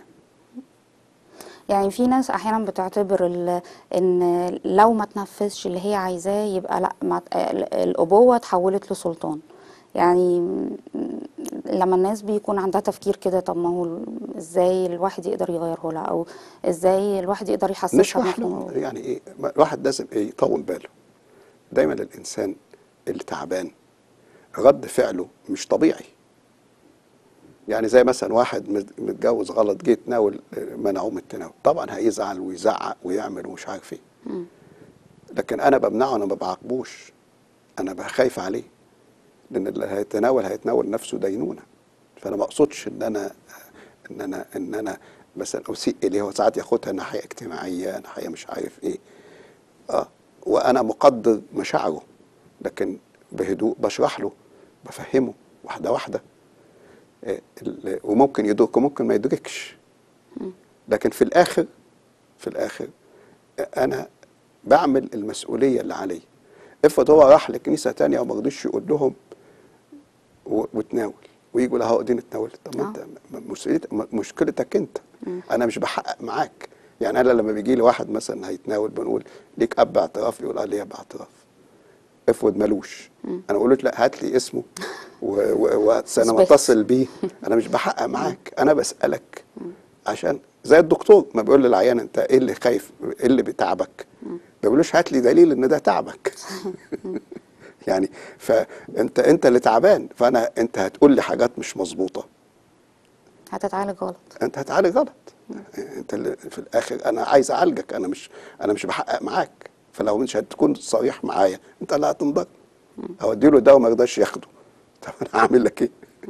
يعني في ناس احيانا بتعتبر ال- ان لو ما تنفذش اللي هي عايزاه يبقى لا ما ت- ال- الابوه اتحولت لسلطان يعني م- لما الناس بيكون عندها تفكير كده طب ما هو ال- ازاي الواحد يقدر يغيره لها او ازاي الواحد يقدر يحسسها نشرح له بمفهوم يعني ايه ما- الواحد لازم ايه يطول باله دايما الانسان اللي تعبان رد فعله مش طبيعي يعني زي مثلا واحد مت- متجوز غلط جه يتناول آه، منعوه من التناول طبعا هيزعل ويزعق ويعمل ومش عارف ايه لكن انا بمنعه انا ما بعاقبوش انا بقى خايف عليه لان اللي هيتناول هيتناول نفسه دينونه فانا ما اقصدش ان انا ان انا ان انا مثلا اسيء اليه هو ساعات ياخدها ناحيه اجتماعيه ناحيه مش عارف ايه اه وانا مقدر مشاعره لكن بهدوء بشرح له بفهمه واحده واحده آه، ال- وممكن يدرك وممكن ما يدركش لكن في الاخر في الاخر آه، انا بعمل المسؤوليه اللي عليا افرض هو راح لكنيسه تانية وما رضيش يقول لهم و- وتناول ويجوا لها دي نتناول طب ما آه. انت م- مسؤوليتك م- مشكلتك انت انا مش بحقق معاك يعني انا لما بيجي لي واحد مثلا هيتناول بنقول ليك اب اعتراف يقول اه ليا اب اعتراف افرض ملوش انا اقول له لا هات لي اسمه و- و- وانا اثبت. متصل بيه انا مش بحقق معاك انا بسالك عشان زي الدكتور ما بيقول للعيان انت ايه اللي خايف ايه اللي بتعبك ما بيقولوش هات لي دليل ان ده تعبك يعني فانت انت اللي تعبان فانا انت هتقول لي حاجات مش مظبوطه هتتعالج غلط انت هتعالج غلط انت اللي في الاخر انا عايز اعالجك انا مش انا مش بحقق معاك فلو مش هتكون صريح معايا انت اللي هتنضر اودي له دواء ما يقدرش ياخده طب انا هعمل لك ايه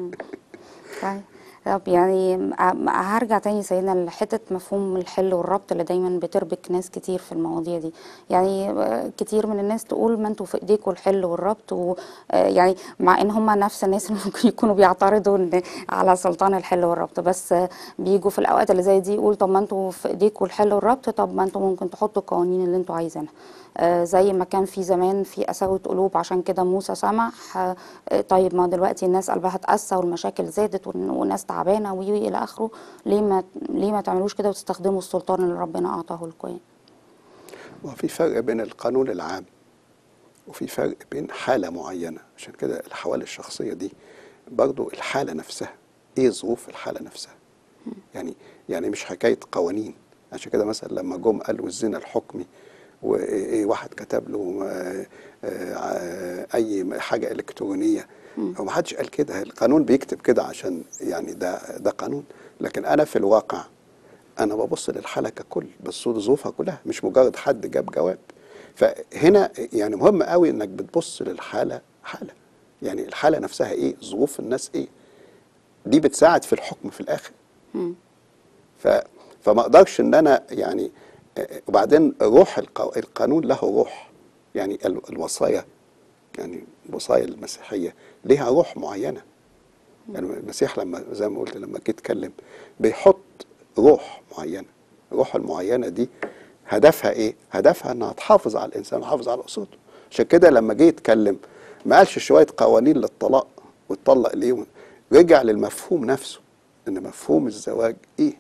طيب طب يعني م- هرجع تاني سيدنا لحتة مفهوم الحل والربط اللي دايما بتربك ناس كتير في المواضيع دي يعني آه، كتير من الناس تقول ما انتوا في ايديكوا الحل والربط ويعني مع ان هم نفس الناس اللي ممكن يكونوا بيعترضوا إن على سلطان الحل والربط بس آه، بيجوا في الاوقات اللي زي دي يقول طب ما انتوا في ايديكوا الحل والربط طب ما انتوا ممكن تحطوا القوانين اللي انتوا عايزينها آه، زي ما كان في زمان في قساوة قلوب عشان كده موسى سمح آه، آه، طيب ما دلوقتي الناس قلبها اتقسى والمشاكل زادت والن- والناس تعبانة وي وي إلى آخره ليه ما ليه ما تعملوش كده وتستخدموا السلطان اللي ربنا أعطاه لكم وفي فرق بين القانون العام وفي فرق بين حالة معينة عشان كده الحوالي الشخصية دي برضو الحالة نفسها ايه ظروف الحالة نفسها يعني يعني مش حكاية قوانين عشان كده مثلا لما جم قالوا الزنا الحكمي وايه واحد كتب له آه، آه، اي حاجة الكترونية وما حدش قال كده القانون بيكتب كده عشان يعني ده ده قانون لكن انا في الواقع انا ببص للحاله ككل بص لظروفها كلها مش مجرد حد جاب جواب فهنا يعني مهم قوي انك بتبص للحاله حاله يعني الحاله نفسها ايه ظروف الناس ايه دي بتساعد في الحكم في الاخر ف فما اقدرش ان انا يعني آه، وبعدين روح الق- القانون له روح يعني ال- الوصايا يعني الوصايا المسيحيه ليها روح معينه يعني المسيح لما زي ما قلت لما جه يتكلم بيحط روح معينه الروح المعينه دي هدفها ايه هدفها انها تحافظ على الانسان وتحافظ على اسرته عشان كده لما جه يتكلم ما قالش شويه قوانين للطلاق واتطلق ليه رجع للمفهوم نفسه ان مفهوم الزواج ايه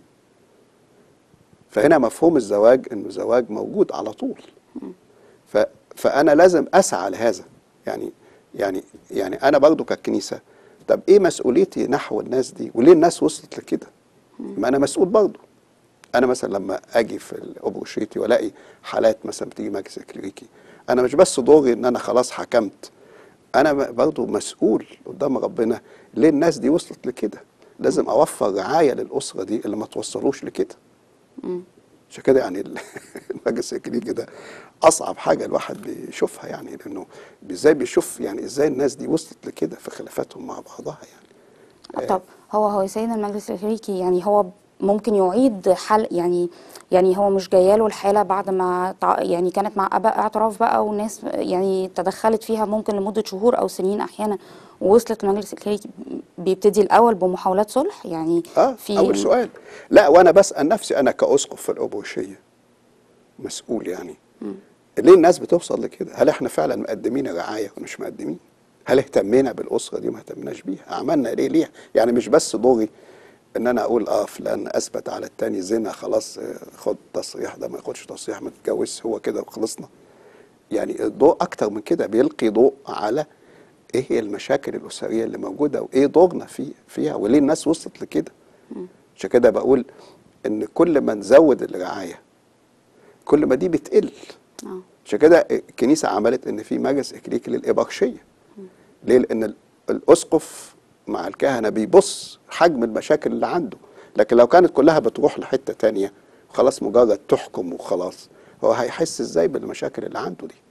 فهنا مفهوم الزواج انه زواج موجود على طول ف فانا لازم اسعى لهذا يعني يعني يعني انا برضو ككنيسه طب ايه مسؤوليتي نحو الناس دي وليه الناس وصلت لكده ما انا مسؤول برضو انا مثلا لما اجي في الابروشيتي والاقي حالات مثلا بتيجي مجلس كليريكي انا مش بس دوري ان انا خلاص حكمت انا برضو مسؤول قدام ربنا ليه الناس دي وصلت لكده لازم اوفر رعايه للاسره دي اللي ما توصلوش لكده عشان كده يعني ال- المجلس الكلينيكي ده اصعب حاجه الواحد بيشوفها يعني لانه ازاي بيشوف يعني ازاي الناس دي وصلت لكده في خلافاتهم مع بعضها يعني طب هو هو يا سيدنا المجلس الكليريكي يعني هو ممكن يعيد حل يعني يعني هو مش جاياله الحاله بعد ما تع- يعني كانت مع اباء اعتراف بقى والناس يعني تدخلت فيها ممكن لمده شهور او سنين احيانا ووصلت المجلس الكليريكي بيبتدي الاول بمحاولات صلح يعني اه في اول سؤال لا وانا بسال نفسي انا كاسقف في الابوشيه مسؤول يعني ليه الناس بتوصل لكده هل احنا فعلا مقدمين رعايه ولا مش مقدمين هل اهتمينا بالاسره دي ما اهتمناش بيها عملنا ليه ليه يعني مش بس دوري ان انا اقول اه فلان اثبت على التاني زنا خلاص آه، خد تصريح ده ما ياخدش تصريح ما تتجوزش هو كده وخلصنا يعني الضوء اكتر من كده بيلقي ضوء على ايه هي المشاكل الاسريه اللي موجوده وايه دورنا في فيها وليه الناس وصلت لكده عشان كده بقول ان كل ما نزود الرعايه كل ما دي بتقل آه. عشان كده الكنيسه عملت ان في مجلس اكليكي للابرشيه ليه لان ال- الاسقف مع الكهنه بيبص حجم المشاكل اللي عنده لكن لو كانت كلها بتروح لحته تانية خلاص مجرد تحكم وخلاص هو هيحس ازاي بالمشاكل اللي عنده دي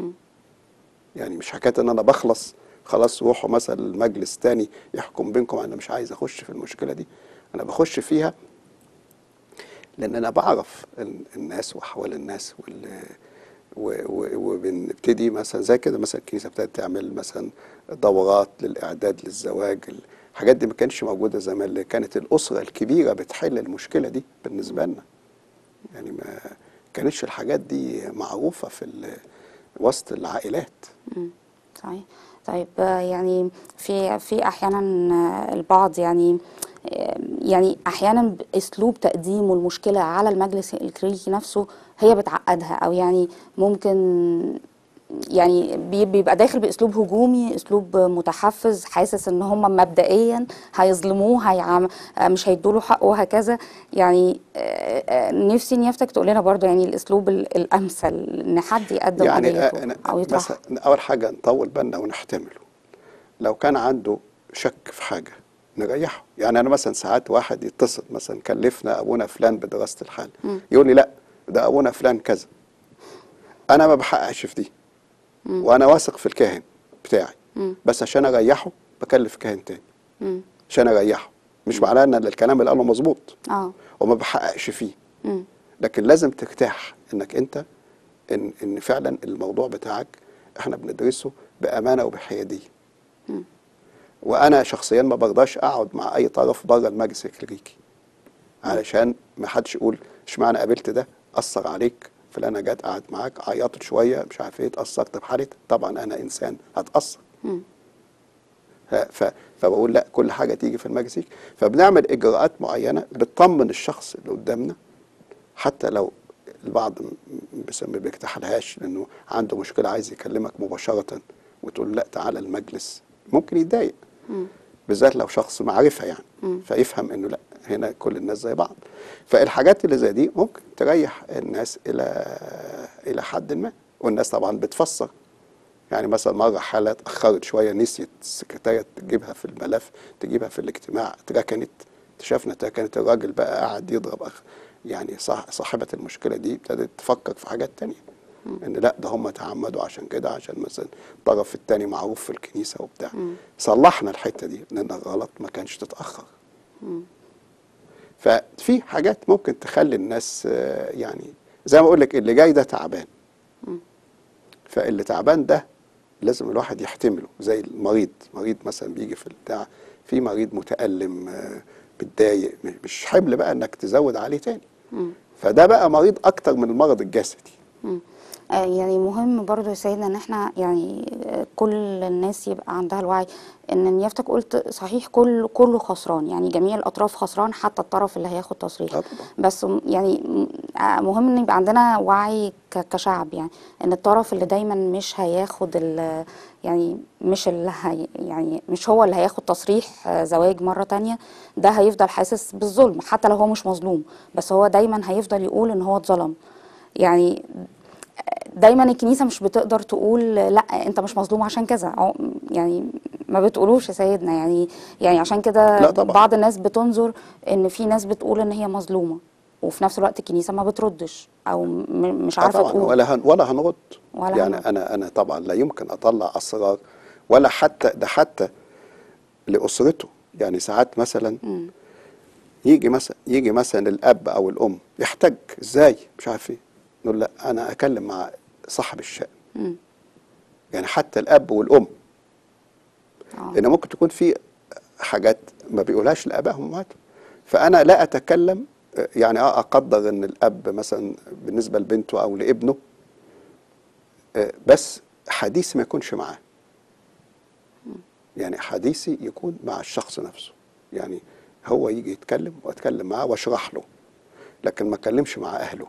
يعني مش حكايه ان انا بخلص خلاص روحوا مثلا المجلس تاني يحكم بينكم انا مش عايز اخش في المشكله دي انا بخش فيها لان انا بعرف ال- الناس واحوال الناس وال و- و- وبنبتدي مثلا زي كده مثلا الكنيسه ابتدت تعمل مثلا دورات للاعداد للزواج الحاجات دي ما كانتش موجوده زمان اللي كانت الاسره الكبيره بتحل المشكله دي بالنسبه لنا يعني ما كانتش الحاجات دي معروفه في ال- وسط العائلات صحيح طيب آه، يعني في في احيانا آه، البعض يعني آه، يعني احيانا اسلوب تقديمه المشكله على المجلس الكليريكي نفسه هي بتعقدها او يعني ممكن يعني بي- بيبقى داخل باسلوب هجومي اسلوب متحفز حاسس ان هم مبدئيا هيظلموه هيعم آه، مش هيدوا له حقه وهكذا يعني آه، آه، نفسي نيافتك تقول لنا برضو يعني الاسلوب ال- الامثل ان حد يقدم يعني قضيته أنا او يطرحها مثلا اول حاجه نطول بالنا ونحتمله لو كان عنده شك في حاجه نريحه يعني انا مثلا ساعات واحد يتصل مثلا كلفنا ابونا فلان بدراسه الحال يقول لي لا ده ابونا فلان كذا انا ما بحققش في دي وانا واثق في الكاهن بتاعي بس عشان اريحه بكلف كاهن تاني عشان اريحه مش معناه ان الكلام اللي قاله مظبوط اه وما بحققش فيه مم. لكن لازم ترتاح انك انت ان ان فعلا الموضوع بتاعك احنا بندرسه بامانه وبحياديه وانا شخصيا ما برضاش اقعد مع اي طرف بره المجلس الكليريكي علشان ما حدش يقول اشمعنى قابلت ده اثر عليك فلانه جت قعدت معاك عيطت شويه مش عارف ايه اتاثرت بحالتها طبعا انا انسان هتاثر ف- ف- فبقول لا كل حاجه تيجي في المجلس يجي. فبنعمل اجراءات معينه بتطمن الشخص اللي قدامنا حتى لو البعض م- بس ما بيرتاحلهاش لانه عنده مشكله عايز يكلمك مباشره وتقول له لا تعالى المجلس ممكن يتضايق بالذات لو شخص معرفه يعني فيفهم انه لا هنا كل الناس زي بعض فالحاجات اللي زي دي ممكن تريح الناس الى الى حد ما والناس طبعا بتفسر يعني مثلا مره حاله اتاخرت شويه نسيت السكرتاريه تجيبها في الملف تجيبها في الاجتماع اتركنت اكتشفنا اتركنت الراجل بقى قاعد يضرب أخ يعني صح صاحبه المشكله دي ابتدت تفكر في حاجات تانية ان لا ده هم تعمدوا عشان كده عشان مثلا الطرف التاني معروف في الكنيسه وبتاع صلحنا الحته دي لان غلط ما كانش تتاخر ففي حاجات ممكن تخلي الناس آه، يعني زي ما اقول لك اللي جاي ده تعبان فاللي تعبان ده لازم الواحد يحتمله زي المريض مريض مثلا بيجي في البتاع في مريض متألم آه، متضايق م- مش حمل بقى انك تزود عليه تاني فده بقى مريض اكتر من المرض الجسدي آه، يعني مهم برضو يا سيدنا ان احنا يعني آه، كل الناس يبقى عندها الوعي ان نيافتك قلت صحيح كل كله خسران يعني جميع الاطراف خسران حتى الطرف اللي هياخد تصريح آه طبعا. بس م- يعني م- آه، مهم ان يبقى عندنا وعي ك- كشعب يعني ان الطرف اللي دايما مش هياخد ال- يعني مش اللي هي يعني مش هو اللي هياخد تصريح آه، زواج مرة تانية ده هيفضل حاسس بالظلم حتى لو هو مش مظلوم بس هو دايما هيفضل يقول ان هو اتظلم يعني دايما الكنيسه مش بتقدر تقول لا انت مش مظلوم عشان كذا أو يعني ما بتقولوش يا سيدنا يعني يعني عشان كده لا طبعا. بعض الناس بتنظر ان في ناس بتقول ان هي مظلومه وفي نفس الوقت الكنيسه ما بتردش او م- مش آه عارفه طبعا تقول ولا هن ولا هنرد ولا يعني هنرد. انا انا طبعا لا يمكن اطلع اسرار ولا حتى ده حتى لاسرته يعني ساعات مثلا يجي مثلا يجي مثلا الاب او الام يحتاج ازاي مش عارف ايه نقول لا انا اكلم مع صاحب الشأن مم. يعني حتى الاب والام آه. لان ممكن تكون في حاجات ما بيقولهاش لابائهم وامهاتهم فانا لا اتكلم آه، يعني اه اقدر ان الاب مثلا بالنسبه لبنته او لابنه آه، بس حديثي ما يكونش معاه يعني حديثي يكون مع الشخص نفسه يعني هو يجي يتكلم واتكلم معاه واشرح له لكن ما اتكلمش مع اهله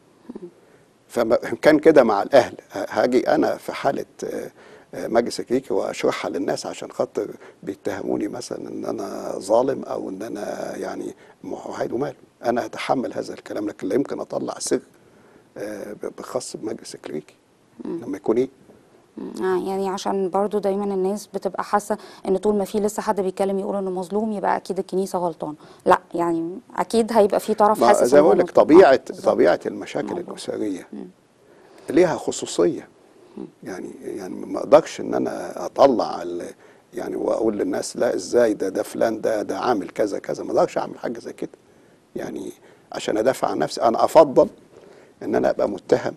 فما كان كده مع الاهل ه- هاجي انا في حاله آه، آه، مجلس الكليكي واشرحها للناس عشان خاطر بيتهموني مثلا ان انا ظالم او ان انا يعني محايد وماله انا اتحمل هذا الكلام لكن لا يمكن اطلع سر آه، ب- بخاص بمجلس الكليكي لما يكون ايه آه يعني عشان برضو دايما الناس بتبقى حاسه ان طول ما في لسه حد بيتكلم يقول انه مظلوم يبقى اكيد الكنيسه غلطان لا يعني اكيد هيبقى في طرف ما حاسس زي إن ما هو بقول لك مظلوم. طبيعه آه، بالظبط. طبيعه المشاكل موضوع. الاسريه ليها خصوصيه يعني يعني ما اقدرش ان انا اطلع ال- يعني واقول للناس لا ازاي ده ده فلان ده ده عامل كذا كذا ما اقدرش اعمل حاجه زي كده يعني عشان ادافع عن نفسي انا افضل ان انا ابقى متهم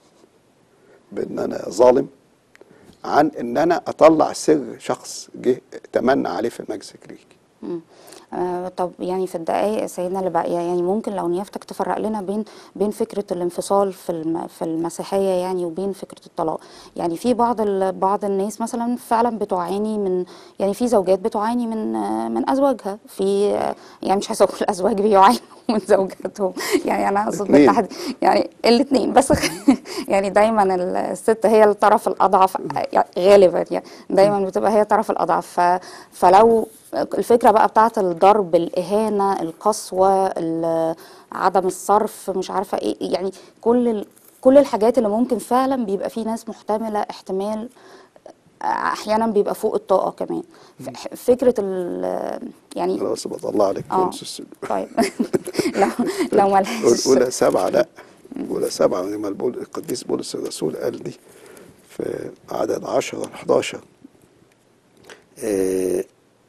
بان انا ظالم عن ان انا اطلع سر شخص جه تمنى عليه في المجلس الكليكي مم. آه طب يعني في الدقائق يا سيدنا اللي بقى يعني ممكن لو نيافتك تفرق لنا بين بين فكره الانفصال في الم في المسيحيه يعني وبين فكره الطلاق يعني في بعض ال بعض الناس مثلا فعلا بتعاني من يعني في زوجات بتعاني من آه من ازواجها في آه يعني مش عايزه اقول الازواج بيعانوا من زوجاتهم يعني انا اقصد اتنين. بالتحديد يعني الاثنين بس يعني دايما الست هي الطرف الاضعف يعني غالبا يعني دايما بتبقى هي الطرف الاضعف ف- فلو الفكره بقى بتاعت الضرب الاهانه القسوه ال- عدم الصرف مش عارفه ايه يعني كل ال- كل الحاجات اللي ممكن فعلا بيبقى في ناس محتمله احتمال احيانا بيبقى فوق الطاقه كمان ف- فكره ال يعني انا بس بطلع لك اه كنز السلوك. طيب لو لو ملهاش أولى سبعة لا أولى سبعة لما البول- القديس بولس الرسول قال دي في عدد 10 11 آه،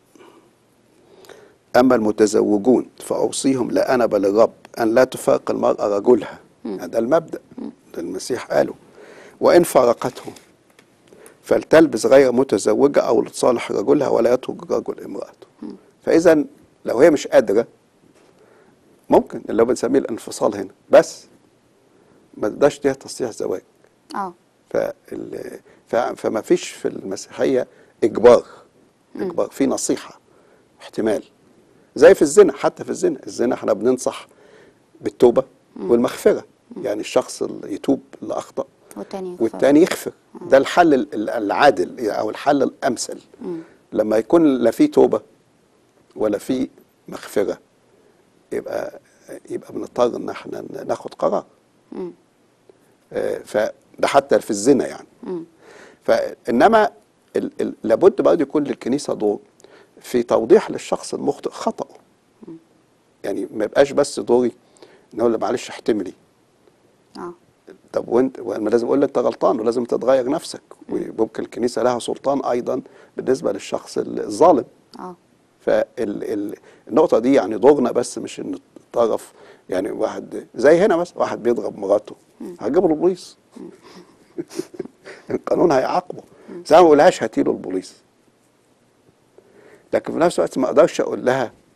أما المتزوجون فأوصيهم لا أنا بل الرب أن لا تفارق المرأة رجلها هذا المبدأ ده المسيح قاله وإن فارقته فلتلبس غير متزوجة أو لتصالح رجلها ولا يترك رجل امرأته فإذا لو هي مش قادرة ممكن اللي هو بنسميه الانفصال هنا بس ما تقدرش تديها تصريح زواج اه فال... ف... فما فيش في المسيحيه اجبار اجبار في نصيحه احتمال زي في الزنا حتى في الزنا الزنا احنا بننصح بالتوبه والمغفره يعني الشخص اللي يتوب اللي اخطا والتاني يغفر. والتاني يغفر ده الحل ال- العادل او الحل الامثل لما يكون لا في توبه ولا في مغفره يبقى يبقى بنضطر ان احنا ناخد قرار آه، فده حتى في الزنا يعني فانما ال- ال- لابد برضه يكون للكنيسه دور في توضيح للشخص المخطئ خطأه يعني ما يبقاش بس دوري نقول له معلش احتملي اه طب وانت وانا لازم اقول له انت غلطان ولازم تتغير نفسك وممكن الكنيسه لها سلطان ايضا بالنسبه للشخص الظالم اه فالنقطة دي يعني دورنا بس مش ان الطرف يعني واحد زي هنا مثلا واحد بيضرب مراته هجيبه البوليس القانون هيعاقبه زي ما بقولهاش هاتيله البوليس لكن في نفس الوقت ما اقدرش اقول لها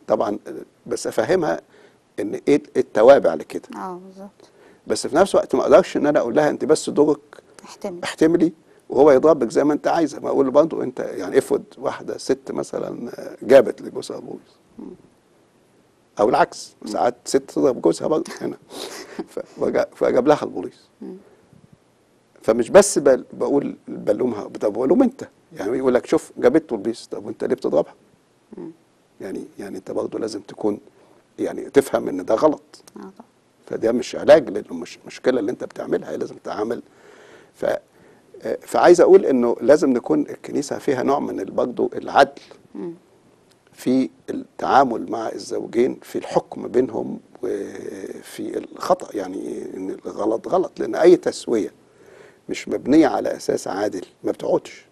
طبعا بس افهمها ان ايه التوابع لكده اه بالظبط بس في نفس الوقت ما اقدرش ان انا اقول لها انت بس دورك احتمل احتملي وهو يضربك زي ما انت عايزه ما اقول له برضه انت يعني افرض واحده ست مثلا جابت لجوزها البوليس او العكس ساعات ست تضرب جوزها برضه هنا ف- وجا- فجاب لها البوليس فمش بس بل بقول بلومها طب بقولهم انت يعني يقول لك شوف جابته البوليس طب وانت ليه بتضربها؟ يعني يعني انت برضه لازم تكون يعني تفهم ان ده غلط اه طبعا فده مش علاج لانه مش مشكله اللي انت بتعملها هي لازم تتعامل ف آه، فعايز اقول انه لازم نكون الكنيسه فيها نوع من ال- برضه العدل في التعامل مع الزوجين في الحكم بينهم وفي الخطا يعني ان الغلط غلط لان اي تسويه مش مبنيه على اساس عادل ما بتقعدش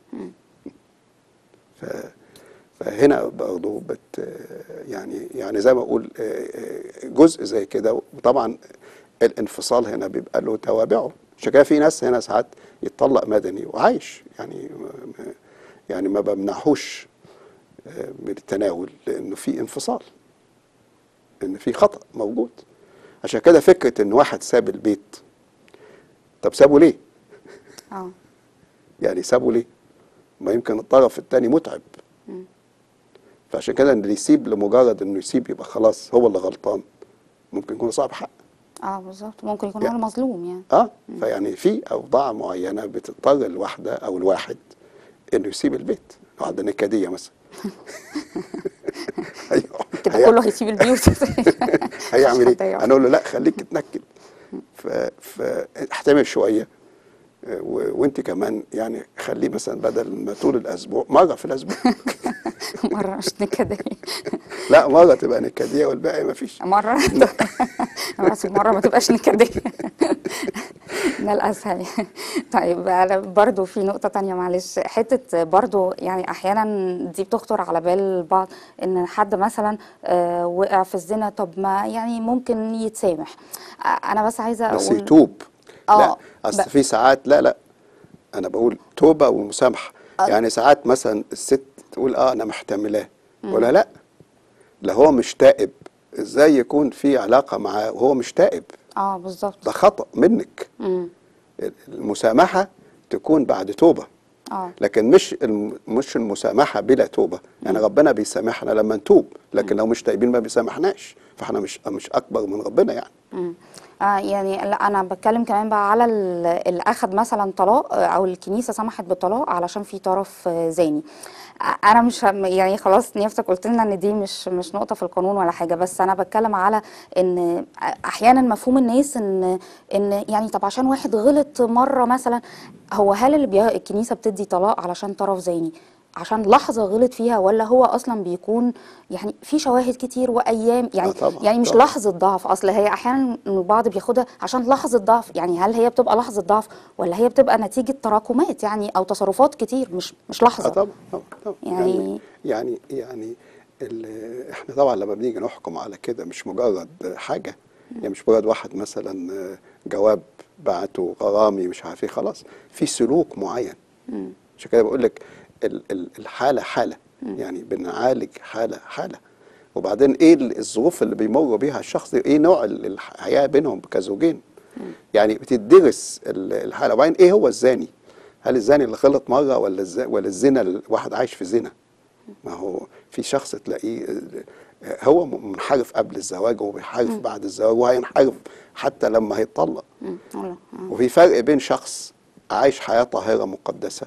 ف فهنا برضه بت يعني يعني زي ما اقول آه، آه، جزء زي كده وطبعا الانفصال هنا بيبقى له توابعه عشان كده في ناس هنا ساعات يتطلق مدني وعايش يعني ما- ما- يعني ما بمنعهوش آه، من التناول لانه في انفصال ان في خطا موجود عشان كده فكره ان واحد ساب البيت طب سابه ليه؟ اه يعني سابه ليه؟ ما يمكن الطرف الثاني متعب فعشان كده اللي يسيب لمجرد انه يسيب يبقى خلاص هو اللي غلطان ممكن يكون صاحب حق اه بالظبط ممكن يكون هو يعني- المظلوم يعني اه فيعني في اوضاع معينه بتضطر الواحده او الواحد انه يسيب البيت واحده نكديه مثلا أيوة. كده هي- كله هيسيب البيوت هيعمل حد ايه؟ هيقعد. هنقول له لا خليك تنكد ف... فاحتمل شويه آه، و... وانت كمان يعني خليه مثلا بدل ما طول الاسبوع مره في الاسبوع مره مش نكديه لا مره تبقى نكديه والباقي ما فيش مرة بس مرة ما تبقاش نكدية ده الأسهل طيب أنا برضو في نقطة تانية معلش حتة برضو يعني أحيانا دي بتخطر على بال البعض إن حد مثلا آه، وقع في الزنا طب ما يعني ممكن يتسامح آه، أنا بس عايزة بس أقول يتوب آه، لا اصل ب- في ساعات لا لا انا بقول توبه ومسامحه يعني ساعات مثلا الست تقول اه انا محتملاه ولا لا لا هو مش تائب ازاي يكون في علاقه معاه وهو مش تائب اه بالظبط ده خطا منك مم. المسامحه تكون بعد توبه اه لكن مش الم- مش المسامحه بلا توبه يعني ربنا بيسامحنا لما نتوب لكن لو مش تائبين ما بيسامحناش فاحنا مش مش اكبر من ربنا يعني مم. آه يعني لا انا بتكلم كمان بقى على ال- اللي اخد مثلا طلاق آه، او الكنيسه سمحت بالطلاق علشان في طرف آه، زاني آه، انا مش هم- يعني خلاص نيافتك قلت لنا ان دي مش مش نقطه في القانون ولا حاجه بس انا بتكلم على ان احيانا مفهوم الناس ان ان يعني طب عشان واحد غلط مره مثلا هو هل اللي بي... الكنيسه بتدي طلاق علشان طرف زاني عشان لحظه غلط فيها ولا هو اصلا بيكون يعني في شواهد كتير وايام يعني آه طبعاً، يعني مش طبعاً. لحظه ضعف اصل هي احيانا البعض بياخدها عشان لحظه ضعف يعني هل هي بتبقى لحظه ضعف ولا هي بتبقى نتيجه تراكمات يعني او تصرفات كتير مش مش اه لحظه طبعا طبعا طبعا يعني- يعني يعني يعني ال- احنا طبعا لما بنيجي نحكم على كده مش مجرد حاجه يعني مش مجرد واحد مثلا آه، جواب بعته غرامي مش عارف ايه خلاص في سلوك معين عشان كده بقول لك ال- ال- الحاله حاله يعني بنعالج حاله حاله وبعدين ايه ال- الظروف اللي بيمر بيها الشخص ايه نوع ال- الحياه بينهم كزوجين يعني بتدرس ال- الحاله وبعدين ايه هو الزاني هل الزاني اللي غلط مره ولا الز... ولا الزنا اللي واحد عايش في زنا ما هو في شخص تلاقيه آه، هو منحرف قبل الزواج وبينحرف بعد الزواج وهينحرف حتى لما هيتطلق مم. والله. آه. وفي فرق بين شخص عايش حياة طاهرة مقدسة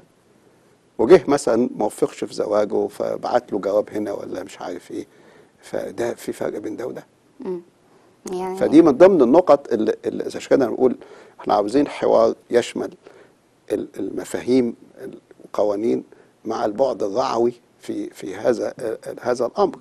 وجه مثلا ما وفقش في زواجه فبعت له جواب هنا ولا مش عارف ايه فده في فرق بين ده وده يعني فدي من ضمن النقط اللي, اللي عشان كده نقول احنا عاوزين حوار يشمل ال- المفاهيم القوانين مع البعد الرعوي في في هذا ال- هذا الامر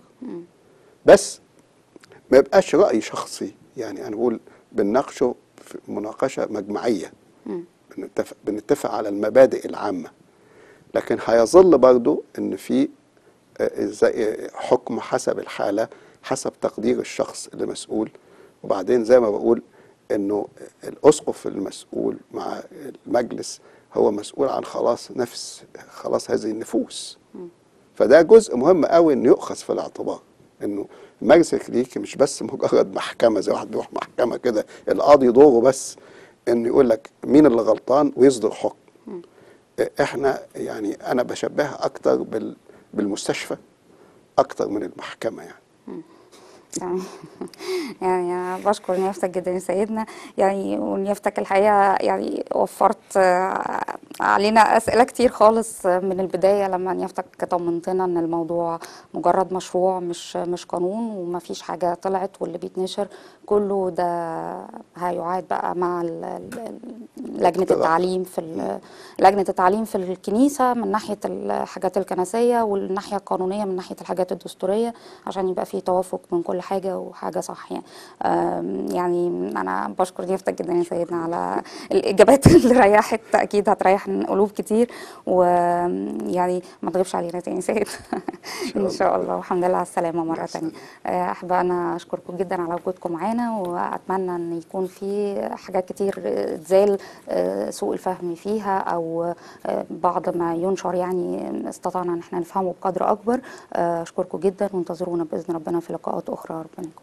بس ما يبقاش راي شخصي يعني انا بقول بنناقشه في مناقشه مجمعيه بنتفق بنتفق على المبادئ العامه لكن هيظل برضو ان في آه، زي حكم حسب الحاله حسب تقدير الشخص اللي مسؤول وبعدين زي ما بقول انه الاسقف المسؤول مع المجلس هو مسؤول عن خلاص نفس خلاص هذه النفوس فده جزء مهم قوي انه يؤخذ في الاعتبار انه المجلس الكلينيكي مش بس مجرد محكمه زي واحد بيروح محكمه كده القاضي دوره بس انه يقول لك مين اللي غلطان ويصدر حكم احنا يعني انا بشبهها اكتر بال بالمستشفى اكتر من المحكمه يعني يعني يعني أنا بشكر نيافتك جدا يا سيدنا يعني ونيافتك الحقيقه يعني وفرت آه، علينا اسئله كتير خالص من البدايه لما نيافتك طمنتنا ان الموضوع مجرد مشروع مش مش قانون وما فيش حاجه طلعت واللي بيتنشر كله ده هيعاد بقى مع ال- ال- لجنه اقتراح. التعليم في ال- لجنه التعليم في الكنيسه من ناحيه الحاجات الكنسيه والناحيه القانونيه من ناحيه الحاجات الدستوريه عشان يبقى في توافق من كل حاجه وحاجه صح يعني آم، يعني انا بشكر ضيافتك جدا يا سيدنا على الاجابات اللي ريحت اكيد هتريح قلوب كتير ويعني ما تغيبش علينا تاني يا سيد ان شاء الله والحمد لله على السلامه مره تانية آه، احب انا اشكركم جدا على وجودكم معانا واتمنى ان يكون في حاجات كتير آه، تزال آه، سوء الفهم فيها او آه، بعض ما ينشر يعني استطعنا ان احنا نفهمه بقدر اكبر آه، اشكركم جدا وانتظرونا باذن ربنا في لقاءات اخرى ربنا يكون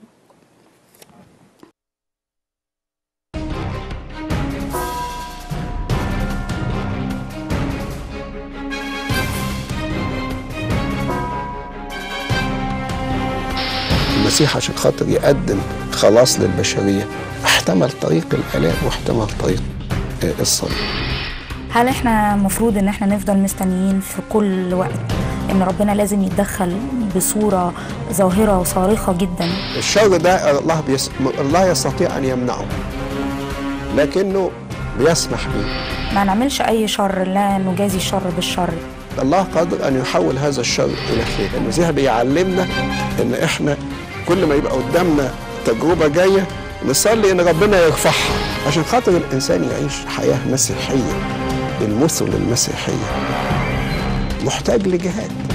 المسيح عشان خاطر يقدم خلاص للبشريه احتمل طريق الالام واحتمل طريق آه، الصليب هل احنا المفروض ان احنا نفضل مستنيين في كل وقت ان ربنا لازم يتدخل بصوره ظاهره وصارخه جدا الشر ده الله بيس... الله يستطيع ان يمنعه لكنه بيسمح به ما نعملش اي شر لا نجازي الشر بالشر الله قادر ان يحول هذا الشر الى خير المسيح بيعلمنا ان احنا كل ما يبقى قدامنا تجربه جايه نصلي ان ربنا يرفعها عشان خاطر الانسان يعيش حياه مسيحيه بالمثل المسيحيه محتاج لجهاد